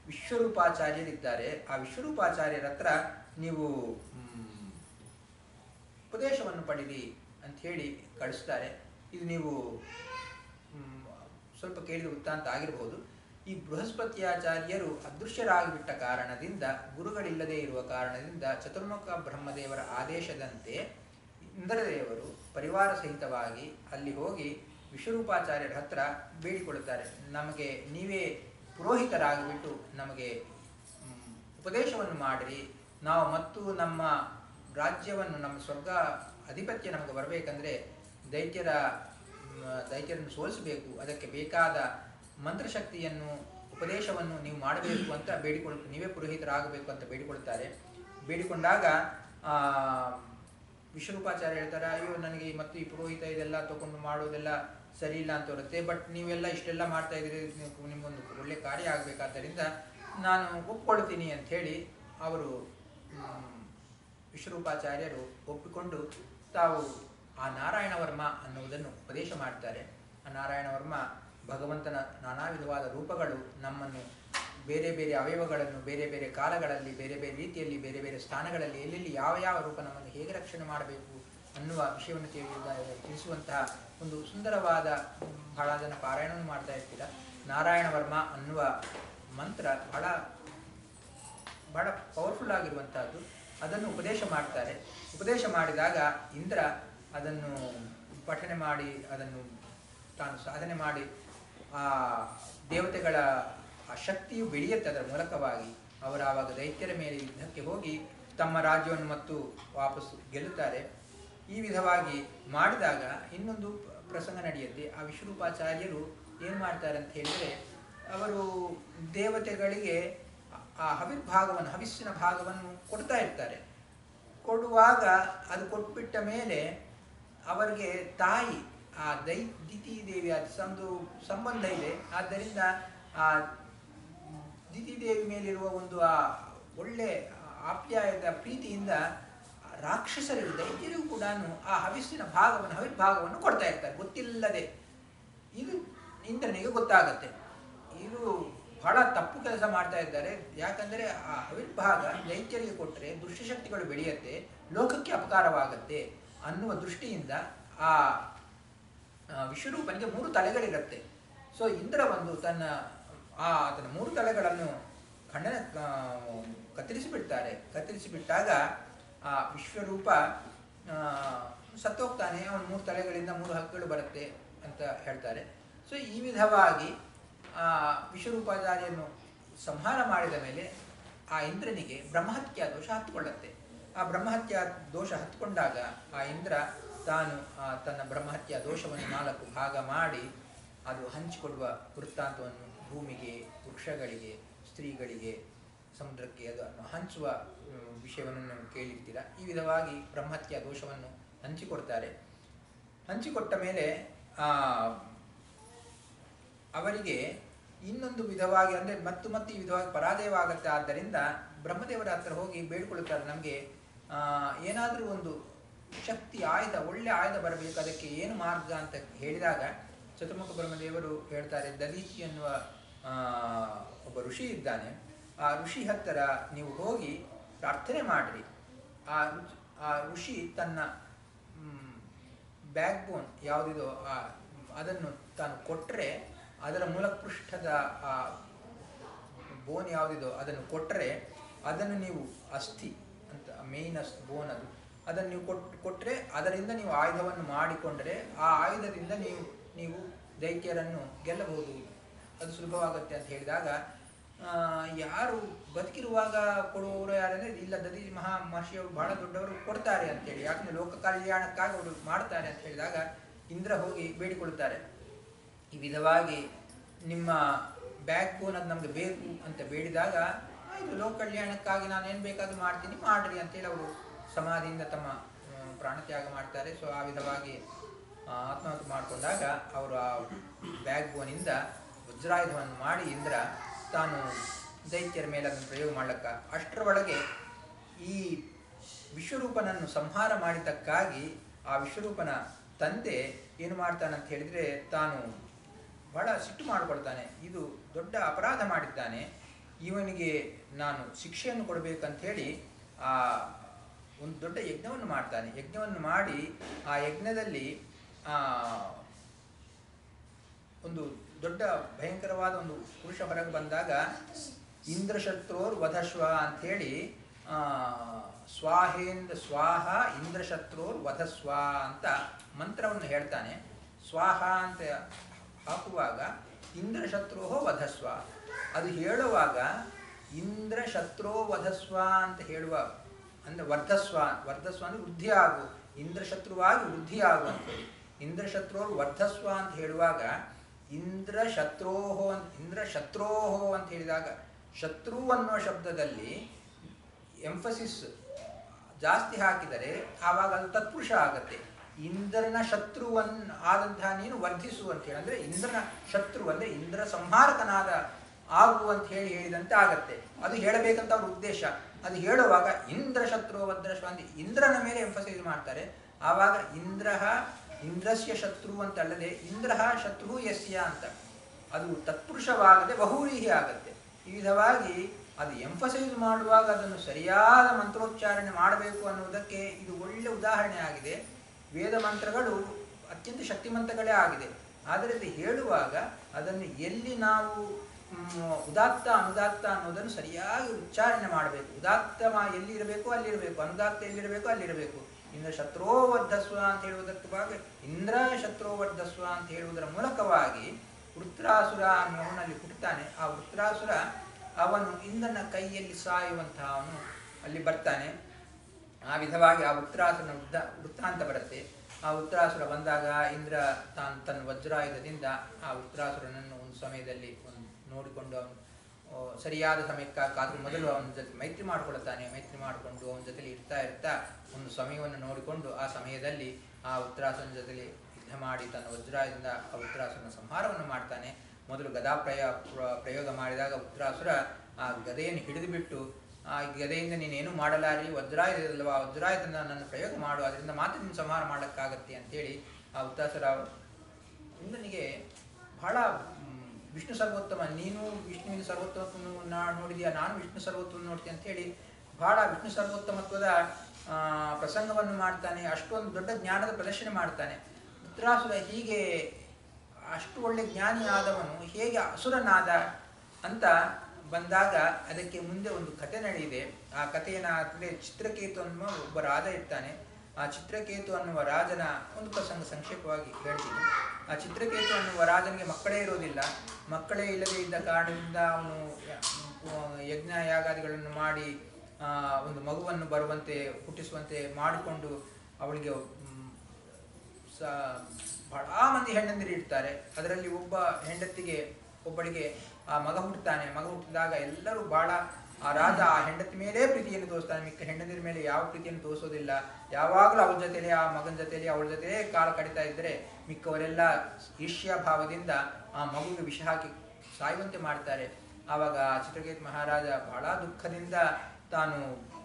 ವಿಶ್ವರೂಪಾಚಾರ್ಯರಿದ್ದಾರೆ ಆ ವಿಶ್ವರೂಪಾಚಾರ್ಯರ ಹತ್ರ ನೀವು ಮ್, ಉಪದೇಶವನ್ನು ಪಡೀರಿ ಅಂತ ಹೇಳಿ ಕಳಿಸ್ತಾರೆ ಇದು ನೀವು ಮ್, ಸ್ವಲ್ಪ ಕೇಳಿದ ವೃತ್ತಾಂತ ಆಗಿರಬಹುದು ಈ ಬೃಹಸ್ಪತ್ಯಾಚಾರ್ಯರು ಅದೃಶ್ಯರಾಗಿಬಿಟ್ಟ ಕಾರಣದಿಂದ ಗುರುಗಳಿಲ್ಲದೆ ಇರುವ ಕಾರಣದಿಂದ ಚತುರ್ಮುಖ ಬ್ರಹ್ಮದೇವರ ಆದೇಶದಂತೆ ಇಂದ್ರದೇವರು ಪರಿವಾರ ಸಹಿತವಾಗಿ ಅಲ್ಲಿ ಹೋಗಿ ವಿಶ್ವರೂಪಾಚಾರ್ಯರ ಹತ್ರ ಬೇಡಿಕೊಳ್ಳುತ್ತಾರೆ ನಮಗೆ ನೀವೇ ಪುರೋಹಿತರಾಗಿಬಿಟ್ಟು ನಮಗೆ ಮ್, ಉಪದೇಶವನ್ನು ಮಾಡಿರಿ ನಾವು ಮತ್ತು ನಮ್ಮ ರಾಜ್ಯವನ್ನು ನಮ್ಮ ಸ್ವರ್ಗ ಅಧಿಪತ್ಯ ನಮಗೆ ಬರಬೇಕಂದ್ರೆ ದೈತ್ಯರ ಮ್, ದೈತ್ಯರನ್ನು ಸೋಲಿಸಬೇಕು ಅದಕ್ಕೆ ಬೇಕಾದ ಮಂತ್ರಶಕ್ತಿಯನ್ನು ಉಪದೇಶವನ್ನು ನೀವು ಮಾಡಬೇಕು ಅಂತ ಬೇಡಿಕೊಳ್ಳ ನೀವೇ ಪುರೋಹಿತರಾಗಬೇಕು ಅಂತ ಬೇಡಿಕೊಳ್ತಾರೆ ಬೇಡಿಕೊಂಡಾಗ ಆ, ವಿಶ್ವರೂಪಾಚಾರ್ಯ ಹೇಳ್ತಾರೆ ಅಯ್ಯೋ ನನಗೆ ಈ ಮತ್ತು ಈ ಪುರೋಹಿತ ಇದೆಲ್ಲ ತಗೊಂಡು ಮಾಡೋದೆಲ್ಲ ಸರಿ ಇಲ್ಲ ಅಂತ ಬರುತ್ತೆ ಬಟ್ ನೀವೆಲ್ಲ ಇಷ್ಟೆಲ್ಲ ಮಾಡ್ತಾ ಇದ್ದೀರಿ ನೀವು- ನಿಮ್ಗೊಂದು ಒಳ್ಳೆ ಕಾರ್ಯ ಆಗಬೇಕಾದ್ದರಿಂದ ನಾನು ಒಪ್ಕೊಳ್ತೀನಿ ಅಂತ ಹೇಳಿ ಅವರು ಮ್, ವಿಶ್ವರೂಪಾಚಾರ್ಯರು ಒಪ್ಪಿಕೊಂಡು ತಾವು ಆ ನಾರಾಯಣ ವರ್ಮ ಅನ್ನುವುದನ್ನು ಉಪದೇಶ ಮಾಡ್ತಾರೆ ಆ ನಾರಾಯಣ ವರ್ಮ ಭಗವಂತನ ನಾನಾ ವಿಧವಾದ ರೂಪಗಳು ನಮ್ಮನ್ನು ಬೇರೆ ಬೇರೆ ಅವಯವಗಳನ್ನು ಬೇರೆ ಬೇರೆ ಕಾಲಗಳಲ್ಲಿ ಬೇರೆ ಬೇರೆ ರೀತಿಯಲ್ಲಿ ಬೇರೆ ಬೇರೆ ಸ್ಥಾನಗಳಲ್ಲಿ ಎಲ್ಲೆಲ್ಲಿ ಯಾವ ಯಾವ ರೂಪ ನಮ್ಮನ್ನು ಹೇಗೆ ರಕ್ಷಣೆ ಮಾಡಬೇಕು ಅನ್ನುವ ವಿಷಯವನ್ನು ತಿಳಿ- ತಿಳಿಸುವಂತಹ ಒಂದು ಸುಂದರವಾದ ಮ್, ಬಹಳ ಜನ ಪಾರಾಯಣವನ್ನು ಮಾಡ್ತಾ ಇರ್ತೀರ ನಾರಾಯಣ ವರ್ಮ ಅನ್ನುವ ಮಂತ್ರ ಬಹಳ ಬಹಳ ಪವರ್ಫುಲ್ ಆಗಿರುವಂತಹದ್ದು ಅದನ್ನು ಉಪದೇಶ ಮಾಡ್ತಾರೆ ಉಪದೇಶ ಮಾಡಿದಾಗ ಇಂದ್ರ ಅದನ್ನು ಪಠನೆ ಮಾಡಿ ಅದನ್ನು ತಾನು ಸಾಧನೆ ಮಾಡಿ ಆ ದೇವತೆಗಳ ಆ ಶಕ್ತಿಯು ಬೆಳೆಯುತ್ತೆ ಅದರ ಮೂಲಕವಾಗಿ ಅವರು ಆವಾಗ ದೈತ್ಯರ ಮೇಲೆ ಯುದ್ಧಕ್ಕೆ ಹೋಗಿ ತಮ್ಮ ರಾಜ್ಯವನ್ನು ಮತ್ತು ವಾಪಸ್ಸು ಗೆಲ್ಲುತ್ತಾರೆ ಈ ವಿಧವಾಗಿ ಮಾಡಿದಾಗ ಇನ್ನೊಂದು ಪ್ರಸಂಗ ನಡೆಯುತ್ತೆ ಆ ವಿಶ್ವರೂಪಾಚಾರ್ಯರು ಏನು ಮಾಡ್ತಾರೆ ಅಂತ ಹೇಳಿದರೆ ಅವರು ದೇವತೆಗಳಿಗೆ ಆ ಹವಿರ್ಭಾಗವನ್ನು ಹವಿಸ್ಸಿನ ಭಾಗವನ್ನು ಕೊಡ್ತಾ ಇರ್ತಾರೆ ಕೊಡುವಾಗ ಅದು ಕೊಟ್ಬಿಟ್ಟ ಮೇಲೆ ಅವರಿಗೆ ತಾಯಿ ಆ ದೈ ದಿತಿ ದೇವಿ ಅದು ಒಂದು ಸಂಬಂಧ ಇದೆ ಆದ್ದರಿಂದ ಆ ದಿತಿ ದೇವಿ ಮೇಲಿರುವ ಒಂದು ಆ ಒಳ್ಳೆ ಆಪ್ಯಾಯದ ಪ್ರೀತಿಯಿಂದ ರಾಕ್ಷಸರಿಗೂ ದೈತ್ಯರಿಗೂ ಕೂಡ ಆ ಹವಿಸ್ಸಿನ ಭಾಗವನ್ನು ಹವಿರ್ಭಾಗವನ್ನು ಕೊಡ್ತಾ ಇರ್ತಾರೆ ಗೊತ್ತಿಲ್ಲದೆ ಇದು ಇಂದ್ರನಿಗೆ ಗೊತ್ತಾಗತ್ತೆ ಇದು ಬಹಳ ತಪ್ಪು ಕೆಲಸ ಮಾಡ್ತಾ ಇದ್ದಾರೆ ಯಾಕಂದರೆ ಆ ಹವಿರ್ಭಾಗ ದೈತ್ಯರಿಗೆ ಕೊಟ್ಟರೆ ದುಷ್ಟಶಕ್ತಿಗಳು ಬೆಳೆಯುತ್ತೆ ಲೋಕಕ್ಕೆ ಅಪಕಾರವಾಗತ್ತೆ ಅನ್ನುವ ದೃಷ್ಟಿಯಿಂದ ಆ ಆ, ವಿಶ್ವರೂಪನಿಗೆ ಮೂರು ತಲೆಗಳಿರುತ್ತೆ ಸೊ ಇಂದ್ರ ಬಂದು ತನ್ನ ಆ ತನ್ನ ಮೂರು ತಲೆಗಳನ್ನು ಖಂಡನ ಆ, ಕತ್ತರಿಸಿಬಿಡ್ತಾರೆ ಕತ್ತರಿಸಿಬಿಟ್ಟಾಗ ಆ ವಿಶ್ವರೂಪ ಆ, ಸತ್ತೋಗ್ತಾನೆ ಅವನ ಮೂರು ತಲೆಗಳಿಂದ ಮೂರು ಹಕ್ಕುಗಳು ಬರುತ್ತೆ ಅಂತ ಹೇಳ್ತಾರೆ ಸೊ ಈ ವಿಧವಾಗಿ ಆ ವಿಶ್ವರೂಪಾಚಾರ್ಯನ್ನು ಸಂಹಾರ ಮಾಡಿದ ಮೇಲೆ ಆ ಇಂದ್ರನಿಗೆ ಬ್ರಹ್ಮಹತ್ಯಾ ದೋಷ ಹತ್ತುಕೊಳ್ಳುತ್ತೆ ಆ ಬ್ರಹ್ಮಹತ್ಯಾ ದೋಷ ಹತ್ಕೊಂಡಾಗ ಆ ಇಂದ್ರ ತಾನು ಆ ತನ್ನ ಬ್ರಹ್ಮಹತ್ಯಾ ದೋಷವನ್ನು ನಾಲ್ಕು ಭಾಗ ಮಾಡಿ ಅದು ಹಂಚಿಕೊಡುವ ವೃತ್ತಾಂತವನ್ನು ಭೂಮಿಗೆ ವೃಕ್ಷಗಳಿಗೆ ಸ್ತ್ರೀಗಳಿಗೆ ಸಮುದ್ರಕ್ಕೆ ಅದನ್ನು ಹಂಚುವ ಮ್, ವಿಷಯವನ್ನು ನೀವು ಕೇಳಿರ್ತೀರ ಈ ವಿಧವಾಗಿ ಬ್ರಹ್ಮಹತ್ಯಾ ದೋಷವನ್ನು ಹಂಚಿಕೊಡ್ತಾರೆ ಹಂಚಿಕೊಟ್ಟ ಮೇಲೆ ಆ ಅವರಿಗೆ ಇನ್ನೊಂದು ವಿಧವಾಗಿ ಅಂದರೆ ಮತ್ತು ಮತ್ತು ಈ ವಿಧವಾಗಿ ಪರಾಜಯವಾಗುತ್ತೆ ಆದ್ದರಿಂದ ಬ್ರಹ್ಮದೇವರ ಹತ್ರ ಹೋಗಿ ಬೇಡ್ಕೊಳ್ಳುತ್ತಾರೆ ನಮಗೆ ಏನಾದರೂ ಒಂದು ಶಕ್ತಿ ಆಯುಧ ಒಳ್ಳೆ ಆಯುಧ ಬರಬೇಕು ಅದಕ್ಕೆ ಏನು ಮಾರ್ಗ ಅಂತ ಹೇಳಿದಾಗ ಚತುರ್ಮುಖ ಬ್ರಹ್ಮದೇವರು ಹೇಳ್ತಾರೆ ದದೀಚಿ ಎನ್ನುವ ಆ, ಒಬ್ಬ ಋಷಿ ಇದ್ದಾನೆ ಆ ಋಷಿ ಹತ್ತಿರ ನೀವು ಹೋಗಿ ಪ್ರಾರ್ಥನೆ ಮಾಡಿರಿ ಆ ಋಚ್- ಆ ಋಷಿ ತನ್ನ ಬ್ಯಾಕ್ ಬೋನ್ ಯಾವುದಿದೋ ಆ ಅದನ್ನು ತಾನು ಕೊಟ್ಟರೆ ಅದರ ಮೂಲಪೃಷ್ಠದ ಆ ಬೋನ್ ಯಾವುದಿದೋ ಅದನ್ನು ಕೊಟ್ಟರೆ ಅದನ್ನು ನೀವು ಅಸ್ಥಿ ಅಂತ ಮೇಯ್ನ್ ಅಸ್ ಬೋನ್ ಅದು ಅದನ್ನು ನೀವು ಕೊಟ್ ಕೊಟ್ಟರೆ ಅದರಿಂದ ನೀವು ಆಯುಧವನ್ನು ಮಾಡಿಕೊಂಡರೆ ಆ ಆಯುಧದಿಂದ ನೀವು ನೀವು ದೈತ್ಯರನ್ನು ಗೆಲ್ಲಬಹುದು ಅದು ಸುಲಭವಾಗುತ್ತೆ ಅಂತ ಹೇಳಿದಾಗ ಆ, ಯಾರು ಬದುಕಿರುವಾಗ ಕೊಡುವವರು ಯಾರಂದ್ರೆ ಇಲ್ಲ ದದಿ ಮಹಾ ಮಹರ್ಷಿಯವರು ಬಹಳ ದೊಡ್ಡವರು ಕೊಡ್ತಾರೆ ಅಂತೇಳಿ ಯಾಕಂದ್ರೆ ಲೋಕ ಕಲ್ಯಾಣಕ್ಕಾಗಿ ಅವರು ಮಾಡ್ತಾರೆ ಅಂತ ಹೇಳಿದಾಗ ಇಂದ್ರ ಹೋಗಿ ಬೇಡಿಕೊಳ್ಳುತ್ತಾರೆ ಈ ವಿಧವಾಗಿ ನಿಮ್ಮ ಬ್ಯಾಕ್ ಬೋನ್ ಅದು ನಮಗೆ ಬೇಕು ಅಂತ ಬೇಡಿದಾಗ ಆಯಿತು ಲೋಕ ಕಲ್ಯಾಣಕ್ಕಾಗಿ ನಾನು ಏನು ಬೇಕಾದ್ರೂ ಮಾಡ್ತೀನಿ ಮಾಡ್ರಿ ಅಂತೇಳಿ ಅವರು ಸಮಾಧಿಯಿಂದ ತಮ್ಮ ಆ, ಪ್ರಾಣತ್ಯಾಗ ಮಾಡ್ತಾರೆ ಸೊ ಆ ವಿಧವಾಗಿ ಆ, ಆತ್ಮಹತ್ಯೆ ಮಾಡಿಕೊಂಡಾಗ ಅವರು ಆ ಬ್ಯಾಕ್ ಬೋನಿಂದ ವಜ್ರಾಯುಧವನ್ನು ಮಾಡಿ ಇಂದ್ರ ತಾನು ದೈತ್ಯರ ಮೇಲೆ ಅದನ್ನು ಪ್ರಯೋಗ ಮಾಡ್ಲಕ್ಕ ಅಷ್ಟರೊಳಗೆ ಈ ವಿಶ್ವರೂಪನನ್ನು ಸಂಹಾರ ಮಾಡಿದ್ದಕ್ಕಾಗಿ ಆ ವಿಶ್ವರೂಪನ ತಂದೆ ಏನು ಮಾಡ್ತಾನಂತ ಹೇಳಿದರೆ ತಾನು ಬಹಳ ಸಿಟ್ಟು ಮಾಡಿಕೊಳ್ತಾನೆ ಇದು ದೊಡ್ಡ ಅಪರಾಧ ಮಾಡಿದ್ದಾನೆ ಇವನಿಗೆ ನಾನು ಶಿಕ್ಷೆಯನ್ನು ಕೊಡಬೇಕಂತ ಹೇಳಿ ಆ ಒಂದು ದೊಡ್ಡ ಯಜ್ಞವನ್ನು ಮಾಡ್ತಾನೆ ಯಜ್ಞವನ್ನು ಮಾಡಿ ಆ ಯಜ್ಞದಲ್ಲಿ ಆ ಒಂದು ದೊಡ್ಡ ಭಯಂಕರವಾದ ಒಂದು ಪುರುಷ ಹೊರಗೆ ಬಂದಾಗ ಇಂದ್ರಶತ್ರೋರ್ ವಧಶ್ವ ಅಂಥೇಳಿ ಆ, ಸ್ವಾಹೇಂದ್ರ ಸ್ವಾಹ ಇಂದ್ರಶತ್ರೋರ್ ವಧಸ್ವ ಅಂತ ಮಂತ್ರವನ್ನು ಹೇಳ್ತಾನೆ ಸ್ವಾಹ ಅಂತ ಹಾಕುವಾಗ ಇಂದ್ರಶತ್ರೋ ವಧಸ್ವ ಅದು ಹೇಳುವಾಗ ಇಂದ್ರ ಶತ್ರೋ ವಧಸ್ವ ಅಂತ ಹೇಳುವ ಅಂದ್ರೆ ವರ್ಧಸ್ವ ವರ್ಧಸ್ವ ಅಂದ್ರೆ ವೃದ್ಧಿ ಆಗು ಇಂದ್ರ ಶತ್ರುವಾಗಿ ವೃದ್ಧಿ ಆಗು ಅಂತೇಳಿ ಇಂದ್ರ ಶತ್ರು ವರ್ಧಸ್ವ ಅಂತ ಹೇಳುವಾಗ ಇಂದ್ರ ಶತ್ರೋಹೋ ಅಂತ ಇಂದ್ರ ಶತ್ರೋಹೋ ಅಂತ ಹೇಳಿದಾಗ ಶತ್ರು ಅನ್ನೋ ಶಬ್ದದಲ್ಲಿ ಎಂಫಸಿಸ್ ಜಾಸ್ತಿ ಹಾಕಿದರೆ ಆವಾಗ ಅದು ತತ್ಪುರುಷ ಆಗತ್ತೆ ಇಂದ್ರನ ಶತ್ರುವನ್ ಆದಂತಹ ನೀನು ವರ್ಧಿಸು ಅಂತ ಹೇಳಿ ಅಂದ್ರೆ ಇಂದ್ರನ ಶತ್ರು ಅಂದ್ರೆ ಇಂದ್ರ ಸಂಹಾರಕನಾದ ಆಗು ಅಂತ ಹೇಳಿ ಹೇಳಿದಂತೆ ಆಗತ್ತೆ ಅದು ಹೇಳಬೇಕಂತ ಅವ್ರ ಉದ್ದೇಶ ಅದು ಹೇಳುವಾಗ ಇಂದ್ರ ಶತ್ರು ವದ್ರಶ್ವ ಅಂತ ಇಂದ್ರನ ಮೇಲೆ ಎಂಫಸೈಸ್ ಮಾಡ್ತಾರೆ ಆವಾಗ ಇಂದ್ರಹ ಇಂದ್ರಸ್ಯ ಶತ್ರು ಅಂತ ಅಲ್ಲದೆ ಇಂದ್ರಹ ಶತ್ರು ಯಸ್ಯ ಅಂತ ಅದು ತತ್ಪುರುಷವಾಗದೆ ಬಹುವ್ರೀಹಿ ಆಗತ್ತೆ ಈ ವಿಧವಾಗಿ ಅದು ಎಂಫಸೈಸ್ ಮಾಡುವಾಗ ಅದನ್ನು ಸರಿಯಾದ ಮಂತ್ರೋಚ್ಚಾರಣೆ ಮಾಡಬೇಕು ಅನ್ನುವುದಕ್ಕೆ ಇದು ಒಳ್ಳೆ ಉದಾಹರಣೆ ಆಗಿದೆ ವೇದ ಮಂತ್ರಗಳು ಅತ್ಯಂತ ಶಕ್ತಿಮಂತಗಳೇ ಆಗಿದೆ ಆದರೆ ಇದು ಹೇಳುವಾಗ ಅದನ್ನು ಎಲ್ಲಿ ನಾವು ಮ್, ಉದಾತ್ತ ಅನುದಾತ್ತ ಅನ್ನೋದನ್ನು ಸರಿಯಾಗಿ ಉಚ್ಚಾರಣೆ ಮಾಡಬೇಕು ಉದಾತ್ತ ಮಾ- ಎಲ್ಲಿರಬೇಕು ಅಲ್ಲಿರಬೇಕು ಅನುದಾತ್ತ ಎಲ್ಲಿರಬೇಕು ಅಲ್ಲಿರಬೇಕು ಇಂದ್ರ ಶತ್ರೋವರ್ಧಸ್ವ ಅಂತ ಹೇಳುವುದಕ್ಕೆ ಭಾಗ ಇಂದ್ರ ಶತ್ರೋವರ್ಧಸ್ವ ಅಂತ ಹೇಳುವುದರ ಮೂಲಕವಾಗಿ ವೃತ್ರಾಸುರ ಅನ್ನೋವನಲ್ಲಿ ಹುಟ್ಟುತ್ತಾನೆ ಆ ವೃತ್ರಾಸುರ ಅವನು ಇಂದ್ರನ ಕೈಯಲ್ಲಿ ಸಾಯುವಂತಹ ಅವನು ಅಲ್ಲಿ ಬರ್ತಾನೆ ಆ ವಿಧವಾಗಿ ಆ ಉತ್ತರಾಸುರನ ವೃತ್ತ ವೃತ್ತಾಂತ ಬರುತ್ತೆ ಆ ಉತ್ತರಾಸುರ ಬಂದಾಗ ಇಂದ್ರ ತಾನು ತನ್ನ ವಜ್ರಾಯುಧದಿಂದ ಆ ಉತ್ತರಾಸುರನನ್ನು ಒಂದು ಸಮಯದಲ್ಲಿ ಒಂದು ನೋಡಿಕೊಂಡು ಅವನು ಆ, ಸರಿಯಾದ ಸಮಯಕ್ಕೆ ಕಾದ್ರೆ ಮೊದಲು ಅವನ ಜೊತೆ ಮೈತ್ರಿ ಮಾಡಿಕೊಳ್ಳುತ್ತಾನೆ ಮೈತ್ರಿ ಮಾಡಿಕೊಂಡು ಅವನ ಜೊತೆಲಿ ಇರ್ತಾ ಇರ್ತಾ ಒಂದು ಸಮಯವನ್ನು ನೋಡಿಕೊಂಡು ಆ ಸಮಯದಲ್ಲಿ ಆ ಉತ್ತರಾಸುರನ ಜೊತೆಲಿ ಯುದ್ಧ ಮಾಡಿ ತನ್ನ ವಜ್ರಾಯುಧದಿಂದ ಆ ಉತ್ತರಾಸುರನ ಸಂಹಾರವನ್ನು ಮಾಡ್ತಾನೆ ಮೊದಲು ಗದಾ ಪ್ರಯ ಪ್ರ- ಪ್ರಯೋಗ ಮಾಡಿದಾಗ ಉತ್ತರಾಸುರ ಆ ಗದೆಯನ್ನು ಹಿಡಿದು ಬಿಟ್ಟು ಆ ಗದೆಯಿಂದ ನೀನೇನು ಮಾಡಲಾರಿ ವಜ್ರಾಯುಧದಲ್ವಾ ವಜ್ರಾಯುಧದಿಂದ ನನ್ನ ಪ್ರಯೋಗ ಮಾಡು ಅದರಿಂದ ಮಾತ್ರ ನೀನು ಸಂಹಾರ ಮಾಡಕ್ಕಾಗತ್ತೆ ಅಂತೇಳಿ ಆ ಉತ್ತಾಸುರ ಇಂದ್ರನಿಗೆ ಬಹಳ ಮ್, ವಿಷ್ಣು ಸರ್ವೋತ್ತಮ ನೀನು ವಿಷ್ಣುವಿನ ಸರ್ವೋತ್ತಮತ್ವವನ್ನು ನಾ ನೋಡಿದ್ಯಾ ನಾನು ವಿಷ್ಣು ಸರ್ವೋತ್ತಮ ನೋಡ್ತೀನಿ ಅಂತೇಳಿ ಬಹಳ ವಿಷ್ಣು ಸರ್ವೋತ್ತಮತ್ವದ ಆ, ಪ್ರಸಂಗವನ್ನು ಮಾಡ್ತಾನೆ ಅಷ್ಟೊಂದು ದೊಡ್ಡ ಜ್ಞಾನದ ಪ್ರದರ್ಶನ ಮಾಡ್ತಾನೆ ಉತ್ತರಾಸುರ ಹೀಗೆ ಅಷ್ಟು ಒಳ್ಳೆ ಜ್ಞಾನಿ ಆದವನು ಹೇಗೆ ಅಸುರನಾದ ಅಂತ ಬಂದಾಗ ಅದಕ್ಕೆ ಮುಂದೆ ಒಂದು ಕತೆ ನಡೆಯಿದೆ ಆ ಕಥೆಯನ್ನ ಚಿತ್ರಕೇತು ಅನ್ನುವ ಒಬ್ಬ ರಾಜ ಇರ್ತಾನೆ ಆ ಚಿತ್ರಕೇತು ಅನ್ನುವ ರಾಜನ ಒಂದು ಪ್ರಸಂಗ ಸಂಕ್ಷೇಪವಾಗಿ ಹೇಳ್ತೀನಿ ಆ ಚಿತ್ರಕೇತು ಅನ್ನುವ ರಾಜನಿಗೆ ಮಕ್ಕಳೇ ಇರೋದಿಲ್ಲ ಮಕ್ಕಳೇ ಇಲ್ಲದೆ ಇದ್ದ ಕಾರಣದಿಂದ ಅವನು ಯ- ಯಜ್ಞ ಯಾಗಾದಿಗಳನ್ನು ಮಾಡಿ ಆ, ಒಂದು ಮಗುವನ್ನು ಬರುವಂತೆ ಹುಟ್ಟಿಸುವಂತೆ ಮಾಡಿಕೊಂಡು ಅವಳಿಗೆ ಮ್, ಸ ಬಹಳ ಮಂದಿ ಹೆಣ್ಣಂದಿರು ಇರ್ತಾರೆ ಅದರಲ್ಲಿ ಒಬ್ಬ ಹೆಂಡತಿಗೆ ಒಬ್ಬಳಿಗೆ ಆ ಮಗ ಹುಟ್ಟುತ್ತಾನೆ ಮಗ ಹುಟ್ಟಿದಾಗ ಎಲ್ಲರೂ ಬಹಳ ಆ ರಾಜ ಆ ಹೆಂಡತಿ ಮೇಲೇ ಪ್ರೀತಿಯನ್ನು ತೋರಿಸ್ತಾನೆ ಮಿಕ್ಕ ಹೆಂಡತಿರ ಮೇಲೆ ಯಾವ ಪ್ರೀತಿಯನ್ನು ತೋರಿಸೋದಿಲ್ಲ ಯಾವಾಗಲೂ ಅವಳ ಜೊತೆಲಿ ಆ ಮಗನ ಜೊತೆಲಿ ಅವಳ ಜೊತೆಲೇ ಕಾಲ ಕಡಿತಾ ಇದ್ದರೆ ಮಿಕ್ಕವರೆಲ್ಲ ಈರ್ಷ್ಯಾ ಭಾವದಿಂದ ಆ ಮಗುವಿಗೆ ವಿಷ ಹಾಕಿ ಸಾಯುವಂತೆ ಮಾಡ್ತಾರೆ ಆವಾಗ ಚಿತ್ರಕೇತ್ ಮಹಾರಾಜ ಬಹಳ ದುಃಖದಿಂದ ತಾನು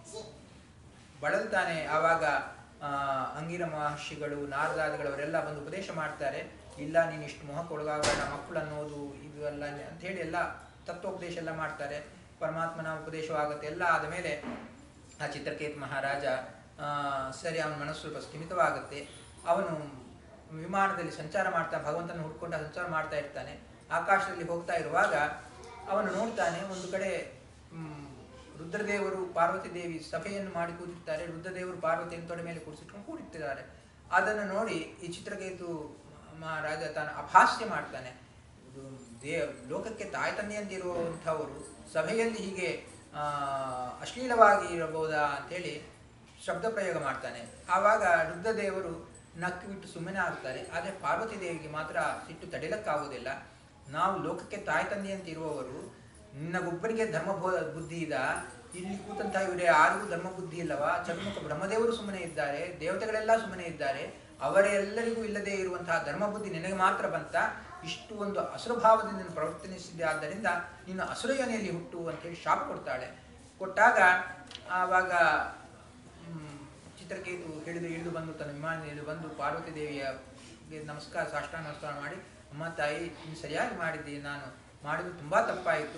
ಬಳಲ್ತಾನೆ ಆವಾಗ ಆ, ಅಂಗಿರ ಮಹರ್ಷಿಗಳು ನಾರದಾದಿಗಳು ಅವರೆಲ್ಲ ಬಂದು ಉಪದೇಶ ಮಾಡ್ತಾರೆ ಇಲ್ಲ ನೀನು ಇಷ್ಟು ಮೊಹಕ್ಕೆ ಒಳಗಾಗಬೇಡ ಮಕ್ಕಳು ಅನ್ನೋದು ಇದು ಅಲ್ಲ ಅಂತ ಹೇಳಿ ಎಲ್ಲ ತತ್ವೋಪದೇಶ ಎಲ್ಲ ಮಾಡ್ತಾರೆ ಪರಮಾತ್ಮನ ಉಪದೇಶವಾಗುತ್ತೆ ಎಲ್ಲ ಆದ ಮೇಲೆ ಆ ಚಿತ್ರಕೇತ್ ಮಹಾರಾಜ ಆ, ಸರಿ ಅವನ ಮನಸ್ಸು ಸ್ವಲ್ಪ ಸ್ಥಿಮಿತವಾಗುತ್ತೆ ಅವನು ವಿಮಾನದಲ್ಲಿ ಸಂಚಾರ ಮಾಡ್ತಾ ಭಗವಂತನ ಹುಡ್ಕೊಂಡು ಸಂಚಾರ ಮಾಡ್ತಾ ಇರ್ತಾನೆ ಆಕಾಶದಲ್ಲಿ ಹೋಗ್ತಾ ಇರುವಾಗ ಅವನು ನೋಡ್ತಾನೆ ಒಂದು ಕಡೆ ಮ್, ರುದ್ರದೇವರು ಪಾರ್ವತಿ ದೇವಿ ಸಭೆಯನ್ನು ಮಾಡಿ ಕೂತಿರ್ತಾರೆ ರುದ್ರದೇವರು ಪಾರ್ವತಿಯನ್ನು ತೊಡೆ ಮೇಲೆ ಕೂರಿಸಿಟ್ಕೊಂಡು ಕೂಡಿರ್ತಿದ್ದಾರೆ ಅದನ್ನು ನೋಡಿ ಈ ಚಿತ್ರಕೇತು ಮಹಾರಾಜ ತಾನು ಅಭಾಸ್ಯ ಮಾಡ್ತಾನೆ ಇದು ದೇ ಲೋಕಕ್ಕೆ ತಾಯ್ತನ್ನೆಯಂತಿರುವಂಥವರು ಸಭೆಯಲ್ಲಿ ಹೀಗೆ ಆ, ಅಶ್ಲೀಲವಾಗಿ ಇರಬಹುದಾ ಅಂತೇಳಿ ಶಬ್ದ ಪ್ರಯೋಗ ಮಾಡ್ತಾನೆ ಆವಾಗ ರುದ್ರದೇವರು ನಕ್ಕು ಬಿಟ್ಟು ಸುಮ್ಮನೆ ಆಗ್ತಾರೆ ಆದರೆ ಪಾರ್ವತಿ ದೇವಿಗೆ ಮಾತ್ರ ಸಿಟ್ಟು ತಡೆಯಲಿಕ್ಕಾಗುವುದಿಲ್ಲ ನಾವು ಲೋಕಕ್ಕೆ ತಾಯಿ ತಂದೆಯಂತೆ ಇರುವವರು ನಿನ್ನಗೊಬ್ಬರಿಗೆ ಧರ್ಮ ಬೋ- ಬುದ್ಧಿ ಇದ ಇಲ್ಲಿ ಕೂತಂತಹ ಇವರೇ ಯಾರಿಗೂ ಧರ್ಮ ಬುದ್ಧಿ ಇಲ್ಲವಾ ಚರ್ಮುಖ ಬ್ರಹ್ಮದೇವರು ಸುಮ್ಮನೆ ಇದ್ದಾರೆ ದೇವತೆಗಳೆಲ್ಲ ಸುಮ್ಮನೆ ಇದ್ದಾರೆ ಅವರೆಲ್ಲರಿಗೂ ಇಲ್ಲದೆ ಇರುವಂತಹ ಧರ್ಮ ಬುದ್ಧಿ ನಿನಗೆ ಮಾತ್ರ ಬಂತ ಇಷ್ಟು ಒಂದು ಅಸುರಭಾವದಿಂದ ನೀನು ಪ್ರವರ್ತನಿಸಿದೆ ಆದ್ದರಿಂದ ನೀನು ಅಸುರ ಯೋನಿಯಲ್ಲಿ ಹುಟ್ಟು ಅಂತೇಳಿ ಶಾಪ ಕೊಡ್ತಾಳೆ ಕೊಟ್ಟಾಗ ಆವಾಗ ಮ್, ಚಿತ್ರಕೇತು ಹಿಡಿದು ಇಳಿದು ಬಂದು ತನ್ನ ವಿಮಾನ ಇಳಿದು ಬಂದು ಪಾರ್ವತಿ ದೇವಿಯ ಗೆ ನಮಸ್ಕಾರ ಸಾಷ್ಟಾಂಗ ನಮಸ್ಕಾರ ಮಾಡಿ ಅಮ್ಮ ತಾಯಿ ನೀನು ಸರಿಯಾಗಿ ಮಾಡಿದ್ದಿ ನಾನು ಮಾಡಿದ್ದು ತುಂಬ ತಪ್ಪಾಯಿತು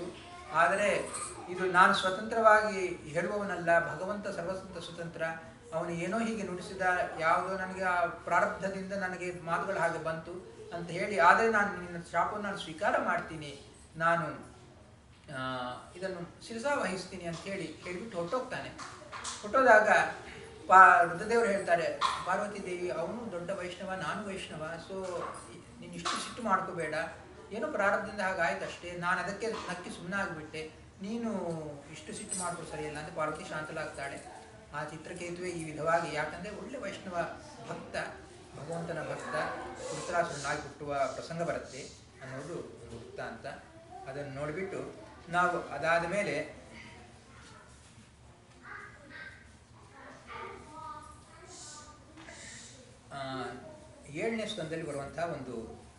ಆದರೆ ಇದು ನಾನು ಸ್ವತಂತ್ರವಾಗಿ ಹೇಳುವವನಲ್ಲ ಭಗವಂತ ಸರ್ವಸ್ವಂತ ಸ್ವತಂತ್ರ ಅವನು ಏನೋ ಹೀಗೆ ನುಡಿಸಿದ ಯಾವುದೋ ನನಗೆ ಆ ಪ್ರಾರಬ್ಧದಿಂದ ನನಗೆ ಮಾತುಗಳು ಹಾಗೆ ಬಂತು ಅಂತ ಹೇಳಿ ಆದರೆ ನಾನು ನಿನ್ನ ಶಾಪವನ್ನು ನಾನು ಸ್ವೀಕಾರ ಮಾಡ್ತೀನಿ ನಾನು ಆ, ಇದನ್ನು ಶಿರಸಾ ವಹಿಸ್ತೀನಿ ಅಂತ ಹೇಳಿ ಹೇಳಿಬಿಟ್ಟು ಹೊರಟೋಗ್ತಾನೆ ಹೊಟ್ಟೋದಾಗ ಪಾ ರುದ್ರದೇವರು ಹೇಳ್ತಾರೆ ಪಾರ್ವತಿ ದೇವಿ ಅವನು ದೊಡ್ಡ ವೈಷ್ಣವ ನಾನು ವೈಷ್ಣವ ಸೊ ನೀನು ಇಷ್ಟು ಸಿಟ್ಟು ಮಾಡ್ಕೋಬೇಡ ಏನೋ ಪ್ರಾರಬ್ಧದಿಂದ ಹಾಗಾಯ್ತು ಅಷ್ಟೇ ನಾನು ಅದಕ್ಕೆ ನಕ್ಕಿ ಸುಮ್ಮನೆ ಆಗಿಬಿಟ್ಟೆ ನೀನು ಇಷ್ಟು ಸಿಟ್ಟು ಮಾಡ್ಕೋ ಸರಿಯಲ್ಲ ಅಂತ ಪಾರ್ವತಿ ಶಾಂತಲಾಗ್ತಾಳೆ ಆ ಚಿತ್ರಕೇತುವೆ ಈ ವಿಧವಾಗಿ ಯಾಕಂದರೆ ಒಳ್ಳೆ ವೈಷ್ಣವ ಭಕ್ತ ಭಗವಂತನ ಭಕ್ತ ವೃತ್ರಾಸುರನಾಗಿ ಹುಟ್ಟುವ ಪ್ರಸಂಗ ಬರುತ್ತೆ ಅನ್ನೋದು ಒಂದು ವೃತ್ತಾಂತ ಅದನ್ನು ನೋಡಿಬಿಟ್ಟು ನಾವು ಅದಾದ ಮೇಲೆ ಆ, ಏಳನೇ ಸ್ಕಂದಲ್ಲಿ ಬರುವಂತಹ ಒಂದು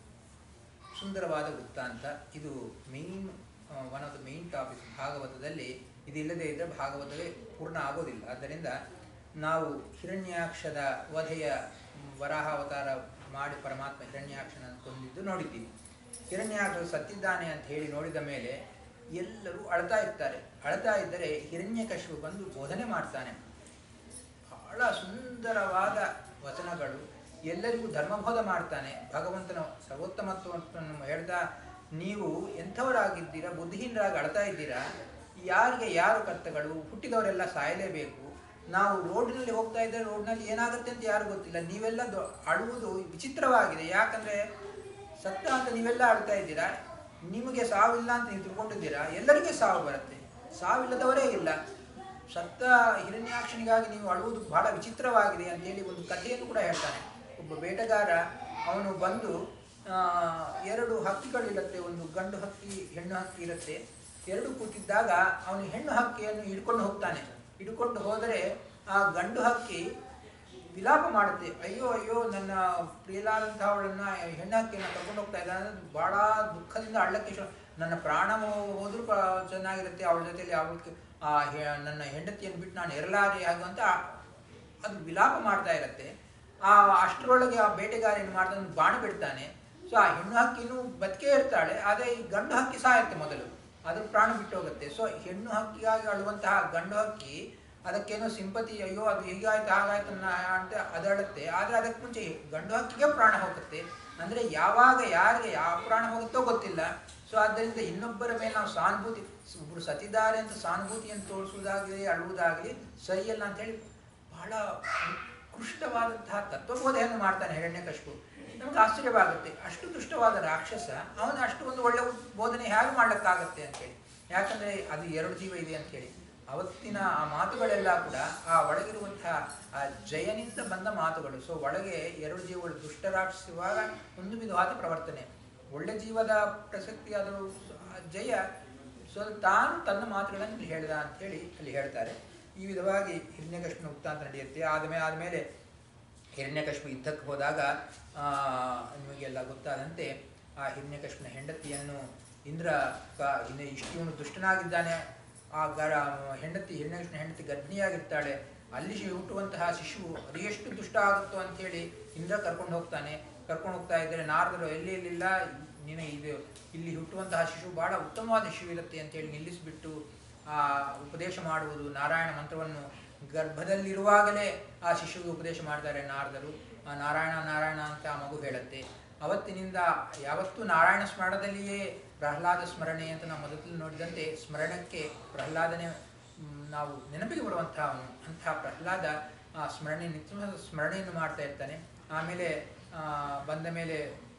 ಸುಂದರವಾದ ವೃತ್ತಾಂತ ಇದು main one of the main topic ಭಾಗವತದಲ್ಲಿ ಇದಿಲ್ಲದೆ ಇದ್ದರೆ ಭಾಗವತವೇ ಪೂರ್ಣ ಆಗೋದಿಲ್ಲ ಆದ್ದರಿಂದ ನಾವು ಹಿರಣ್ಯಾಕ್ಷದ ವಧೆಯ ಮ್, ವರಾಹ ಅವತಾರ ಮಾಡಿ ಪರಮಾತ್ಮ ಹಿರಣ್ಯಾಕ್ಷನ ಕೊಂದಿದ್ದು ನೋಡಿದ್ದೀವಿ ಹಿರಣ್ಯಾಕ್ಷ ಸತ್ತಿದ್ದಾನೆ ಅಂತ ಹೇಳಿ ನೋಡಿದ ಮೇಲೆ ಎಲ್ಲರೂ ಅಳ್ತಾ ಇರ್ತಾರೆ ಅಳ್ತಾ ಇದ್ದರೆ ಹಿರಣ್ಯಕಶಿಪು ಬಂದು ಬೋಧನೆ ಮಾಡ್ತಾನೆ ಬಹಳ ಸುಂದರವಾದ ವಚನಗಳು ಎಲ್ಲರಿಗೂ ಧರ್ಮಬೋಧ ಮಾಡ್ತಾನೆ ಭಗವಂತನ ಸರ್ವೋತ್ತಮತ್ವವನ್ನು ಹೇಳ್ದ ನೀವು ಎಂಥವರಾಗಿದ್ದೀರಾ ಬುದ್ಧಿಹೀನರಾಗಿ ಅಳ್ತಾ ಇದ್ದೀರಾ ಯಾರಿಗೆ ಯಾರು ಕರ್ತಗಳು ಹುಟ್ಟಿದವರೆಲ್ಲ ಸಾಯಲೇಬೇಕು ನಾವು ರೋಡ್ನಲ್ಲಿ ಹೋಗ್ತಾ ಇದ್ದರೆ ರೋಡ್ನಲ್ಲಿ ಏನಾಗುತ್ತೆ ಅಂತ ಯಾರು ಗೊತ್ತಿಲ್ಲ ನೀವೆಲ್ಲ ದೊ- ಅಳುವುದು ವಿಚಿತ್ರವಾಗಿದೆ ಯಾಕಂದ್ರೆ ಸತ್ತ ಅಂತ ನೀವೆಲ್ಲ ಅಳ್ತಾ ಇದ್ದೀರಾ ನಿಮಗೆ ಸಾವಿಲ್ಲ ಅಂತ ನೀವು ತಿಳ್ಕೊಂಡಿದ್ದೀರಾ ಎಲ್ಲರಿಗೆ ಸಾವು ಬರುತ್ತೆ ಸಾವಿಲ್ಲದವರೇ ಇಲ್ಲ ಸತ್ತ ಹಿರಣ್ಯಾಕ್ಷನಿಗಾಗಿ ನೀವು ಅಳುವುದು ಬಹಳ ವಿಚಿತ್ರವಾಗಿದೆ ಅಂತೇಳಿ ಒಂದು ಕಥೆಯನ್ನು ಕೂಡ ಹೇಳ್ತಾನೆ ಒಬ್ಬ ಬೇಟೆಗಾರ ಅವನು ಬಂದು ಆ, ಎರಡು ಹಕ್ಕಿಗಳಿರುತ್ತೆ ಒಂದು ಗಂಡು ಹಕ್ಕಿ ಹೆಣ್ಣು ಹಕ್ಕಿ ಇರುತ್ತೆ ಎರಡು ಕೂತಿದ್ದಾಗ ಅವನು ಹೆಣ್ಣು ಹಕ್ಕಿಯನ್ನು ಹಿಡ್ಕೊಂಡು ಹೋಗ್ತಾನೆ ಹಿಡ್ಕೊಂಡು ಹೋದರೆ ಆ ಗಂಡು ಹಕ್ಕಿ ವಿಲಾಪ ಮಾಡುತ್ತೆ ಅಯ್ಯೋ ಅಯ್ಯೋ ನನ್ನ ಪ್ರಿಯಲಾದಂತಹವಳನ್ನ ಹೆಣ್ಣು ಹಕ್ಕಿಯನ್ನು ಕರ್ಕೊಂಡು ಹೋಗ್ತಾ ಇದ್ದಾನೆ ಅನ್ನೋದು ಬಹಳ ದುಃಖದಿಂದ ಅಳ್ಳಕ್ಕೆ ಶು- ನನ್ನ ಪ್ರಾಣ ಹೋದ್ರೂ ಪ- ಚೆನ್ನಾಗಿರುತ್ತೆ ಅವಳ ಜೊತೆಲಿ ಅವಳಿಗೆ ಆ ಹೆ- ನನ್ನ ಹೆಂಡತಿಯನ್ನು ಬಿಟ್ಟು ನಾನು ಎರಲಾರೆ ಆಗುವಂತ ಅದು ವಿಲಾಪ ಮಾಡ್ತಾ ಇರುತ್ತೆ ಆ ಅಷ್ಟರೊಳಗೆ ಆ ಬೇಟೆಗಾರ ಏನು ಮಾಡ್ತಾನೆ ಒಂದು ಬಾಣ ಬಿಡ್ತಾನೆ ಸೊ ಆ ಹೆಣ್ಣು ಹಕ್ಕಿನೂ ಬದುಕೇ ಇರ್ತಾಳೆ ಆದರೆ ಈ ಗಂಡು ಹಕ್ಕಿ ಸಾಯುತ್ತೆ ಮೊದಲು ಅದ್ರ ಪ್ರಾಣ ಬಿಟ್ಟು ಹೋಗುತ್ತೆ ಸೊ ಹೆಣ್ಣು ಹಕ್ಕಿಗಾಗಿ ಅಳುವಂತಹ ಗಂಡು ಹಕ್ಕಿ ಅದಕ್ಕೇನೋ ಸಿಂಪತಿ ಅಯ್ಯೋ ಅದು ಹೀಗಾಯ್ತು ಹಾಗಾಯ್ತು ಅನ್ನ- ಅಂತ ಅದು ಅಳುತ್ತೆ ಆದರೆ ಅದಕ್ಕೆ ಮುಂಚೆ ಗಂಡು ಹಕ್ಕಿಗೆ ಪ್ರಾಣ ಹೋಗುತ್ತೆ ಅಂದರೆ ಯಾವಾಗ ಯಾರಿಗೆ ಯಾವ ಪ್ರಾಣ ಹೋಗುತ್ತೋ ಗೊತ್ತಿಲ್ಲ ಸೊ ಆದ್ದರಿಂದ ಇನ್ನೊಬ್ಬರ ಮೇಲೆ ನಾವು ಸಹಾನುಭೂತಿ ಒಬ್ಬರು ಸತಿದ್ದಾರೆ ಅಂತ ಸಹಾನುಭೂತಿಯನ್ನು ತೋರಿಸುವುದಾಗಲಿ ಅಳುವುದಾಗಲಿ ಸರಿಯಲ್ಲ ಅಂತ ಹೇಳಿ ಬಹಳ ಉತ್ಕೃಷ್ಟವಾದಂತಹ ತತ್ವಬೋಧೆಯನ್ನು ಮಾಡ್ತಾನೆ ಹಿರಣ್ಯಕಶಿಪು ನಮ್ಗೆ ಆಶ್ಚರ್ಯವಾಗುತ್ತೆ ಅಷ್ಟು ದುಷ್ಟವಾದ ರಾಕ್ಷಸ ಅವನು ಅಷ್ಟು ಒಂದು ಒಳ್ಳೆ ಉತ್- ಬೋಧನೆ ಹೇಗೆ ಮಾಡ್ಲಿಕ್ಕಾಗತ್ತೆ ಅಂತೇಳಿ ಯಾಕಂದ್ರೆ ಅದು ಎರಡು ಜೀವ ಇದೆ ಅಂತೇಳಿ ಅವತ್ತಿನ ಆ ಮಾತುಗಳೆಲ್ಲ ಕೂಡ ಆ ಒಳಗಿರುವಂತಹ ಆ ಜಯನಿಂದ ಬಂದ ಮಾತುಗಳು ಸೊ ಒಳಗೆ ಎರಡು ಜೀವಗಳು ದುಷ್ಟ ರಾಕ್ಷಸಿರುವಾಗ ಒಂದು ವಿಧವಾದ ಪ್ರವರ್ತನೆ ಒಳ್ಳೆ ಜೀವದ ಪ್ರಸಕ್ತಿ ಆದರೂ ಆ ಜಯ ಸೊ ತಾನು ತನ್ನ ಮಾತುಗಳನ್ನು ಇಲ್ಲಿ ಹೇಳ್ದ ಅಂತ ಹೇಳಿ ಅಲ್ಲಿ ಹೇಳ್ತಾರೆ ಈ ವಿಧವಾಗಿ ಹಿರಣ್ಯಕಶ್ಮನ ವೃತ್ತಾಂತ ನಡೆಯುತ್ತೆ ಆದಮೇಲೆ ಆದಮೇಲೆ ಹಿರಣ್ಯಕಶ್ಮು ಯುದ್ಧಕ್ಕೆ ಹೋದಾಗ ಆ, ನಿಮಗೆಲ್ಲ ಗೊತ್ತಾದಂತೆ ಆ ಹಿರಣ್ಯಕಶ್ಮನ ಹೆಂಡತಿಯನ್ನು ಇಂದ್ರ ಕ- ಇನ್ನು ಇಷ್ಟು ಇವನು ದುಷ್ಟನಾಗಿದ್ದಾನೆ ಆ ಗರ ಹೆಂಡತಿ ಹಿರಣ್ಯಕೃಷ್ಣ ಹೆಂಡತಿ ಗರ್ಭಿಣಿಯಾಗಿರ್ತಾಳೆ ಅಲ್ಲಿ ಶಿ- ಹುಟ್ಟುವಂತಹ ಶಿಶು ಅದು ಎಷ್ಟು ದುಷ್ಟ ಆಗುತ್ತೋ ಅಂತೇಳಿ ಇಂದ್ರ ಕರ್ಕೊಂಡು ಹೋಗ್ತಾನೆ ಕರ್ಕೊಂಡು ಹೋಗ್ತಾ ಇದ್ದರೆ ನಾರದರು ಎಲ್ಲಿ ಎಲ್ಲಿಲ್ಲ ನೀನು ಇದು ಇಲ್ಲಿ ಹುಟ್ಟುವಂತಹ ಶಿಶು ಬಹಳ ಉತ್ತಮವಾದ ಶಿಶು ಇರುತ್ತೆ ಅಂತೇಳಿ ನಿಲ್ಲಿಸಿಬಿಟ್ಟು ಆ ಉಪದೇಶ ಮಾಡುವುದು ನಾರಾಯಣ ಮಂತ್ರವನ್ನು ಗರ್ಭದಲ್ಲಿರುವಾಗಲೇ ಆ ಶಿಶುವಿಗೆ ಉಪದೇಶ ಮಾಡ್ತಾರೆ ನಾರದರು ಆ ನಾರಾಯಣ ನಾರಾಯಣ ಅಂತ ಆ ಮಗು ಹೇಳುತ್ತೆ ಅವತ್ತಿನಿಂದ ಯಾವತ್ತೂ ನಾರಾಯಣ ಸ್ಮರಣದಲ್ಲಿಯೇ ಪ್ರಹ್ಲಾದ ಸ್ಮರಣೆ ಅಂತ ನಾವು ಮೊದಲು ನೋಡಿದಂತೆ ಸ್ಮರಣಕ್ಕೆ ಪ್ರಹ್ಲಾದನೇ ಮ್, ನಾವು ನೆನಪಿಗೆ ಬರುವಂತಹ ಅವನು ಅಂತಹ ಪ್ರಹ್ಲಾದ ಆ ಸ್ಮರಣೆ ನಿತ್ಯ ಸ್ಮರಣೆಯನ್ನು ಮಾಡ್ತಾ ಇರ್ತಾನೆ ಆಮೇಲೆ ಆ, ಬಂದ ಮೇಲೆ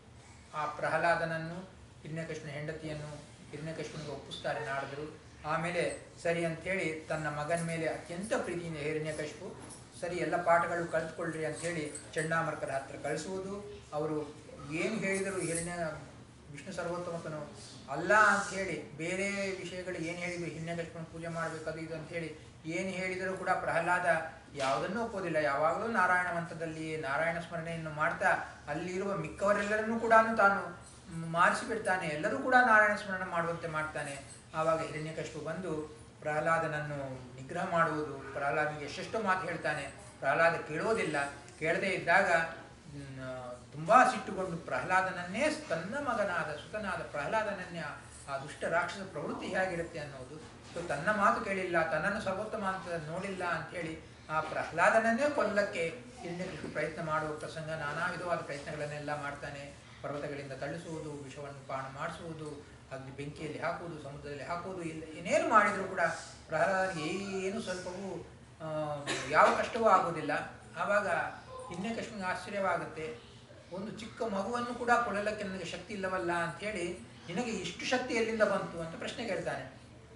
ಆ ಪ್ರಹ್ಲಾದನನ್ನು ಹಿರಣ್ಯಕೃಷ್ಣ ಹೆಂಡತಿಯನ್ನು ಹಿರಣ್ಯಕೃಷ್ಣನಿಗೆ ಒಪ್ಪಿಸ್ತಾರೆ ನಾರದರು ಆಮೇಲೆ ಸರಿ ಅಂಥೇಳಿ ತನ್ನ ಮಗನ ಮೇಲೆ ಅತ್ಯಂತ ಪ್ರೀತಿಯಿಂದ ಹಿರಣ್ಯಕಶಿಪು ಸರಿ ಎಲ್ಲ ಪಾಠಗಳು ಕಲ್ತ್ಕೊಳ್ರಿ ಅಂಥೇಳಿ ಚಂಡಾಮರ್ಕರ ಹತ್ರ ಕಳಿಸುವುದು ಅವರು ಏನು ಹೇಳಿದರು ಹಿರಣ್ಯ ವಿಷ್ಣು ಸರ್ವೋತ್ತಮತನು ಅಲ್ಲ ಅಂತ ಹೇಳಿ ಬೇರೆ ವಿಷಯಗಳು ಏನು ಹೇಳಿದ್ರು ಹಿರಣ್ಯಕಶಿಪನ ಪೂಜೆ ಮಾಡಬೇಕು ಅದು ಇದು ಅಂತ ಹೇಳಿ ಏನು ಹೇಳಿದರೂ ಕೂಡ ಪ್ರಹ್ಲಾದ ಯಾವುದನ್ನೂ ಒಪ್ಪೋದಿಲ್ಲ ಯಾವಾಗಲೂ ನಾರಾಯಣ ಮಂತ್ರದಲ್ಲಿ ನಾರಾಯಣ ಸ್ಮರಣೆಯನ್ನು ಮಾಡ್ತಾ ಅಲ್ಲಿರುವ ಮಿಕ್ಕವರೆಲ್ಲರನ್ನೂ ಕೂಡ ತಾನು ಮಾರಿಸಿಬಿಡ್ತಾನೆ ಎಲ್ಲರೂ ಕೂಡ ನಾರಾಯಣ ಸ್ಮರಣ ಮಾಡುವಂತೆ ಮಾಡ್ತಾನೆ ಆವಾಗ ಹಿರಣ್ಯಕಶಿಪು ಬಂದು ಪ್ರಹ್ಲಾದನನ್ನು ನಿಗ್ರಹ ಮಾಡುವುದು ಪ್ರಹ್ಲಾದನಿಗೆ ಎಷ್ಟೆಷ್ಟೋ ಮಾತು ಹೇಳ್ತಾನೆ ಪ್ರಹ್ಲಾದ ಕೇಳೋದಿಲ್ಲ ಕೇಳದೇ ಇದ್ದಾಗ ಮ್, ತುಂಬಾ ಸಿಟ್ಟುಕೊಂಡು ಪ್ರಹ್ಲಾದನನ್ನೇ ತನ್ನ ಮಗನಾದ ಸುತನಾದ ಪ್ರಹ್ಲಾದನನ್ನೇ ಆ ದುಷ್ಟ ರಾಕ್ಷಸ ಪ್ರವೃತ್ತಿ ಹೇಗಿರುತ್ತೆ ಅನ್ನೋದು ಸೊ ತನ್ನ ಮಾತು ಕೇಳಿಲ್ಲ ತನ್ನನ್ನು ಸರ್ವೋತ್ತಮ ಅಂತ ನೋಡಿಲ್ಲ ಅಂಥೇಳಿ ಆ ಪ್ರಹ್ಲಾದನನ್ನೇ ಕೊಲ್ಲಕ್ಕೆ ಹಿರಣ್ಯಕೃಷ್ಣ ಪ್ರಯತ್ನ ಮಾಡುವ ಪ್ರಸಂಗ ನಾನಾ ವಿಧವಾದ ಪ್ರಯತ್ನಗಳನ್ನೆಲ್ಲ ಮಾಡ್ತಾನೆ ಪರ್ವತಗಳಿಂದ ತಳ್ಳಿಸುವುದು ವಿಷವನ್ನು ಪಾನ ಮಾಡಿಸುವುದು ಅಗ್ನಿ ಬೆಂಕಿಯಲ್ಲಿ ಹಾಕುವುದು ಸಮುದ್ರದಲ್ಲಿ ಹಾಕುವುದು ಇಲ್ಲ ಏನೇನು ಮಾಡಿದರೂ ಕೂಡ ಪ್ರಹ್ಲಾದನಿಗೆ ಏನು ಸ್ವಲ್ಪವೂ ಆ, ಯಾವ ಕಷ್ಟವೂ ಆಗೋದಿಲ್ಲ ಆವಾಗ ಹಿರಣ್ಯಕೃಷ್ಣನಿಗೆ ಆಶ್ಚರ್ಯವಾಗುತ್ತೆ ಒಂದು ಚಿಕ್ಕ ಮಗುವನ್ನು ಕೂಡ ಕೊಡಲಕ್ಕೆ ನನಗೆ ಶಕ್ತಿ ಇಲ್ಲವಲ್ಲ ಅಂಥೇಳಿ ನಿನಗೆ ಇಷ್ಟು ಶಕ್ತಿ ಎಲ್ಲಿಂದ ಬಂತು ಅಂತ ಪ್ರಶ್ನೆ ಕೇಳ್ತಾನೆ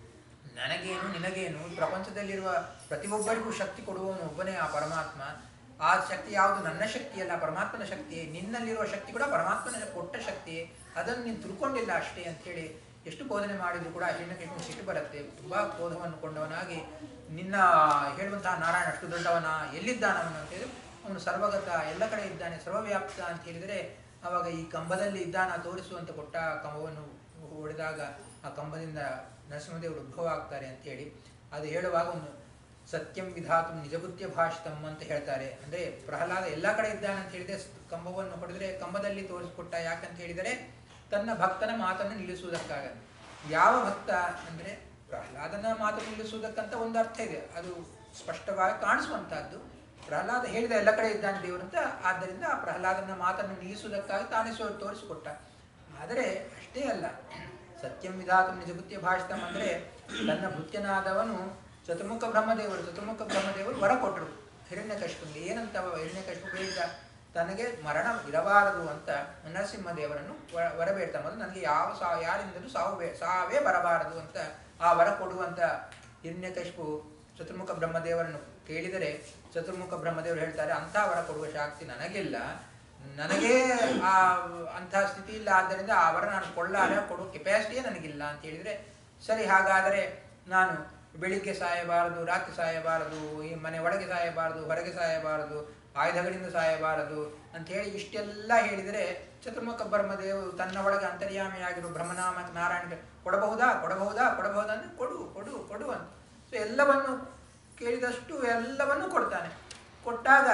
ನನಗೇನು ನಿನಗೇನು ಪ್ರಪಂಚದಲ್ಲಿರುವ ಪ್ರತಿಯೊಬ್ಬರಿಗೂ ಶಕ್ತಿ ಕೊಡುವವನು ಒಬ್ಬನೇ ಆ ಪರಮಾತ್ಮ ಆ ಶಕ್ತಿ ಯಾವುದು ನನ್ನ ಶಕ್ತಿಯಲ್ಲ ಪರಮಾತ್ಮನ ಶಕ್ತಿ ನಿನ್ನಲ್ಲಿರುವ ಶಕ್ತಿ ಕೂಡ ಪರಮಾತ್ಮನ ಕೊಟ್ಟ ಶಕ್ತಿ ಅದನ್ನು ನೀನು ತಿಳ್ಕೊಂಡಿಲ್ಲ ಅಷ್ಟೇ ಅಂಥೇಳಿ ಎಷ್ಟು ಬೋಧನೆ ಮಾಡಿದ್ರು ಕೂಡ ಹಿರಣ್ಯಕೃಷ್ಣ ಸಿಟ್ಟು ಬರುತ್ತೆ ತುಂಬ ಕ್ರೋಧವನ್ನು ಕೊಂಡವನಾಗಿ ನಿನ್ನ ಹೇಳುವಂತಹ ನಾರಾಯಣ ಅಷ್ಟು ದೊಡ್ಡವನ ಎಲ್ಲಿದ್ದಾನವನು ಅಂತೇಳಿ ಅವನು ಸರ್ವಗತ ಎಲ್ಲ ಕಡೆ ಇದ್ದಾನೆ ಸರ್ವವ್ಯಾಪ್ತ ಅಂತ ಹೇಳಿದರೆ ಆವಾಗ ಈ ಕಂಬದಲ್ಲಿ ಇದ್ದಾನ ತೋರಿಸುವಂತ ಕೊಟ್ಟ ಕಂಬವನ್ನು ಹೊಡೆದಾಗ ಆ ಕಂಬದಿಂದ ನರಸಿಂಹದೇವರು ಉದ್ಭವ ಆಗ್ತಾರೆ ಅಂತೇಳಿ ಅದು ಹೇಳುವಾಗ ಒಂದು ಸತ್ಯಂ ವಿಧಾತು ನಿಜಬುದ್ಧಿಯ ಭಾಷಿತಂ ಅಂತ ಹೇಳ್ತಾರೆ ಅಂದ್ರೆ ಪ್ರಹ್ಲಾದ ಎಲ್ಲ ಕಡೆ ಇದ್ದಾನೆ ಅಂತ ಹೇಳಿದ್ರೆ ಸ್- ಕಂಬವನ್ನು ಹೊಡೆದ್ರೆ ಕಂಬದಲ್ಲಿ ತೋರಿಸಿಕೊಟ್ಟ ಯಾಕಂತ ಹೇಳಿದರೆ ತನ್ನ ಭಕ್ತನ ಮಾತನ್ನು ನಿಲ್ಲಿಸುವುದಕ್ಕಾಗ ಯಾವ ಭಕ್ತ ಅಂದ್ರೆ ಪ್ರಹ್ಲಾದನ ಮಾತು ನಿಲ್ಲಿಸುವುದಕ್ಕಂತ ಒಂದು ಅರ್ಥ ಇದೆ ಅದು ಸ್ಪಷ್ಟವಾಗಿ ಕಾಣಿಸುವಂತಹದ್ದು ಪ್ರಹ್ಲಾದ ಹೇಳಿದ ಎಲ್ಲ ಕಡೆ ಇದ್ದಾನೆ ದೇವರಂತ ಆದ್ದರಿಂದ ಆ ಪ್ರಹ್ಲಾದನ ಮಾತನ್ನು ನಿಲ್ಲಿಸುವುದಕ್ಕಾಗಿ ತಾನೇ ಸ್ವ- ತೋರಿಸಿಕೊಟ್ಟ ಆದರೆ ಅಷ್ಟೇ ಅಲ್ಲ ಸತ್ಯಂ ವಿಧಾತು ನಿಜಬುದ್ಧಿಯ ಭಾಷಿತಂ ಅಂದ್ರೆ ತನ್ನ ಭೃತ್ಯನಾದವನು ಚತುರ್ಮುಖ ಬ್ರಹ್ಮದೇವರು ಚತುರ್ಮುಖ ಬ್ರಹ್ಮದೇವರು ವರ ಕೊಟ್ಟರು ಹಿರಣ್ಯಕಶ್ಯಪನಿಗೆ ಏನಂತ ಹಿರಣ್ಯಕಶ್ಯಪ ಬೇಡಿದ ತನಗೆ ಮರಣ ಇರಬಾರದು ಅಂತ ನರಸಿಂಹದೇವರನ್ನು ವ- ವರ ಬೇಡ್ತಾ ಮೊದಲು ನನಗೆ ಯಾವ ಸಾ ಯಾರಿಂದಲೂ ಸಾವು ಬೇ ಸಾವೇ ಬರಬಾರದು ಅಂತ ಆ ವರ ಕೊಡುವಂತ ಹಿರಣ್ಯಕಶ್ಯಪು ಚತುರ್ಮುಖ ಬ್ರಹ್ಮದೇವರನ್ನು ಕೇಳಿದರೆ ಚತುರ್ಮುಖ ಬ್ರಹ್ಮದೇವರು ಹೇಳ್ತಾರೆ ಅಂಥ ವರ ಕೊಡುವ ಶಕ್ತಿ ನನಗಿಲ್ಲ ನನಗೇ ಆ ಅಂತಹ ಸ್ಥಿತಿ ಇಲ್ಲ ಆದ್ದರಿಂದ ಆ ವರ ನಾನು ಕೊಳ್ಳಾರೆ ಕೊಡುವ ಕೆಪಾಸಿಟಿಯೇ ನನಗಿಲ್ಲ ಅಂತ ಹೇಳಿದ್ರೆ ಸರಿ ಹಾಗಾದರೆ ನಾನು ಬೆಳಿಗ್ಗೆ ಸಾಯಬಾರದು ರಾತ್ರಿ ಸಾಯಬಾರದು ಈ ಮನೆ ಒಳಗೆ ಸಾಯಬಾರದು ಹೊರಗೆ ಸಾಯಬಾರದು ಆಯುಧಗಳಿಂದ ಸಾಯಬಾರದು ಅಂತ ಹೇಳಿ ಇಷ್ಟೆಲ್ಲ ಹೇಳಿದರೆ ಚತುರ್ಮುಖ ಬ್ರಹ್ಮದೇವರು ತನ್ನ ಒಳಗೆ ಅಂತರ್ಯಾಮಿಯಾಗಿರುವ ಬ್ರಹ್ಮನಾಮ ನಾರಾಯಣ ಕೊಡಬಹುದಾ ಕೊಡಬಹುದಾ ಕೊಡಬಹುದಾ ಅಂದ್ರೆ ಕೊಡು ಕೊಡು ಕೊಡು ಅಂತ ಸೊ ಎಲ್ಲವನ್ನು ಕೇಳಿದಷ್ಟು ಎಲ್ಲವನ್ನು ಕೊಡ್ತಾನೆ ಕೊಟ್ಟಾಗ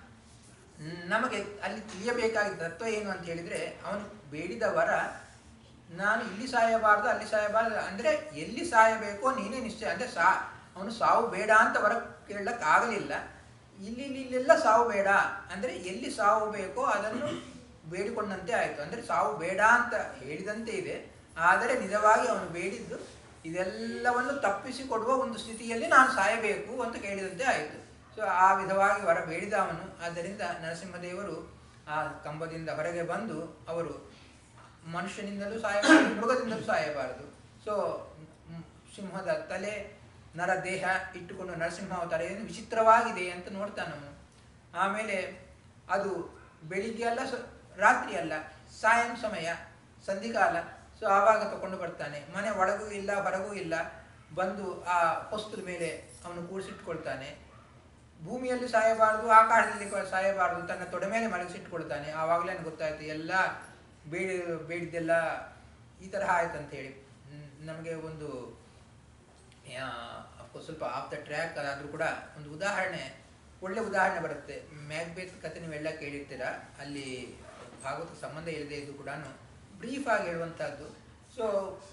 ನಮಗೆ ಅಲ್ಲಿ ತಿಳಿಯಬೇಕಾಗಿದ್ದ ತತ್ವ ಏನು ಅಂತ ಹೇಳಿದ್ರೆ ಅವನು ಬೇಡಿದ ವರ ನಾನು ಇಲ್ಲಿ ಸಾಯಬಾರದು ಅಲ್ಲಿ ಸಾಯಬಾರದು ಅಂದ್ರೆ ಎಲ್ಲಿ ಸಾಯಬೇಕೋ ನೀನೇ ನಿಶ್ಚಯ ಅಂದ್ರೆ ಸಾ ಅವನು ಸಾವು ಬೇಡ ಅಂತ ವರ ಕೇಳಕ್ ಆಗಲಿಲ್ಲ ಇಲ್ಲಿ ಇಲ್ಲಿ ಇಲ್ಲೆಲ್ಲ ಸಾವು ಬೇಡ ಅಂದ್ರೆ ಎಲ್ಲಿ ಸಾವು ಬೇಕೋ ಅದನ್ನು ಬೇಡಿಕೊಂಡಂತೆ ಆಯಿತು ಅಂದ್ರೆ ಸಾವು ಬೇಡ ಅಂತ ಹೇಳಿದಂತೆ ಇದೆ ಆದರೆ ನಿಜವಾಗಿ ಅವನು ಬೇಡಿದ್ದು ಇದೆಲ್ಲವನ್ನು ತಪ್ಪಿಸಿಕೊಡುವ ಒಂದು ಸ್ಥಿತಿಯಲ್ಲಿ ನಾನು ಸಾಯಬೇಕು ಅಂತ ಕೇಳಿದಂತೆ ಆಯಿತು ಸೊ ಆ ವಿಧವಾಗಿ ವರ ಬೇಡಿದ ಅವನು ಆದ್ದರಿಂದ ನರಸಿಂಹದೇವರು ಆ ಕಂಬದಿಂದ ಹೊರಗೆ ಬಂದು ಅವರು ಮನುಷ್ಯನಿಂದಲೂ ಸಾಯಬಾರದು ಮೃಗದಿಂದಲೂ ಸಾಯಬಾರದು ಸೊ ಮ್, ಸಿಂಹದ ತಲೆ ನರ ದೇಹ ಇಟ್ಟುಕೊಂಡು ನರಸಿಂಹ ಅವತಾರ ಏನು ವಿಚಿತ್ರವಾಗಿದೆ ಅಂತ ನೋಡ್ತಾನವನು ಆಮೇಲೆ ಅದು ಬೆಳಿಗ್ಗೆ ಅಲ್ಲ ಸ- ರಾತ್ರಿ ಅಲ್ಲ ಸಾಯಂ ಸಮಯ ಸಂಧಿಕಾಲ ಸೊ ಆವಾಗ ತಕೊಂಡು ಬರ್ತಾನೆ ಮನೆ ಒಳಗೂ ಇಲ್ಲ ಹೊರಗೂ ಇಲ್ಲ ಬಂದು ಆ ಹೊಸ್ತದ ಮೇಲೆ ಅವನು ಕೂರಿಸಿಟ್ಕೊಳ್ತಾನೆ ಭೂಮಿಯಲ್ಲಿ ಸಾಯಬಾರದು ಆಕಾಶದಲ್ಲಿ ಕ- ಸಾಯಬಾರದು ತನ್ನ ತೊಡೆ ಮೇಲೆ ಮಲಗಿಸಿಟ್ಕೊಳ್ತಾನೆ ಆವಾಗಲೇ ನನಗೆ ಗೊತ್ತಾಯ್ತು ಎಲ್ಲ ಬೇಡಿ ಬೇಡಿದ್ದೆಲ್ಲ ಈ ತರಹ ಆಯ್ತು ಅಂತ ಹೇಳಿ ಹ್ಮ್, ನಮಗೆ ಒಂದು ಆ, ಅಫ್ಕೋರ್ಸ್ ಸ್ವಲ್ಪ ಆಫ್ ದ ಟ್ರ್ಯಾಕ್ ಆದರೂ ಕೂಡ ಒಂದು ಉದಾಹರಣೆ ಒಳ್ಳೆ ಉದಾಹರಣೆ ಬರುತ್ತೆ ಮ್ಯಾಗ್ಬೇತ್ ಕತೆ ನೀವೆಲ್ಲ ಕೇಳಿರ್ತೀರ ಅಲ್ಲಿ ಭಾಗವತ ಸಂಬಂಧ ಇಲ್ಲದೆ ಇದು ಕೂಡ ಬ್ರೀಫ್ ಆಗಿ ಹೇಳುವಂಥದ್ದು ಸೊ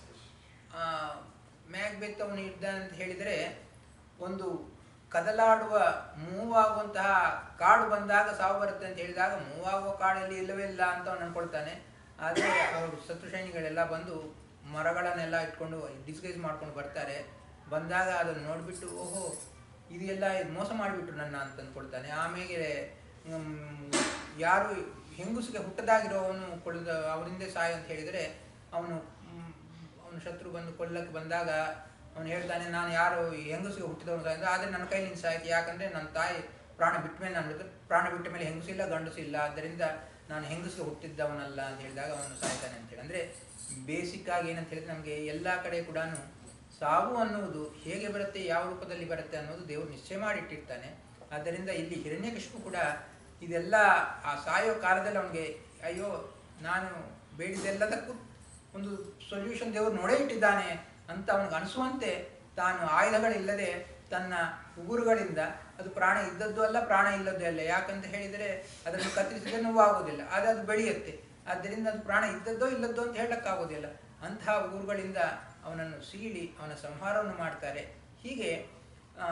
ಮ್ಯಾಗ್ಬೇತ್ ಅವನು ಇದ್ದಾನೆ ಅಂತ ಹೇಳಿದರೆ ಒಂದು ಕದಲಾಡುವ ಮೂವ್ ಆಗುವಂತಹ ಕಾಡು ಬಂದಾಗ ಸಾವು ಬರುತ್ತೆ ಅಂತ ಹೇಳಿದಾಗ ಮೂವ್ ಆಗುವ ಕಾಡಲ್ಲಿ ಇಲ್ಲವೇ ಇಲ್ಲ ಅಂತ ಅವನು ಅನ್ಕೊಳ್ತಾನೆ ಆದರೆ ಅವರು ಶತ್ರುಸೈನಿಗಳೆಲ್ಲ ಬಂದು ಮರಗಳನ್ನೆಲ್ಲ ಇಟ್ಕೊಂಡು ಡಿಸ್ಗೈಸ್ ಮಾಡ್ಕೊಂಡು ಬರ್ತಾರೆ ಬಂದಾಗ ಅದನ್ನು ನೋಡಿಬಿಟ್ಟು ಓಹೋ ಇದು ಎಲ್ಲ ಇದು ಮೋಸ ಮಾಡಿಬಿಟ್ರು ನನ್ನ ಅಂತ ಅಂದ್ಕೊಳ್ತಾನೆ ಆಮೇಲೆ ಹ್ಮ್, ಯಾರು ಹೆಂಗುಸಿಗೆ ಹುಟ್ಟದಾಗಿರೋವನು ಕೊಲ್ಲದ ಅವರಿಂದ ಸಾಯ ಅಂತ ಹೇಳಿದರೆ ಅವನು ಹ್ಮ್, ಅವನು ಶತ್ರು ಬಂದು ಕೊಲ್ಲಕ್ಕೆ ಬಂದಾಗ ಅವನು ಹೇಳ್ತಾನೆ ನಾನು ಯಾರು ಈ ಹೆಂಗಸಿಗೆ ಹುಟ್ಟಿದವನು ಸಾಯ ಆದರೆ ನನ್ನ ಕೈಲಿಂದ ಸಾಯ್ತು ಯಾಕಂದರೆ ನನ್ನ ತಾಯಿ ಪ್ರಾಣ ಬಿಟ್ಟ ಮೇಲೆ ನಾನು ಬಿಟ್ಟು ಪ್ರಾಣ ಬಿಟ್ಟ ಮೇಲೆ ಹೆಂಗಸಿಲ್ಲ ಗಂಡಸಿಲ್ಲ ಆದ್ದರಿಂದ ನಾನು ಹೆಂಗಸಿಗೆ ಹುಟ್ಟಿದ್ದವನಲ್ಲ ಅಂತ ಹೇಳಿದಾಗ ಅವನು ಸಾಯ್ತಾನೆ ಅಂತೇಳಿ ಅಂದರೆ ಬೇಸಿಕ್ ಆಗಿ ಏನಂತ ಹೇಳಿದ್ರೆ ನಮಗೆ ಎಲ್ಲ ಕಡೆ ಕೂಡ ಸಾವು ಅನ್ನುವುದು ಹೇಗೆ ಬರುತ್ತೆ ಯಾವ ರೂಪದಲ್ಲಿ ಬರುತ್ತೆ ಅನ್ನೋದು ದೇವರು ನಿಶ್ಚಯ ಮಾಡಿಟ್ಟಿರ್ತಾನೆ ಆದ್ದರಿಂದ ಇಲ್ಲಿ ಹಿರಣ್ಯಕಶಿಪು ಕೂಡ ಇದೆಲ್ಲ ಆ ಸಾಯೋ ಕಾಲದಲ್ಲಿ ಅವನಿಗೆ ಅಯ್ಯೋ ನಾನು ಬೇಡಿದೆಲ್ಲದಕ್ಕೂ ಒಂದು ಸೊಲ್ಯೂಷನ್ ದೇವರು ನೋಡೇ ಇಟ್ಟಿದ್ದಾನೆ ಅಂತ ಅವನಿಗೆ ಅನಿಸುವಂತೆ ತಾನು ಆಯುಧಗಳಿಲ್ಲದೆ ತನ್ನ ಉಗುರುಗಳಿಂದ ಅದು ಪ್ರಾಣ ಇದ್ದದ್ದು ಅಲ್ಲ ಪ್ರಾಣ ಇಲ್ಲದ್ದು ಅಲ್ಲ ಯಾಕಂತ ಹೇಳಿದರೆ ಅದನ್ನು ಕತ್ತರಿಸಿದ್ರೆ ನೋವಾಗುವುದಿಲ್ಲ ಆದರೆ ಅದು ಬೆಳೆಯುತ್ತೆ ಆದ್ದರಿಂದ ಅದು ಪ್ರಾಣ ಇದ್ದದ್ದೋ ಇಲ್ಲದ್ದೋ ಅಂತ ಹೇಳಕ್ಕಾಗೋದಿಲ್ಲ ಅಂತಹ ಊರುಗಳಿಂದ ಅವನನ್ನು ಸೀಳಿ ಅವನ ಸಂಹಾರವನ್ನು ಮಾಡ್ತಾರೆ ಹೀಗೆ ಆ,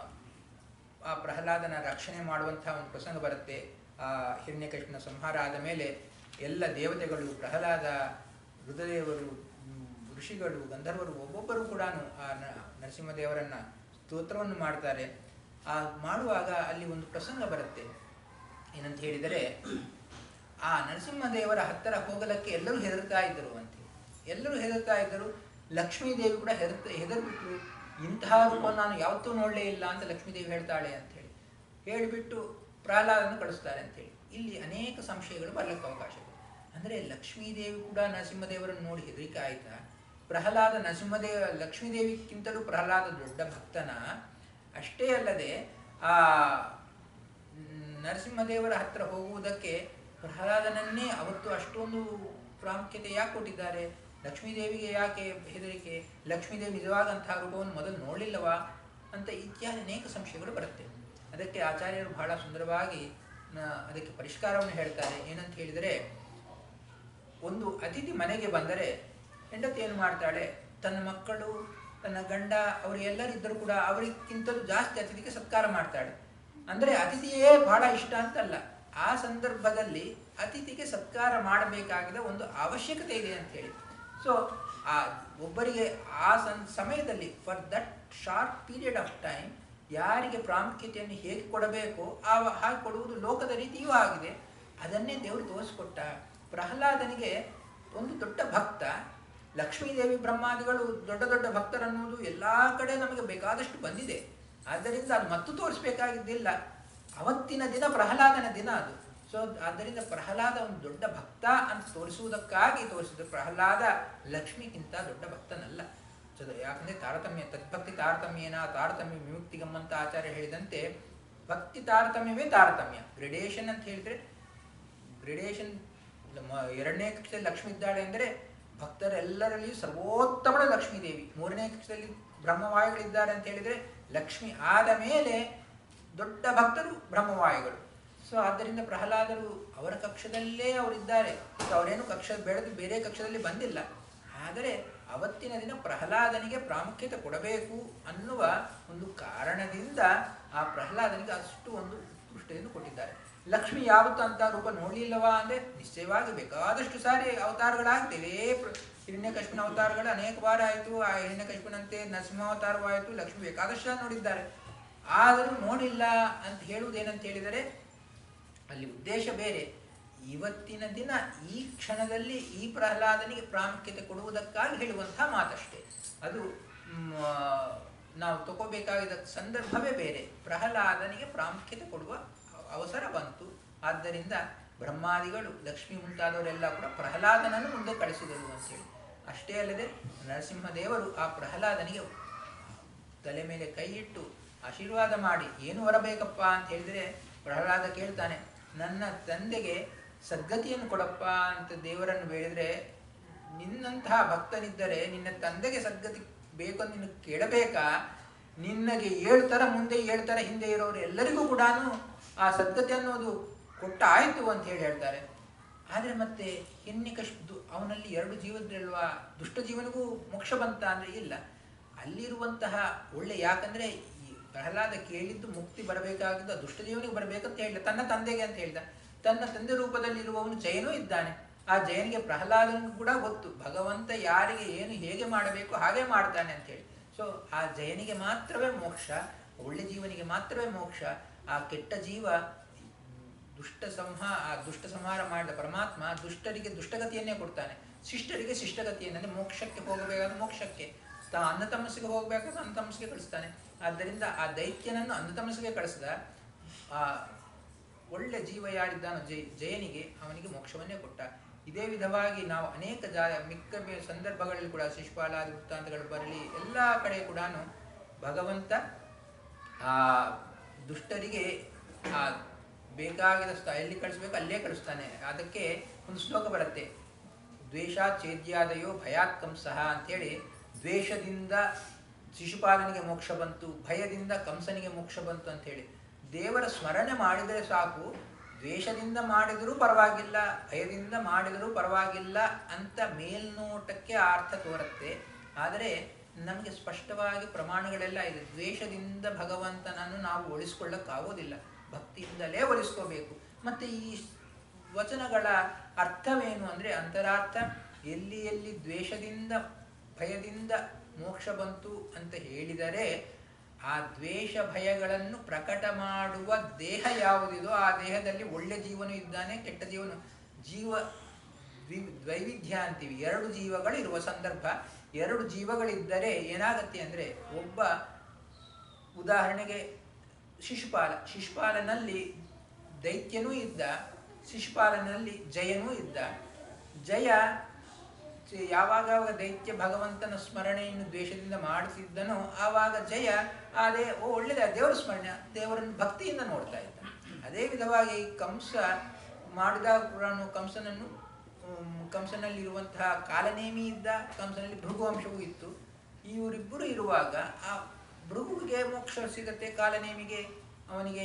ಆ ಪ್ರಹ್ಲಾದನ ರಕ್ಷಣೆ ಮಾಡುವಂತಹ ಒಂದು ಪ್ರಸಂಗ ಬರುತ್ತೆ ಆ ಹಿರಣ್ಯಕೃಷ್ಣನ ಸಂಹಾರ ಆದ ಮೇಲೆ ಎಲ್ಲ ದೇವತೆಗಳು ಪ್ರಹ್ಲಾದ ರುದ್ರದೇವರು ಮ್, ಋಷಿಗಳು ಗಂಧರ್ವರು ಒಬ್ಬೊಬ್ಬರು ಕೂಡ ಆ ನ- ನರಸಿಂಹದೇವರನ್ನ ಸ್ತೋತ್ರವನ್ನು ಮಾಡ್ತಾರೆ ಆ ಮಾಡುವಾಗ ಅಲ್ಲಿ ಒಂದು ಪ್ರಸಂಗ ಬರುತ್ತೆ ಏನಂತ ಹೇಳಿದರೆ ಆ ನರಸಿಂಹದೇವರ ಹತ್ತಿರ ಹೋಗಲಕ್ಕೆ ಎಲ್ಲರೂ ಹೆದರ್ತಾ ಇದ್ದರು ಅಂತ ಎಲ್ಲರೂ ಹೆದರ್ತಾ ಇದ್ದರು ಲಕ್ಷ್ಮೀದೇವಿ ಕೂಡ ಹೆದರ್ತ ಹೆದರ್ಬಿಟ್ರು ಇಂತಹ ರೂಪವನ್ನು ನಾನು ಯಾವತ್ತೂ ನೋಡಲೇ ಇಲ್ಲ ಅಂತ ಲಕ್ಷ್ಮೀದೇವಿ ಹೇಳ್ತಾಳೆ ಅಂತೇಳಿ ಹೇಳಿಬಿಟ್ಟು ಪ್ರಹ್ಲಾದನ್ನು ಕಳಿಸ್ತಾರೆ ಅಂತೇಳಿ ಇಲ್ಲಿ ಅನೇಕ ಸಂಶಯಗಳು ಬರ್ಲಿಕ್ಕೆ ಅವಕಾಶ ಇದೆ ಅಂದರೆ ಲಕ್ಷ್ಮೀದೇವಿ ಕೂಡ ನರಸಿಂಹದೇವರನ್ನು ನೋಡಿ ಹೆದರಿಕೆ ಆಯ್ತಾ ಪ್ರಹ್ಲಾದ ನರಸಿಂಹದೇವ ಲಕ್ಷ್ಮೀದೇವಿಗಿಂತಲೂ ಪ್ರಹ್ಲಾದ ದೊಡ್ಡ ಭಕ್ತನ ಅಷ್ಟೇ ಅಲ್ಲದೆ ಆ ಮ್, ನರಸಿಂಹದೇವರ ಹತ್ರ ಹೋಗುವುದಕ್ಕೆ ಪ್ರಹ್ಲಾದನನ್ನೇ ಅವತ್ತು ಅಷ್ಟೊಂದು ಪ್ರಾಮುಖ್ಯತೆ ಯಾಕೆ ಕೊಟ್ಟಿದ್ದಾರೆ ಲಕ್ಷ್ಮೀದೇವಿಗೆ ಯಾಕೆ ಹೆದರಿಕೆ ಲಕ್ಷ್ಮೀದೇವಿ ನಿಜವಾದಂತಹ ರೂಪವನ್ನು ಮೊದಲು ನೋಡಲಿಲ್ಲವಾ ಅಂತ ಇತ್ಯಾದಿ ಅನೇಕ ಸಂಶಯಗಳು ಬರುತ್ತೆ ಅದಕ್ಕೆ ಆಚಾರ್ಯರು ಬಹಳ ಸುಂದರವಾಗಿ ನ- ಅದಕ್ಕೆ ಪರಿಷ್ಕಾರವನ್ನು ಹೇಳ್ತಾರೆ ಏನಂತ ಹೇಳಿದರೆ ಒಂದು ಅತಿಥಿ ಮನೆಗೆ ಬಂದರೆ ಹೆಂಡತಿ ಏನು ಮಾಡ್ತಾಳೆ ತನ್ನ ಮಕ್ಕಳು ತನ್ನ ಗಂಡ ಅವರು ಎಲ್ಲರಿದ್ದರೂ ಕೂಡ ಅವರಿಗಿಂತಲೂ ಜಾಸ್ತಿ ಅತಿಥಿಗೆ ಸತ್ಕಾರ ಮಾಡ್ತಾಳೆ ಅಂದರೆ ಅತಿಥಿಯೇ ಬಹಳ ಇಷ್ಟ ಅಂತಲ್ಲ ಆ ಸಂದರ್ಭದಲ್ಲಿ ಅತಿಥಿಗೆ ಸತ್ಕಾರ ಮಾಡಬೇಕಾಗಿದ ಒಂದು ಅವಶ್ಯಕತೆ ಇದೆ ಅಂತ ಹೇಳಿ ಸೊ ಆ ಒಬ್ಬರಿಗೆ ಆ ಸಂ ಸಮಯದಲ್ಲಿ for that short period of time ಯಾರಿಗೆ ಪ್ರಾಮುಖ್ಯತೆಯನ್ನು ಹೇಗೆ ಕೊಡಬೇಕೋ ಆ ಹಾಗೆ ಕೊಡುವುದು ಲೋಕದ ರೀತಿಯೂ ಆಗಿದೆ ಅದನ್ನೇ ದೇವರು ತೋರಿಸ್ಕೊಟ್ಟ ಪ್ರಹ್ಲಾದನಿಗೆ ಒಂದು ದೊಡ್ಡ ಭಕ್ತ ಲಕ್ಷ್ಮೀದೇವಿ ಬ್ರಹ್ಮಾದಿಗಳು ದೊಡ್ಡ ದೊಡ್ಡ ಭಕ್ತರನ್ನುವುದು ಎಲ್ಲ ಕಡೆ ನಮಗೆ ಬೇಕಾದಷ್ಟು ಬಂದಿದೆ ಆದ್ದರಿಂದ ಅದು ಮತ್ತು ತೋರಿಸ್ಬೇಕಾಗಿದ್ದಿಲ್ಲ ಅವತ್ತಿನ ದಿನ ಪ್ರಹ್ಲಾದನ ದಿನ ಅದು ಸೊ ಆದ್ದರಿಂದ ಪ್ರಹ್ಲಾದ ಒಂದು ದೊಡ್ಡ ಭಕ್ತ ಅಂತ ತೋರಿಸುವುದಕ್ಕಾಗಿ ತೋರಿಸಿದ್ರು ಪ್ರಹ್ಲಾದ ಲಕ್ಷ್ಮಿಗಿಂತ ದೊಡ್ಡ ಭಕ್ತನಲ್ಲ ಸೊ ಯಾಕಂದ್ರೆ ತಾರತಮ್ಯ ತದ್ಭಕ್ತಿ ತಾರತಮ್ಯನ ತಾರತಮ್ಯ ವಿಮುಕ್ತಿಗಮ್ಮಂತ ಆಚಾರ್ಯ ಹೇಳಿದಂತೆ ಭಕ್ತಿ ತಾರತಮ್ಯವೇ ತಾರತಮ್ಯ ಗ್ರೆಡೇಷನ್ ಅಂತ ಹೇಳಿದ್ರೆ ಗ್ರೆಡೇಷನ್ ಎರಡನೇ ಕಕ್ಷದಲ್ಲಿ ಲಕ್ಷ್ಮಿ ಇದ್ದಾಳೆ ಅಂದರೆ ಭಕ್ತರೆಲ್ಲರಲ್ಲಿಯೂ ಸರ್ವೋತ್ತಮಳ ಲಕ್ಷ್ಮೀ ದೇವಿ ಮೂರನೇ ಕಕ್ಷದಲ್ಲಿ ಬ್ರಹ್ಮವಾಯುಗಳಿದ್ದಾರೆ ಅಂತ ಹೇಳಿದರೆ ಲಕ್ಷ್ಮಿ ಆದ ಮೇಲೆ ದೊಡ್ಡ ಭಕ್ತರು ಬ್ರಹ್ಮವಾಯುಗಳು ಸೊ ಆದ್ದರಿಂದ ಪ್ರಹ್ಲಾದರು ಅವರ ಕಕ್ಷದಲ್ಲೇ ಅವರಿದ್ದಾರೆ ಸೊ ಅವರೇನು ಕಕ್ಷ ಬೆಳೆದು ಬೇರೆ ಕಕ್ಷದಲ್ಲಿ ಬಂದಿಲ್ಲ ಆದರೆ ಅವತ್ತಿನ ದಿನ ಪ್ರಹ್ಲಾದನಿಗೆ ಪ್ರಾಮುಖ್ಯತೆ ಕೊಡಬೇಕು ಅನ್ನುವ ಒಂದು ಕಾರಣದಿಂದ ಆ ಪ್ರಹ್ಲಾದನಿಗೆ ಅಷ್ಟು ಒಂದು ಉತ್ಕೃಷ್ಟತೆಯನ್ನು ಕೊಟ್ಟಿದ್ದಾರೆ ಲಕ್ಷ್ಮಿ ಯಾವತ್ತೂ ಅಂತ ರೂಪ ನೋಡಲಿಲ್ಲವಾ ಅಂದರೆ ನಿಶ್ಚಯವಾಗಿ ಬೇಕಾದಷ್ಟು ಸಾರಿ ಅವತಾರಗಳಾಗ್ತೇವೆ ಹಿರಣ್ಯಕಶ್ಯಪನ ಅವತಾರಗಳು ಅನೇಕ ಬಾರ ಆಯಿತು ಆ ಹಿರಣ್ಯಕಶ್ಯಪನಂತೆ ನರಸಿಂಹಾವತಾರವಾಯಿತು ಲಕ್ಷ್ಮಿ ಬೇಕಾದಷ್ಟು ಸಾರಿ ನೋಡಿದ್ದಾರೆ ಆದರೂ ನೋಡಿಲ್ಲ ಅಂತ ಹೇಳುವುದೇನಂತ ಹೇಳಿದರೆ ಅಲ್ಲಿ ಉದ್ದೇಶ ಬೇರೆ ಇವತ್ತಿನ ದಿನ ಈ ಕ್ಷಣದಲ್ಲಿ ಈ ಪ್ರಹ್ಲಾದನಿಗೆ ಪ್ರಾಮುಖ್ಯತೆ ಕೊಡುವುದಕ್ಕಾಗಿ ಹೇಳುವಂತಹ ಮಾತಷ್ಟೇ ಅದು ಮ್, ಆ, ನಾವು ತಗೋಬೇಕಾಗಿದ್ದ ಸಂದರ್ಭವೇ ಬೇರೆ ಪ್ರಹ್ಲಾದನಿಗೆ ಪ್ರಾಮುಖ್ಯತೆ ಕೊಡುವ ಅವಸರ ಬಂತು ಆದ್ದರಿಂದ ಬ್ರಹ್ಮಾದಿಗಳು ಲಕ್ಷ್ಮಿ ಮುಂತಾದವರೆಲ್ಲ ಕೂಡ ಪ್ರಹ್ಲಾದನನ್ನು ಮುಂದೆ ಕಳಿಸಿದರು ಅಂತೇಳಿ ಅಷ್ಟೇ ಅಲ್ಲದೆ ನರಸಿಂಹದೇವರು ಆ ಪ್ರಹ್ಲಾದನಿಗೆ ತಲೆ ಮೇಲೆ ಕೈ ಇಟ್ಟು ಆಶೀರ್ವಾದ ಮಾಡಿ ಏನು ಬರಬೇಕಪ್ಪ ಅಂತ ಹೇಳಿದರೆ ಪ್ರಹ್ಲಾದ ಕೇಳ್ತಾನೆ ನನ್ನ ತಂದೆಗೆ ಸದ್ಗತಿಯನ್ನು ಕೊಡಪ್ಪ ಅಂತ ದೇವರನ್ನು ಬೇಡಿದ್ರೆ ನಿನ್ನಂತಹ ಭಕ್ತನಿದ್ದರೆ ನಿನ್ನ ತಂದೆಗೆ ಸದ್ಗತಿ ಬೇಕು ಅಂತ ನಿನ್ನ ಕೇಳಬೇಕಾ ನಿನ್ನಗೆ ಏಳು ಥರ ಮುಂದೆ ಏಳು ಥರ ಹಿಂದೆ ಇರೋರು ಎಲ್ಲರಿಗೂ ಕೂಡ ಆ ಸದ್ಗತಿ ಅನ್ನೋದು ಕೊಟ್ಟಾಯಿತು ಅಂತ ಹೇಳಿ ಹೇಳ್ತಾರೆ ಆದರೆ ಮತ್ತೆ ಹಿರಣ್ಯಕಶ್ ಅವನಲ್ಲಿ ಎರಡು ಜೀವದ್ರಲ್ವಾ ದುಷ್ಟ ಜೀವನಿಗೂ ಮೋಕ್ಷ ಬಂತ ಅಂದರೆ ಇಲ್ಲ ಅಲ್ಲಿರುವಂತಹ ಒಳ್ಳೆ ಯಾಕಂದ್ರೆ ಈ ಪ್ರಹ್ಲಾದ ಕೇಳಿದ್ದು ಮುಕ್ತಿ ಬರಬೇಕಾಗಿದ್ದು ಆ ದುಷ್ಟ ಜೀವನಿಗೆ ಬರಬೇಕಂತ ಹೇಳಿದ ತನ್ನ ತಂದೆಗೆ ಅಂತ ಹೇಳಿದ ತನ್ನ ತಂದೆ ರೂಪದಲ್ಲಿರುವವನು ಜಯನೂ ಇದ್ದಾನೆ ಆ ಜಯನಿಗೆ ಪ್ರಹ್ಲಾದನಿಗೂ ಕೂಡ ಗೊತ್ತು ಭಗವಂತ ಯಾರಿಗೆ ಏನು ಹೇಗೆ ಮಾಡಬೇಕು ಹಾಗೆ ಮಾಡ್ತಾನೆ ಅಂತ ಹೇಳಿ ಸೊ ಆ ಜಯನಿಗೆ ಮಾತ್ರವೇ ಮೋಕ್ಷ ಒಳ್ಳೆ ಜೀವನಿಗೆ ಮಾತ್ರವೇ ಮೋಕ್ಷ ಆ ಕೆಟ್ಟ ಜೀವ ದುಷ್ಟ ಸಂಹಾ ಆ ದುಷ್ಟ ಸಂಹಾರ ಮಾಡಿದ ಪರಮಾತ್ಮ ದುಷ್ಟರಿಗೆ ದುಷ್ಟಗತಿಯನ್ನೇ ಕೊಡ್ತಾನೆ ಶಿಷ್ಟರಿಗೆ ಶಿಷ್ಟಗತಿಯನ್ನು ಅಂದರೆ ಮೋಕ್ಷಕ್ಕೆ ಹೋಗಬೇಕಾದ ಮೋಕ್ಷಕ್ಕೆ ತಾ ಅನ್ನ ತಮಸ್ಸಿಗೆ ಹೋಗಬೇಕಾದ್ರೆ ಅನ್ನ ತಮಸ್ಸಿಗೆ ಕಳಿಸ್ತಾನೆ ಆದ್ದರಿಂದ ಆ ದೈತ್ಯನನ್ನು ಅನ್ನ ತಮಸ್ಸಿಗೆ ಕಳಿಸಿದ ಆ ಒಳ್ಳೆ ಜೀವ ಯಾರಿದ್ದಾನೋ ಜಯ ಜಯನಿಗೆ ಅವನಿಗೆ ಮೋಕ್ಷವನ್ನೇ ಕೊಟ್ಟ ಇದೇ ವಿಧವಾಗಿ ನಾವು ಅನೇಕ ಜಾ ಮಿಕ್ಕ ಬೆ- ಸಂದರ್ಭಗಳಲ್ಲಿ ಕೂಡ ಶಿಶುಪಾಲಾದಿ ವೃತ್ತಾಂತಗಳು ಬರಲಿ ಎಲ್ಲ ಕಡೆ ಕೂಡ ಭಗವಂತ ಆ ದುಷ್ಟರಿಗೆ ಆ ಬೇಕಾಗಿದ ಸ್ಥ ಎಲ್ಲಿ ಕಳಿಸ್ಬೇಕು ಅಲ್ಲೇ ಕಳಿಸ್ತಾನೆ ಅದಕ್ಕೆ ಒಂದು ಶ್ಲೋಕ ಬರುತ್ತೆ ದ್ವೇಷ ಛೇದ್ಯಾದಯೋ ಭಯಾತ್ ಕಂಸಃ ಅಂತೇಳಿ ದ್ವೇಷದಿಂದ ಶಿಶುಪಾಲನಿಗೆ ಮೋಕ್ಷ ಬಂತು ಭಯದಿಂದ ಕಂಸನಿಗೆ ಮೋಕ್ಷ ಬಂತು ಅಂತೇಳಿ ದೇವರ ಸ್ಮರಣೆ ಮಾಡಿದರೆ ಸಾಕು ದ್ವೇಷದಿಂದ ಮಾಡಿದರೂ ಪರವಾಗಿಲ್ಲ ಭಯದಿಂದ ಮಾಡಿದರೂ ಪರವಾಗಿಲ್ಲ ಅಂತ ಮೇಲ್ನೋಟಕ್ಕೆ ಆ ಅರ್ಥ ತೋರುತ್ತೆ ಆದರೆ ನಮಗೆ ಸ್ಪಷ್ಟವಾಗಿ ಪ್ರಮಾಣಗಳೆಲ್ಲ ಇದೆ ದ್ವೇಷದಿಂದ ಭಗವಂತನನ್ನು ನಾವು ಒಲಿಸ್ಕೊಳ್ಳೋಕ್ಕಾಗೋದಿಲ್ಲ ಭಕ್ತಿಯಿಂದಲೇ ಒಲಿಸ್ಕೋಬೇಕು ಮತ್ತು ಈ ವಚನಗಳ ಅರ್ಥವೇನು ಅಂದರೆ ಅಂತರಾರ್ಥ ಎಲ್ಲಿ ಎಲ್ಲಿ ದ್ವೇಷದಿಂದ ಭಯದಿಂದ ಮೋಕ್ಷ ಬಂತು ಅಂತ ಹೇಳಿದರೆ ಆ ದ್ವೇಷ ಭಯಗಳನ್ನು ಪ್ರಕಟ ಮಾಡುವ ದೇಹ ಯಾವುದಿದೋ ಆ ದೇಹದಲ್ಲಿ ಒಳ್ಳೆ ಜೀವನ ಇದ್ದಾನೆ ಕೆಟ್ಟ ಜೀವನ ಜೀವ ದ್ವಿ- ದ್ವೈವಿಧ್ಯ ಅಂತೀವಿ ಎರಡು ಜೀವಗಳು ಇರುವ ಸಂದರ್ಭ ಎರಡು ಜೀವಗಳಿದ್ದರೆ ಏನಾಗತ್ತೆ ಅಂದರೆ ಒಬ್ಬ ಉದಾಹರಣೆಗೆ ಶಿಶುಪಾಲ ಶಿಶುಪಾಲನಲ್ಲಿ ದೈತ್ಯನೂ ಇದ್ದ ಶಿಶುಪಾಲನಲ್ಲಿ ಜಯನೂ ಇದ್ದ ಜಯ ಚ- ಯಾವಾಗ ಯಾವಾಗ ದೈತ್ಯ ಭಗವಂತನ ಸ್ಮರಣೆಯನ್ನು ದ್ವೇಷದಿಂದ ಮಾಡುತ್ತಿದ್ದನೋ ಆವಾಗ ಜಯ ಅದೇ ಓ ಒಳ್ಳೆದ ದೇವರ ಸ್ಮರಣೆ ದೇವರನ್ನು ಭಕ್ತಿಯಿಂದ ನೋಡ್ತಾ ಇದ್ದ ಅದೇ ವಿಧವಾಗಿ ಕಂಸ ಮಾಡಿದಾಗ ಕೂಡ ಕಂಸನನ್ನು ಹ್ಮ್, ಕಂಸನಲ್ಲಿರುವಂತಹ ಕಾಲನೇಮಿ ಇದ್ದ ಕಂಸನಲ್ಲಿ ಭೃಗುವಂಶವೂ ಇತ್ತು ಇವರಿಬ್ಬರು ಇರುವಾಗ ಆ ಭೃಗುವಿಗೆ ಮೋಕ್ಷ ಸಿಗತ್ತೆ ಕಾಲನೇಮಿಗೆ ಅವನಿಗೆ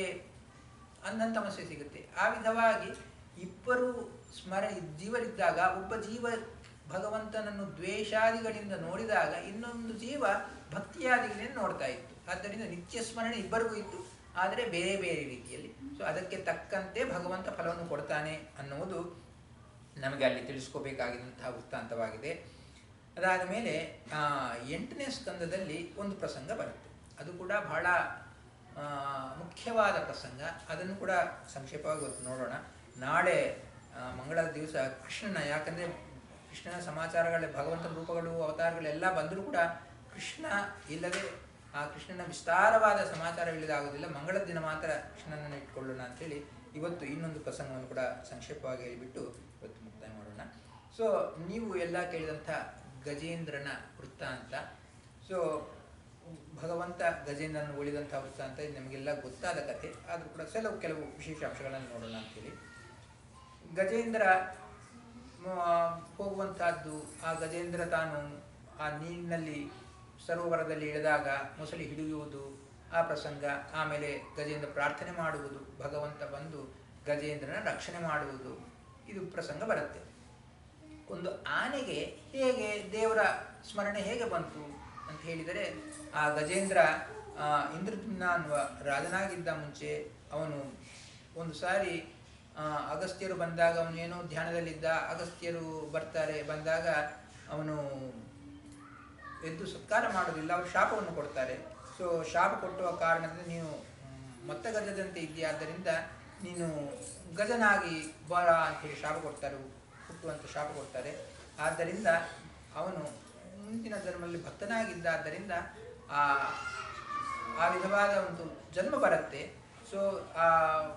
ಅಂಧನ್ ಸಮಸ್ಯೆ ಸಿಗುತ್ತೆ ಆ ವಿಧವಾಗಿ ಇಬ್ಬರು ಸ್ಮರ ಜೀವರಿದ್ದಾಗ ಒಬ್ಬ ಜೀವ ಭಗವಂತನನ್ನು ದ್ವೇಷಾದಿಗಳಿಂದ ನೋಡಿದಾಗ ಇನ್ನೊಂದು ಜೀವ ಭಕ್ತಿಯಾದಿಗಳಿಂದ ನೋಡ್ತಾ ಇತ್ತು ಆದ್ದರಿಂದ ನಿತ್ಯ ಸ್ಮರಣೆ ಇಬ್ಬರಿಗೂ ಇತ್ತು ಆದರೆ ಬೇರೆ ಬೇರೆ ರೀತಿಯಲ್ಲಿ ಸೊ ಅದಕ್ಕೆ ತಕ್ಕಂತೆ ಭಗವಂತ ಫಲವನ್ನು ಕೊಡ್ತಾನೆ ಅನ್ನುವುದು ನಮಗೆ ಅಲ್ಲಿ ತಿಳಿಸ್ಕೋಬೇಕಾಗಿದ್ದಂತಹ ವೃತ್ತಾಂತವಾಗಿದೆ ಅದಾದ ಮೇಲೆ ಆ, ಎಂಟನೇ ಸ್ಕಂದದಲ್ಲಿ ಒಂದು ಪ್ರಸಂಗ ಬರುತ್ತೆ ಅದು ಕೂಡ ಬಹಳ ಆ, ಮುಖ್ಯವಾದ ಪ್ರಸಂಗ ಅದನ್ನು ಕೂಡ ಸಂಕ್ಷೇಪವಾಗಿ ಇವತ್ತು ನೋಡೋಣ ನಾಳೆ ಆ, ಮಂಗಳದ ದಿವಸ ಕೃಷ್ಣನ ಯಾಕಂದರೆ ಕೃಷ್ಣನ ಸಮಾಚಾರಗಳ ಭಗವಂತನ ರೂಪಗಳು ಅವತಾರಗಳೆಲ್ಲ ಬಂದರೂ ಕೂಡ ಕೃಷ್ಣ ಇಲ್ಲದೆ ಆ ಕೃಷ್ಣನ ವಿಸ್ತಾರವಾದ ಸಮಾಚಾರವಿಲ್ಲದೆ ಆಗೋದಿಲ್ಲ ಮಂಗಳದ ದಿನ ಮಾತ್ರ ಕೃಷ್ಣನನ್ನು ಇಟ್ಕೊಳ್ಳೋಣ ಅಂತೇಳಿ ಇವತ್ತು ಇನ್ನೊಂದು ಪ್ರಸಂಗವನ್ನು ಕೂಡ ಸಂಕ್ಷೇಪವಾಗಿ ಹೇಳಿಬಿಟ್ಟು ಇವತ್ತು ಮುಕ್ತಾಯ ಮಾಡೋಣ ಸೊ ನೀವು ಎಲ್ಲ ಕೇಳಿದಂಥ ಗಜೇಂದ್ರನ ವೃತ್ತಾಂತ ಸೊ ಭಗವಂತ ಗಜೇಂದ್ರನ ಉಳಿದಂಥ ವೃತ್ತಾಂತ ಇದು ನಮಗೆಲ್ಲ ಗೊತ್ತಾದ ಕಥೆ ಆದರೂ ಕೂಡ ಕೆಲವು ಕೆಲವು ವಿಶೇಷ ಅಂಶಗಳನ್ನು ನೋಡೋಣ ಅಂತೇಳಿ ಗಜೇಂದ್ರ ಮ, ಹೋಗುವಂತಹದ್ದು ಆ ಗಜೇಂದ್ರ ತಾನು ಆ ನೀರಿನಲ್ಲಿ ಸರೋವರದಲ್ಲಿ ಇಳಿದಾಗ ಮೊಸಳಿ ಹಿಡಿಯುವುದು ಆ ಪ್ರಸಂಗ ಆಮೇಲೆ ಗಜೇಂದ್ರ ಪ್ರಾರ್ಥನೆ ಮಾಡುವುದು ಭಗವಂತ ಬಂದು ಗಜೇಂದ್ರನ ರಕ್ಷಣೆ ಮಾಡುವುದು ಇದು ಪ್ರಸಂಗ ಬರುತ್ತೆ ಒಂದು ಆನೆಗೆ ಹೇಗೆ ದೇವರ ಸ್ಮರಣೆ ಹೇಗೆ ಬಂತು ಅಂತ ಹೇಳಿದರೆ ಆ ಗಜೇಂದ್ರ ಆ, ಇಂದ್ರದ್ಯುಮ್ನ ಅನ್ನುವ ರಾಜನಾಗಿದ್ದ ಮುಂಚೆ ಅವನು ಒಂದು ಸಾರಿ ಆ, ಅಗಸ್ತ್ಯರು ಬಂದಾಗ ಅವನು ಏನೋ ಧ್ಯಾನದಲ್ಲಿದ್ದ ಅಗಸ್ತ್ಯರು ಬರ್ತಾರೆ ಬಂದಾಗ ಅವನು ಎದ್ದು ಸತ್ಕಾರ ಮಾಡೋದಿಲ್ಲ ಅವರು ಶಾಪವನ್ನು ಕೊಡ್ತಾರೆ ಸೊ ಶಾಪ ಕೊಟ್ಟುವ ಕಾರಣದಿಂದ ನೀನು ಮ್, ಮತ್ತೆ ಗಜದಂತೆ ಇದೆಯಾ ಆದ್ದರಿಂದ ನೀನು ಗಜನಾಗಿ ಬರ ಅಂತೇಳಿ ಶಾಪ ಕೊಡ್ತಾರೆ ಹುಟ್ಟುವಂತ ಶಾಪ ಕೊಡ್ತಾರೆ ಆದ್ದರಿಂದ ಅವನು ಮುಂದಿನ ಜನ್ಮದಲ್ಲಿ ಭಕ್ತನಾಗಿದ್ದ ಆದ್ದರಿಂದ ಆ ಆ ವಿಧವಾದ ಒಂದು ಜನ್ಮ ಬರುತ್ತೆ ಸೊ ಆ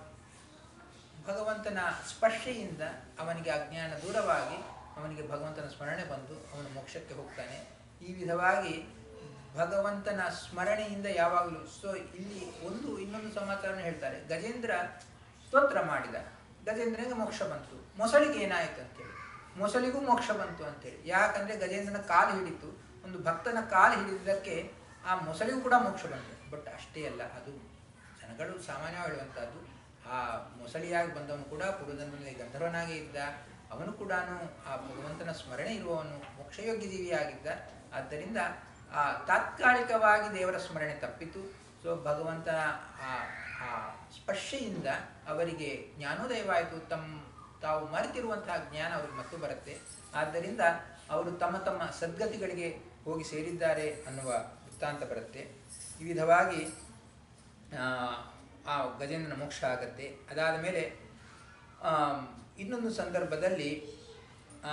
ಭಗವಂತನ ಸ್ಪರ್ಶೆಯಿಂದ ಅವನಿಗೆ ಅಜ್ಞಾನ ದೂರವಾಗಿ ಅವನಿಗೆ ಭಗವಂತನ ಸ್ಮರಣೆ ಬಂದು ಅವನು ಮೋಕ್ಷಕ್ಕೆ ಹೋಗ್ತಾನೆ ಈ ವಿಧವಾಗಿ ಭಗವಂತನ ಸ್ಮರಣೆಯಿಂದ ಯಾವಾಗಲೂ ಸೊ ಇಲ್ಲಿ ಒಂದು ಇನ್ನೊಂದು ಸಮಾಚಾರನ ಹೇಳ್ತಾರೆ ಗಜೇಂದ್ರ ಸ್ತೋತ್ರ ಮಾಡಿದ ಗಜೇಂದ್ರನಿಗೆ ಮೋಕ್ಷ ಬಂತು ಮೊಸಳಿಗೆ ಏನಾಯಿತು ಅಂತೇಳಿ ಮೊಸಳಿಗೂ ಮೋಕ್ಷ ಬಂತು ಅಂತೇಳಿ ಯಾಕಂದ್ರೆ ಗಜೇಂದ್ರನ ಕಾಲು ಹಿಡಿತು ಒಂದು ಭಕ್ತನ ಕಾಲು ಹಿಡಿದಕ್ಕೆ ಆ ಮೊಸಳಿಗೂ ಕೂಡ ಮೋಕ್ಷ ಬಂತು ಬಟ್ ಅಷ್ಟೇ ಅಲ್ಲ ಅದು ಜನಗಳು ಸಾಮಾನ್ಯವಾಗಿ ಹೇಳುವಂತಹದ್ದು ಆ ಮೊಸಳಿಯಾಗಿ ಬಂದವನು ಕೂಡ ಪೂರ್ವಜನ್ಮದಲ್ಲಿ ಗಂಧರ್ವನಾಗೇ ಇದ್ದ ಅವನು ಕೂಡ ಆ ಭಗವಂತನ ಸ್ಮರಣೆ ಇರುವವನು ಮೋಕ್ಷಯೋಗ್ಯ ಜೀವಿಯಾಗಿದ್ದ ಆದ್ದರಿಂದ ಆ ತಾತ್ಕಾಲಿಕವಾಗಿ ದೇವರ ಸ್ಮರಣೆ ತಪ್ಪಿತು ಸೊ ಭಗವಂತನ ಆ ಆ ಸ್ಪರ್ಶೆಯಿಂದ ಅವರಿಗೆ ಜ್ಞಾನೋದಯವಾಯಿತು ತಮ್ಮ ತಾವು ಮರೆತಿರುವಂತಹ ಜ್ಞಾನ ಅವ್ರಿಗೆ ಮತ್ತು ಬರುತ್ತೆ ಆದ್ದರಿಂದ ಅವರು ತಮ್ಮ ತಮ್ಮ ಸದ್ಗತಿಗಳಿಗೆ ಹೋಗಿ ಸೇರಿದ್ದಾರೆ ಅನ್ನುವ ವೃತ್ತಾಂತ ಬರುತ್ತೆ ಈ ವಿಧವಾಗಿ ಆ, ಆ ಗಜೇಂದ್ರನ ಮೋಕ್ಷ ಆಗತ್ತೆ ಅದಾದ ಮೇಲೆ ಆಮ್, ಇನ್ನೊಂದು ಸಂದರ್ಭದಲ್ಲಿ ಆ,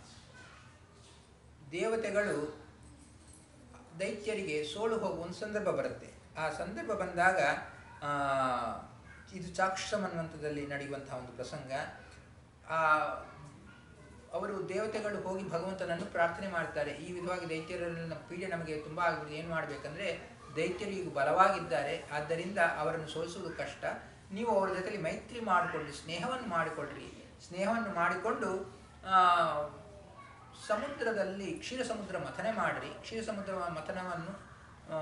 ದೇವತೆಗಳು ದೈತ್ಯರಿಗೆ ಸೋಲು ಹೋಗುವ ಒಂದು ಸಂದರ್ಭ ಬರುತ್ತೆ ಆ ಸಂದರ್ಭ ಬಂದಾಗ ಆ, ಇದು ಚಾಕ್ಷುಷ ಮನ್ವಂತದಲ್ಲಿ ನಡೆಯುವಂತಹ ಒಂದು ಪ್ರಸಂಗ ಆ ಅವರು ದೇವತೆಗಳು ಹೋಗಿ ಭಗವಂತನನ್ನು ಪ್ರಾರ್ಥನೆ ಮಾಡ್ತಾರೆ ಈ ವಿಧವಾಗಿ ದೈತ್ಯರನ್ನ ಪೀಡೆ ನಮಗೆ ತುಂಬ ಆಗ್ಬಿಟ್ಟು ಏನು ಮಾಡಬೇಕಂದ್ರೆ ದೈತ್ಯರು ಈಗ ಬಲವಾಗಿದ್ದಾರೆ ಆದ್ದರಿಂದ ಅವರನ್ನು ಸೋಲಿಸುವುದು ಕಷ್ಟ ನೀವು ಅವರ ಜೊತೆಲಿ ಮೈತ್ರಿ ಮಾಡಿಕೊಳ್ಳಿ ಸ್ನೇಹವನ್ನು ಮಾಡಿಕೊಳ್ಳ್ರಿ ಸ್ನೇಹವನ್ನು ಮಾಡಿಕೊಂಡು ಆ, ಸಮುದ್ರದಲ್ಲಿ ಕ್ಷೀರ ಸಮುದ್ರ ಮಥನ ಮಾಡಿರಿ ಕ್ಷೀರ ಸಮುದ್ರ ಮಥನವನ್ನು ಆ,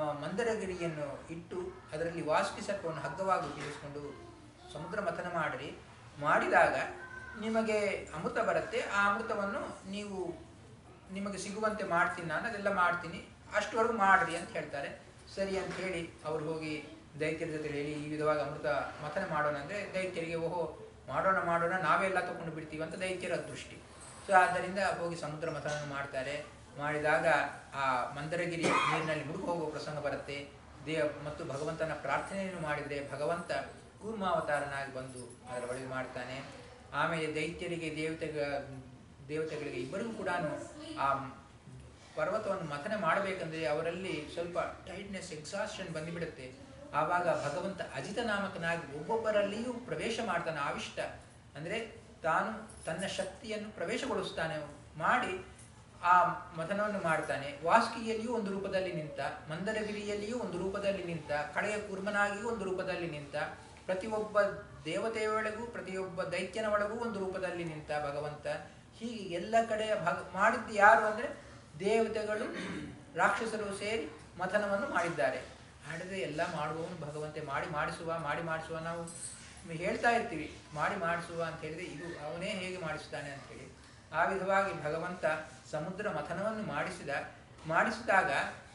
ಮಂದರಗಿರಿಯನ್ನು ಇಟ್ಟು ಅದರಲ್ಲಿ ವಾಸುಕಿ ಸರ್ಪವನ್ನು ಹಗ್ಗವಾಗಿ ಉಪಯೋಗಿಸಿಕೊಂಡು ಸಮುದ್ರ ಮಥನ ಮಾಡಿರಿ ಮಾಡಿದಾಗ ನಿಮಗೆ ಅಮೃತ ಬರುತ್ತೆ ಆ ಅಮೃತವನ್ನು ನೀವು ನಿಮಗೆ ಸಿಗುವಂತೆ ಮಾಡ್ತೀನಿ ನಾನು ಅದೆಲ್ಲ ಮಾಡ್ತೀನಿ ಅಷ್ಟವರೆಗೂ ಮಾಡ್ರಿ ಅಂತ ಹೇಳ್ತಾರೆ ಸರಿ ಅಂತ ಹೇಳಿ ಅವ್ರು ಹೋಗಿ ದೈತ್ಯರ ಜೊತೆ ಹೇಳಿ ಈ ವಿಧವಾಗಿ ಅಮೃತ ಮಥನ ಮಾಡೋಣ ಅಂದರೆ ದೈತ್ಯರಿಗೆ ಓಹೋ ಮಾಡೋಣ ಮಾಡೋಣ ನಾವೆಲ್ಲ ತಗೊಂಡು ಬಿಡ್ತೀವಿ ಅಂತ ದೈತ್ಯರ ದೃಷ್ಟಿ ಸೊ ಆದ್ದರಿಂದ ಹೋಗಿ ಸಮುದ್ರ ಮಥನ ಮಾಡ್ತಾರೆ ಮಾಡಿದಾಗ ಆ ಮಂದರಗಿರಿ ನೀರಿನಲ್ಲಿ ಮುಳುಗು ಹೋಗುವ ಪ್ರಸಂಗ ಬರುತ್ತೆ ದೇವ ಮತ್ತು ಭಗವಂತನ ಪ್ರಾರ್ಥನೆಯನ್ನು ಮಾಡಿದರೆ ಭಗವಂತ ಕೂರ್ಮಾವತಾರನಾಗಿ ಬಂದು ಅದರ ಒಳಗೆ ಮಾಡ್ತಾನೆ ಆಮೇಲೆ ದೈತ್ಯರಿಗೆ ದೇವತೆಗ ದೇವತೆಗಳಿಗೆ ಇಬ್ಬರಿಗೂ ಕೂಡ ಆ ಪರ್ವತವನ್ನು ಮಥನ ಮಾಡಬೇಕಂದ್ರೆ ಅವರಲ್ಲಿ ಸ್ವಲ್ಪ ಟೈಟ್ನೆಸ್ ಎಕ್ಸಾಸ್ಷನ್ ಬಂದುಬಿಡುತ್ತೆ ಆವಾಗ ಭಗವಂತ ಅಜಿತ ನಾಮಕನಾಗಿ ಒಬ್ಬೊಬ್ಬರಲ್ಲಿಯೂ ಪ್ರವೇಶ ಮಾಡ್ತಾನೆ ಆವಿಷ್ಟ ಅಂದರೆ ತಾನು ತನ್ನ ಶಕ್ತಿಯನ್ನು ಪ್ರವೇಶಗೊಳಿಸ್ತಾನೆ ಮಾಡಿ ಆ ಮಥನವನ್ನು ಮಾಡ್ತಾನೆ ವಾಸ್ಕಿಯಲ್ಲಿಯೂ ಒಂದು ರೂಪದಲ್ಲಿ ನಿಂತ ಮಂದರಗಿರಿಯಲ್ಲಿಯೂ ಒಂದು ರೂಪದಲ್ಲಿ ನಿಂತ ಕಡೆಯ ಕುರ್ಮನಾಗಿಯೂ ಒಂದು ರೂಪದಲ್ಲಿ ನಿಂತ ಪ್ರತಿಯೊಬ್ಬ ದೇವತೆಯ ಒಳಗೂ ಪ್ರತಿಯೊಬ್ಬ ದೈತ್ಯನ ಒಳಗೂ ಒಂದು ರೂಪದಲ್ಲಿ ನಿಂತ ಭಗವಂತ ಹೀಗೆ ಎಲ್ಲ ಕಡೆಯ ಭಗ ಮಾಡಿದ್ದು ಯಾರು ಅಂದರೆ ದೇವತೆಗಳು ರಾಕ್ಷಸರು ಸೇರಿ ಮಥನವನ್ನು ಮಾಡಿದ್ದಾರೆ ಮಾಡಿದ್ರೆ ಎಲ್ಲ ಮಾಡುವವನು ಭಗವಂತೆ ಮಾಡಿ ಮಾಡಿಸುವ ಮಾಡಿ ಮಾಡಿಸುವ ನಾವು ಹೇಳ್ತಾ ಇರ್ತೀವಿ ಮಾಡಿ ಮಾಡಿಸುವ ಅಂತ ಹೇಳಿದ್ರೆ ಇದು ಅವನೇ ಹೇಗೆ ಮಾಡಿಸ್ತಾನೆ ಅಂತ ಹೇಳಿ ಆ ವಿಧವಾಗಿ ಭಗವಂತ ಸಮುದ್ರ ಮಥನವನ್ನು ಮಾಡಿಸಿದ ಮಾಡಿಸಿದಾಗ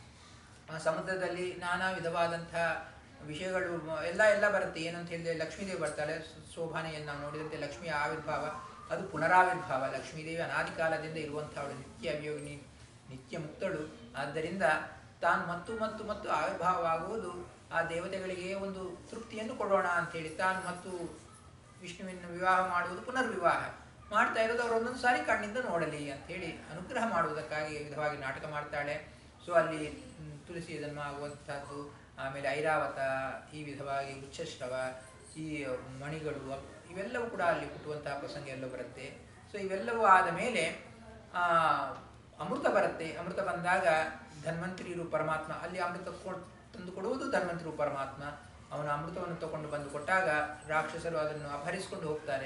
ಆ ಸಮುದ್ರದಲ್ಲಿ ನಾನಾ ವಿಧವಾದಂಥ ವಿಷಯಗಳು ಮ- ಎಲ್ಲ ಎಲ್ಲ ಬರುತ್ತೆ ಏನಂತ ಹೇಳಿದ್ರೆ ಲಕ್ಷ್ಮೀದೇವಿ ಬರ್ತಾಳೆ ಸ- ಶೋಭಾನೆಯನ್ನು ನಾವು ನೋಡಿದಂತೆ ಲಕ್ಷ್ಮಿಯ ಆವಿರ್ಭಾವ ಅದು ಪುನರಾವಿರ್ಭಾವ ಲಕ್ಷ್ಮೀದೇವಿ ಅನಾದಿ ಕಾಲದಿಂದ ಇರುವಂಥವಳು ನಿತ್ಯ ಅಭಿಯೋಗಿನಿ ನಿತ್ಯ ಮುಕ್ತಳು ಆದ್ದರಿಂದ ತಾನು ಮತ್ತು ಮತ್ತು ಮತ್ತು ಆವಿರ್ಭಾವವಾಗುವುದು ಆ ದೇವತೆಗಳಿಗೆ ಒಂದು ತೃಪ್ತಿಯನ್ನು ಕೊಡೋಣ ಅಂತೇಳಿ ತಾನು ಮತ್ತು ವಿಷ್ಣುವಿನ ವಿವಾಹ ಮಾಡುವುದು ಪುನರ್ವಿವಾಹ ಮಾಡ್ತಾ ಇರೋದು ಅವರು ಒಂದೊಂದು ಸಾರಿ ಕಣ್ಣಿಂದ ನೋಡಲಿ ಅಂತೇಳಿ ಅನುಗ್ರಹ ಮಾಡುವುದಕ್ಕಾಗಿ ಈ ವಿಧವಾಗಿ ನಾಟಕ ಮಾಡ್ತಾಳೆ ಸೊ ಅಲ್ಲಿ ಮ್, ತುಳಸಿ ಜನ್ಮ ಆಗುವಂಥದ್ದು ಆಮೇಲೆ ಐರಾವತ ಈ ವಿಧವಾಗಿ ಉಚ್ಚಶ್ರವ ಈ ಮಣಿಗಳು ಅವ್- ಇವೆಲ್ಲವೂ ಕೂಡ ಅಲ್ಲಿ ಹುಟ್ಟುವಂತಹ ಪ್ರಸಂಗ ಎಲ್ಲ ಬರುತ್ತೆ ಸೊ ಇವೆಲ್ಲವೂ ಆದ ಮೇಲೆ ಆ, ಅಮೃತ ಬರುತ್ತೆ ಅಮೃತ ಬಂದಾಗ ಧನ್ವಂತರಿರು ಪರಮಾತ್ಮ ಅಲ್ಲಿ ಅಮೃತ ಕೊಡ್- ತಂದು ಕೊಡುವುದು ಧನ್ವಂತರು ಪರಮಾತ್ಮ ಅವನ ಅಮೃತವನ್ನು ತಗೊಂಡು ಬಂದು ಕೊಟ್ಟಾಗ ರಾಕ್ಷಸರು ಅದನ್ನು ಅಪಹರಿಸಿಕೊಂಡು ಹೋಗ್ತಾರೆ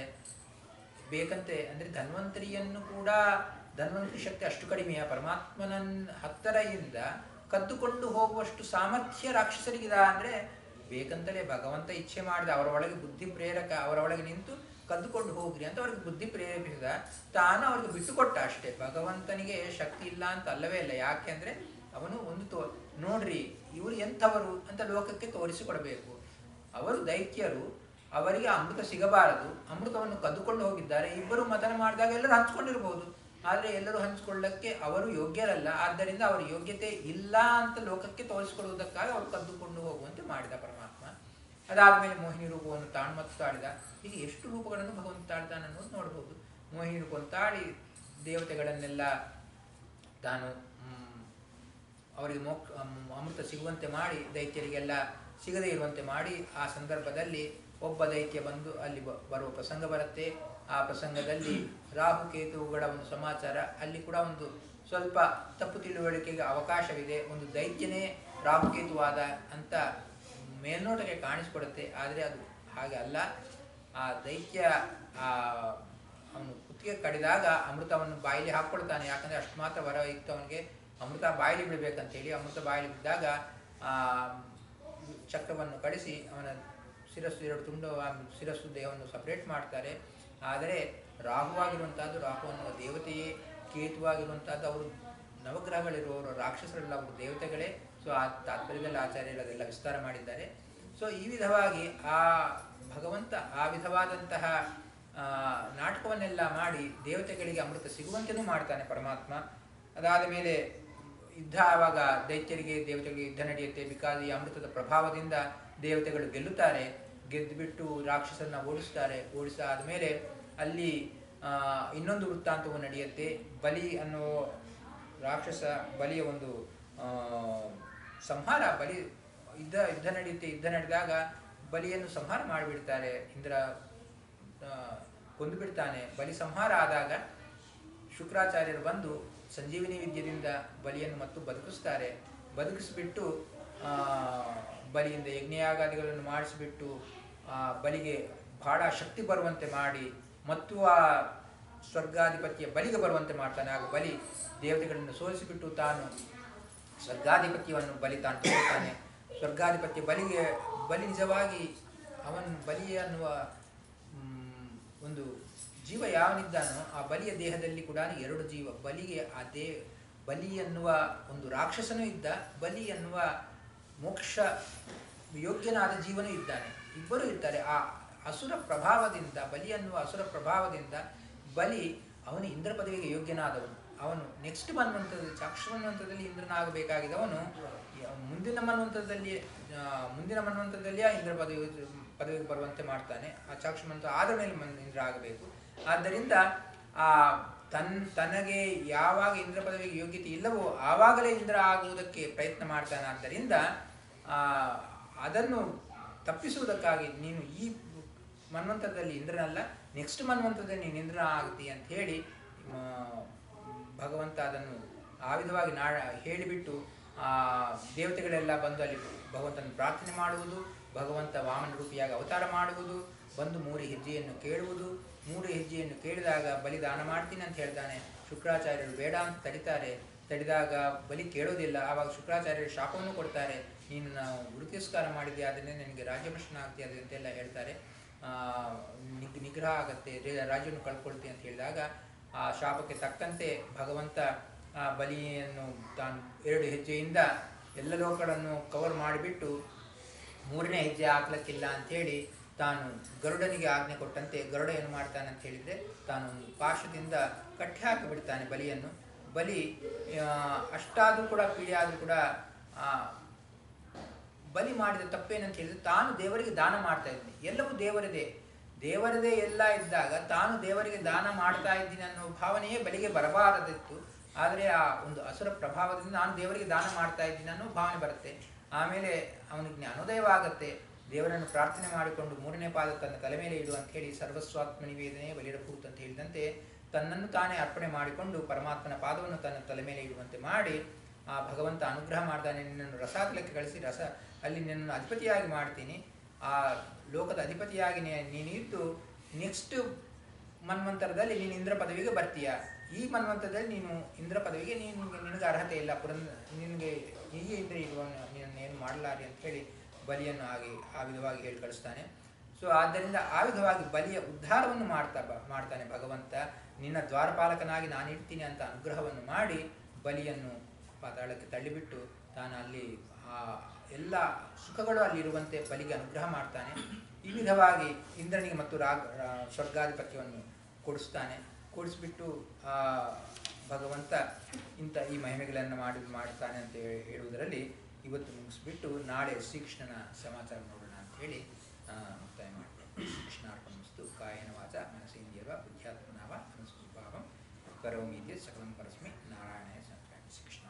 ಬೇಕಂತೆ ಅಂದರೆ ಧನ್ವಂತರಿಯನ್ನು ಕೂಡ ಧನ್ವಂತರಿ ಶಕ್ತಿ ಅಷ್ಟು ಕಡಿಮೆಯ ಪರಮಾತ್ಮನ ಹತ್ತರೆಯಿಂದ ಕದ್ದುಕೊಂಡು ಹೋಗುವಷ್ಟು ಸಾಮರ್ಥ್ಯ ರಾಕ್ಷಸರಿಗಿದ ಅಂದರೆ ಬೇಕಂತಲೇ ಭಗವಂತ ಇಚ್ಛೆ ಮಾಡಿದ ಅವರ ಒಳಗೆ ಬುದ್ಧಿ ಪ್ರೇರಕ ಅವರ ಒಳಗೆ ನಿಂತು ಕದ್ದುಕೊಂಡು ಹೋಗ್ರಿ ಅಂತ ಅವ್ರಿಗೆ ಬುದ್ಧಿ ಪ್ರೇರೇಪಿಸಿದ ತಾನು ಅವ್ರಿಗೆ ಬಿಟ್ಟುಕೊಟ್ಟ ಅಷ್ಟೇ ಭಗವಂತನಿಗೆ ಶಕ್ತಿ ಇಲ್ಲ ಅಂತ ಅಲ್ಲವೇ ಇಲ್ಲ ಯಾಕೆ ಅಂದರೆ ಅವನು ಒಂದು ತೋ ನೋಡ್ರಿ ಇವರು ಎಂಥವರು ಅಂತ ಲೋಕಕ್ಕೆ ತೋರಿಸಿಕೊಡಬೇಕು ಅವರು ದೈತ್ಯರು ಅವರಿಗೆ ಅಮೃತ ಸಿಗಬಾರದು ಅಮೃತವನ್ನು ಕದ್ದುಕೊಂಡು ಹೋಗಿದ್ದಾರೆ ಇಬ್ಬರು ಮತನ ಮಾಡಿದಾಗ ಎಲ್ಲರೂ ಹಂಚ್ಕೊಂಡಿರ್ಬೋದು ಆದರೆ ಎಲ್ಲರೂ ಹಂಚಿಕೊಳ್ಳಕ್ಕೆ ಅವರು ಯೋಗ್ಯರಲ್ಲ ಆದ್ದರಿಂದ ಅವರ ಯೋಗ್ಯತೆ ಇಲ್ಲ ಅಂತ ಲೋಕಕ್ಕೆ ತೋರಿಸಿಕೊಡುವುದಕ್ಕಾಗಿ ಅವರು ಕದ್ದುಕೊಂಡು ಹೋಗುವಂತೆ ಮಾಡಿದ ಪರಮಾತ್ಮ ಅದಾದಮೇಲೆ ಮೋಹಿನಿ ರೂಪವನ್ನು ತಾನು ಮತ್ತು ತಾಳಿದ ಹೀಗೆ ಎಷ್ಟು ರೂಪಗಳನ್ನು ಭಗವಂತ ತಾಳ್ತಾನೆ ಅನ್ನೋದು ನೋಡ್ಬೋದು ಮೋಹಿನಿ ರೂಪವನ್ನು ತಾಳಿ ದೇವತೆಗಳನ್ನೆಲ್ಲ ತಾನು ಮ್, ಅವರಿಗೆ ಮೋಕ್ಷ ಅಮ್- ಅಮೃತ ಸಿಗುವಂತೆ ಮಾಡಿ ದೈತ್ಯರಿಗೆಲ್ಲ ಸಿಗದೇ ಇರುವಂತೆ ಮಾಡಿ ಆ ಸಂದರ್ಭದಲ್ಲಿ ಒಬ್ಬ ದೈತ್ಯ ಬಂದು ಅಲ್ಲಿ ಬ- ಬರುವ ಪ್ರಸಂಗ ಬರುತ್ತೆ ಆ ಪ್ರಸಂಗದಲ್ಲಿ ರಾಹು ಕೇತುವುಗಳ ಒಂದು ಸಮಾಚಾರ ಅಲ್ಲಿ ಕೂಡ ಒಂದು ಸ್ವಲ್ಪ ತಪ್ಪು ತಿಳುವಳಿಕೆಗೆ ಅವಕಾಶವಿದೆ ಒಂದು ದೈತ್ಯನೇ ರಾಹುಕೇತುವಾದ ಅಂತ ಮೇಲ್ನೋಟಕ್ಕೆ ಕಾಣಿಸ್ಕೊಡುತ್ತೆ ಆದರೆ ಅದು ಹಾಗೆ ಅಲ್ಲ ಆ ದೈತ್ಯ ಆ ಅವನು ಕುತ್ತಿಗೆ ಕಡಿದಾಗ ಅಮೃತವನ್ನು ಬಾಯಿಲಿ ಹಾಕ್ಕೊಳ್ತಾನೆ ಯಾಕಂದ್ರೆ ಅಷ್ಟು ಮಾತ್ರ ವರ ಇತ್ತು ಅವನಿಗೆ ಅಮೃತ ಬಾಯಿಲಿ ಬಿಡಬೇಕಂತೇಳಿ ಅಮೃತ ಬಾಯಿಲಿ ಬಿದ್ದಾಗ ಆ ಚಕ್ರವನ್ನು ಕಡಿಸಿ ಅವನ ಶಿರಸ್ಸು ಎರಡು ತುಂಡು ಆ ಶಿರಸ್ಸು ದೇಹವನ್ನು ಸಪರೇಟ್ ಮಾಡ್ತಾರೆ ಆದರೆ ರಾಹುವಾಗಿರುವಂತಹದ್ದು ರಾಹು ಅನ್ನುವ ದೇವತೆಯೇ ಕೇತುವಾಗಿರುವಂತಹದ್ದು ಅವರು ನವಗ್ರಹಗಳಿರುವವರು ರಾಕ್ಷಸರೆಲ್ಲ ಅವರು ದೇವತೆಗಳೇ ಸೊ ಆ ತಾತ್ಪರ್ಯದಲ್ಲಿ ಆಚಾರ್ಯರು ಅದೆಲ್ಲ ವಿಸ್ತಾರ ಮಾಡಿದ್ದಾರೆ ಸೊ ಈ ವಿಧವಾಗಿ ಆ ಭಗವಂತ ಆ ವಿಧವಾದಂತಹ ಆ, ನಾಟಕವನ್ನೆಲ್ಲ ಮಾಡಿ ದೇವತೆಗಳಿಗೆ ಅಮೃತ ಸಿಗುವಂತೆಯೂ ಮಾಡ್ತಾನೆ ಪರಮಾತ್ಮ ಅದಾದ ಮೇಲೆ ಯುದ್ಧ ಆವಾಗ ದೈತ್ಯರಿಗೆ ದೇವತೆಗಳಿಗೆ ಯುದ್ಧ ನಡೆಯುತ್ತೆ ಬಿಕಾಸ್ ಈ ಅಮೃತದ ಪ್ರಭಾವದಿಂದ ದೇವತೆಗಳು ಗೆಲ್ಲುತ್ತಾರೆ ಗೆದ್ದುಬಿಟ್ಟು ರಾಕ್ಷಸರನ್ನ ಓಡಿಸ್ತಾರೆ ಓಡಿಸಾದ ಮೇಲೆ ಅಲ್ಲಿ ಆ, ಇನ್ನೊಂದು ವೃತ್ತಾಂತವು ನಡೆಯುತ್ತೆ ಬಲಿ ಅನ್ನೋ ರಾಕ್ಷಸ ಬಲಿಯ ಒಂದು ಆ, ಸಂಹಾರ ಬಲಿ ಯುದ್ಧ ಯುದ್ಧ ನಡೆಯುತ್ತೆ ಯುದ್ಧ ನಡೆದಾಗ ಬಲಿಯನ್ನು ಸಂಹಾರ ಮಾಡಿಬಿಡ್ತಾರೆ ಇಂದ್ರ ಆ, ಕೊಂದು ಬಿಡ್ತಾನೆ ಬಲಿ ಸಂಹಾರ ಆದಾಗ ಶುಕ್ರಾಚಾರ್ಯರು ಬಂದು ಸಂಜೀವಿನಿ ವಿದ್ಯೆಯಿಂದ ಬಲಿಯನ್ನು ಮತ್ತು ಬದುಕಿಸ್ತಾರೆ ಬದುಕಿಸಿಬಿಟ್ಟು ಆ, ಬಲಿಯಿಂದ ಯಜ್ಞಯಾಗಾದಿಗಳನ್ನು ಮಾಡಿಸಿಬಿಟ್ಟು ಆ, ಬಲಿಗೆ ಬಹಳ ಶಕ್ತಿ ಬರುವಂತೆ ಮಾಡಿ ಮತ್ತು ಆ ಸ್ವರ್ಗಾಧಿಪತಿಯ ಬಲಿಗೆ ಬರುವಂತೆ ಮಾಡ್ತಾನೆ ಆಗ ಬಲಿ ದೇವತೆಗಳನ್ನು ಸೋಲಿಸಿಬಿಟ್ಟು ತಾನು ಸ್ವರ್ಗಾಧಿಪತ್ಯವನ್ನು ಬಲಿ ತಾನು ತಗೊಳ್ತಾನೆ ಸ್ವರ್ಗಾಧಿಪತ್ಯ ಬಲಿಗೆ ಬಲಿ ನಿಜವಾಗಿ ಅವನು ಬಲಿ ಅನ್ನುವ ಮ್, ಒಂದು ಜೀವ ಯಾವನಿದ್ದಾನೋ ಆ ಬಲಿಯ ದೇಹದಲ್ಲಿ ಕೂಡ ಎರಡು ಜೀವ ಬಲಿಗೆ ಆ ದೇ ಬಲಿ ಎನ್ನುವ ಒಂದು ರಾಕ್ಷಸನೂ ಇದ್ದ ಬಲಿ ಎನ್ನುವ ಮೋಕ್ಷ ಯೋಗ್ಯನಾದ ಜೀವನೂ ಇದ್ದಾನೆ ಇಬ್ಬರು ಇರ್ತಾರೆ ಆ ಅಸುರ ಪ್ರಭಾವದಿಂದ ಬಲಿ ಎನ್ನುವ ಅಸುರ ಪ್ರಭಾವದಿಂದ ಬಲಿ ಅವನು ಇಂದ್ರ ಪದವಿಗೆ ಯೋಗ್ಯನಾದವನು ಅವನು ನೆಕ್ಸ್ಟ್ ಮನ್ವಂತದಲ್ಲಿ ಚಾಕ್ಷ ಮನ್ವಂತದಲ್ಲಿ ಇಂದ್ರನಾಗಬೇಕಾಗಿದ್ದವನು ಯ- ಮುಂದಿನ ಮನ್ವಂತದಲ್ಲಿ ಆ, ಮುಂದಿನ ಮನ್ವಂತದಲ್ಲಿಯೇ ಇಂದ್ರ ಪದವಿ ಪದವಿಗೆ ಬರುವಂತೆ ಮಾಡ್ತಾನೆ ಆ ಚಾಕ್ಷ ಮಂತ್ರ ಆದ ಮೇಲೆ ಮನ್ ಇಂದ್ರ ಆಗಬೇಕು ಆದ್ದರಿಂದ ಆ ತನ್ ತನಗೆ ಯಾವಾಗ ಇಂದ್ರ ಪದವಿಗೆ ಯೋಗ್ಯತೆ ಇಲ್ಲವೋ ಆವಾಗಲೇ ಇಂದ್ರ ಆಗುವುದಕ್ಕೆ ಪ್ರಯತ್ನ ಮಾಡ್ತಾನೆ ಆದ್ದರಿಂದ ಆ, ಅದನ್ನು ತಪ್ಪಿಸುವುದಕ್ಕಾಗಿ ನೀನು ಈ ಮನ್ವಂತರದಲ್ಲಿ ಇಂದ್ರನಲ್ಲ ನೆಕ್ಸ್ಟ್ ಮನ್ವಂತರದಲ್ಲಿ ನೀನು ಇಂದ್ರ ಆಗ್ತಿ ಅಂತ ಹೇಳಿ ಆ, ಭಗವಂತ ಅದನ್ನು ಆ ವಿಧವಾಗಿ ನಾ ಹೇಳಿಬಿಟ್ಟು ಆ ದೇವತೆಗಳೆಲ್ಲ ಬಂದು ಅಲ್ಲಿ ಭಗವಂತನ ಪ್ರಾರ್ಥನೆ ಮಾಡುವುದು ಭಗವಂತ ವಾಮನ ರೂಪಿಯಾಗಿ ಅವತಾರ ಮಾಡುವುದು ಬಂದು ಮೂರು ಹೆಜ್ಜೆಯನ್ನು ಕೇಳುವುದು ಮೂರು ಹೆಜ್ಜೆಯನ್ನು ಕೇಳಿದಾಗ ಬಲಿದಾನ ಮಾಡ್ತೀನಿ ಅಂತ ಹೇಳ್ತಾನೆ ಶುಕ್ರಾಚಾರ್ಯರು ಬೇಡ ಅಂತ ತಡಿತಾರೆ ತಡಿದಾಗ ಬಲಿ ಕೇಳೋದಿಲ್ಲ ಆವಾಗ ಶುಕ್ರಾಚಾರ್ಯರು ಶಾಪವನ್ನು ಕೊಡ್ತಾರೆ ನೀನು ನಾವು ಗುರುತಿಸ್ಕಾರ ಮಾಡಿದ್ದೆ ಅದನ್ನೇ ನಿನಗೆ ರಾಜ್ಯಭ್ರಷ್ಟನ ಆಗ್ತಿ ಅದು ಅಂತೆಲ್ಲ ಹೇಳ್ತಾರೆ ಆ, ನಿಗ್ ನಿಗ್ರಹ ಆಗತ್ತೆ ರೇ- ರಾಜ್ಯವನ್ನು ಕಳ್ಕೊಳ್ತಿ ಅಂತ ಹೇಳಿದಾಗ ಆ ಶಾಪಕ್ಕೆ ತಕ್ಕಂತೆ ಭಗವಂತ ಆ ಬಲಿಯನ್ನು ತಾನು ಎರಡು ಹೆಜ್ಜೆಯಿಂದ ಎಲ್ಲ ಲೋಕಗಳನ್ನು ಕವರ್ ಮಾಡಿಬಿಟ್ಟು ಮೂರನೇ ಹೆಜ್ಜೆ ಹಾಕ್ಲಕ್ಕಿಲ್ಲ ಅಂಥೇಳಿ ತಾನು ಗರುಡನಿಗೆ ಆಜ್ಞೆ ಕೊಟ್ಟಂತೆ ಗರುಡ ಏನು ಮಾಡ್ತಾನೆ ಅಂತ ಹೇಳಿದರೆ ತಾನು ಒಂದು ಪಾಶದಿಂದ ಕಟ್ಟಿ ಹಾಕಿಬಿಡ್ತಾನೆ ಬಲಿಯನ್ನು ಬಲಿ ಆ, ಅಷ್ಟಾದರೂ ಕೂಡ ಪೀಡೆ ಆದರೂ ಕೂಡ ಆ, ಬಲಿ ಮಾಡಿದ ತಪ್ಪೇನಂತ ಹೇಳಿದ್ರೆ ತಾನು ದೇವರಿಗೆ ದಾನ ಮಾಡ್ತಾ ಇದ್ದೀನಿ ಎಲ್ಲವೂ ದೇವರದೇ ದೇವರದೇ ಎಲ್ಲ ಇದ್ದಾಗ ತಾನು ದೇವರಿಗೆ ದಾನ ಮಾಡ್ತಾ ಇದ್ದೀನಿ ಅನ್ನೋ ಭಾವನೆಯೇ ಬಲಿಗೆ ಬರಬಾರದಿತ್ತು ಆದರೆ ಆ ಒಂದು ಅಸುರ ಪ್ರಭಾವದಿಂದ ನಾನು ದೇವರಿಗೆ ದಾನ ಮಾಡ್ತಾ ಇದ್ದೀನಿ ಅನ್ನೋ ಭಾವನೆ ಬರುತ್ತೆ ಆಮೇಲೆ ಅವನಿಗೆ ಜ್ಞಾನೋದಯವಾಗತ್ತೆ ದೇವರನ್ನು ಪ್ರಾರ್ಥನೆ ಮಾಡಿಕೊಂಡು ಮೂರನೇ ಪಾದ ತನ್ನ ತಲೆ ಮೇಲೆ ಇಡು ಅಂತ ಹೇಳಿ ಸರ್ವಸ್ವಾತ್ಮ ನಿವೇದನೆ ಬಲಿರಭೂತ್ ಅಂತ ಹೇಳಿದಂತೆ ತನ್ನನ್ನು ತಾನೇ ಅರ್ಪಣೆ ಮಾಡಿಕೊಂಡು ಪರಮಾತ್ಮನ ಪಾದವನ್ನು ತನ್ನ ತಲೆ ಮೇಲೆ ಇಡುವಂತೆ ಮಾಡಿ ಆ ಭಗವಂತ ಅನುಗ್ರಹ ಮಾಡ್ತಾನೆ ನಿನ್ನನ್ನು ರಸಾತಲಕ್ಕೆ ಕಳಿಸಿ ರಸ ಅಲ್ಲಿ ನಿನ್ನನ್ನು ಅಧಿಪತಿಯಾಗಿ ಮಾಡ್ತೀನಿ ಆ ಲೋಕದ ಅಧಿಪತಿಯಾಗಿ ನೀ- ನೀನಿದ್ದು ನೆಕ್ಸ್ಟ್ ಮನ್ವಂತರದಲ್ಲಿ ನೀನು ಇಂದ್ರ ಪದವಿಗೆ ಬರ್ತೀಯ ಈ ಮನ್ವಂತರದಲ್ಲಿ ನೀನು ಇಂದ್ರ ಪದವಿಗೆ ನೀನು ನಿನಗೆ ಅರ್ಹತೆ ಇಲ್ಲ ಪುರಂದ ನಿನಗೆ ಹೀಗೆ ಇಂದ್ರ ಇರುವ ನಿನ್ನನ್ನು ಏನು ಮಾಡಲಾರಿ ಅಂತ ಹೇಳಿ ಬಲಿಯನ್ನು ಆಗಿ ಆ ವಿಧವಾಗಿ ಹೇಳಿ ಕಳಿಸ್ತಾನೆ ಸೊ ಆದ್ದರಿಂದ ಆ ವಿಧವಾಗಿ ಬಲಿಯ ಉದ್ಧಾರವನ್ನು ಮಾಡ್ತಾ ಬ- ಮಾಡ್ತಾನೆ ಭಗವಂತ ನಿನ್ನ ದ್ವಾರಪಾಲಕನಾಗಿ ನಾನು ಇರ್ತೀನಿ ಅಂತ ಅನುಗ್ರಹವನ್ನು ಮಾಡಿ ಬಲಿಯನ್ನು ಪಾತಾಳಕ್ಕೆ ತಳ್ಳಿಬಿಟ್ಟು ತಾನು ಅಲ್ಲಿ ಆ ಎಲ್ಲ ಸುಖಗಳು ಅಲ್ಲಿರುವಂತೆ ಬಲಿಗೆ ಅನುಗ್ರಹ ಮಾಡ್ತಾನೆ ಈ ವಿಧವಾಗಿ ಇಂದ್ರನಿಗೆ ಮತ್ತು ರಾಗ ರಾ- ಸ್ವರ್ಗಾಧಿಪತ್ಯವನ್ನು ಕೊಡಿಸ್ತಾನೆ ಕೊಡಿಸ್ಬಿಟ್ಟು ಆ ಭಗವಂತ ಇಂಥ ಈ ಮಹಿಮೆಗಳನ್ನು ಮಾಡಿ ಮಾಡ್ತಾನೆ ಅಂತ ಹೇಳಿ ಹೇಳುವುದರಲ್ಲಿ ಇವತ್ತು ಮುಗಿಸ್ಬಿಟ್ಟು ನಾಳೆ ಶ್ರೀಕೃಷ್ಣನ ಸಮಾಚಾರ ನೋಡೋಣ ಅಂತ ಹೇಳಿ ಆ, ಮುಕ್ತಾಯ ಮಾಡ್ತೇನೆ ಕೃಷ್ಣಾರ್ಪಣಸ್ತು ಕಾಯನ ವಾಚ ಮನಸ್ಸೇಂದ್ರಿಯವ ಬುದ್ಧ್ಯಾತ್ಮನಾವ ಅನುಸ್ಮೃಭಾವಂ ಕರೋಮೀತಿ ಸಕಲಂ ಪರಸ್ಮೈ ನಾರಾಯಣ ಶ್ರೀಕೃಷ್ಣ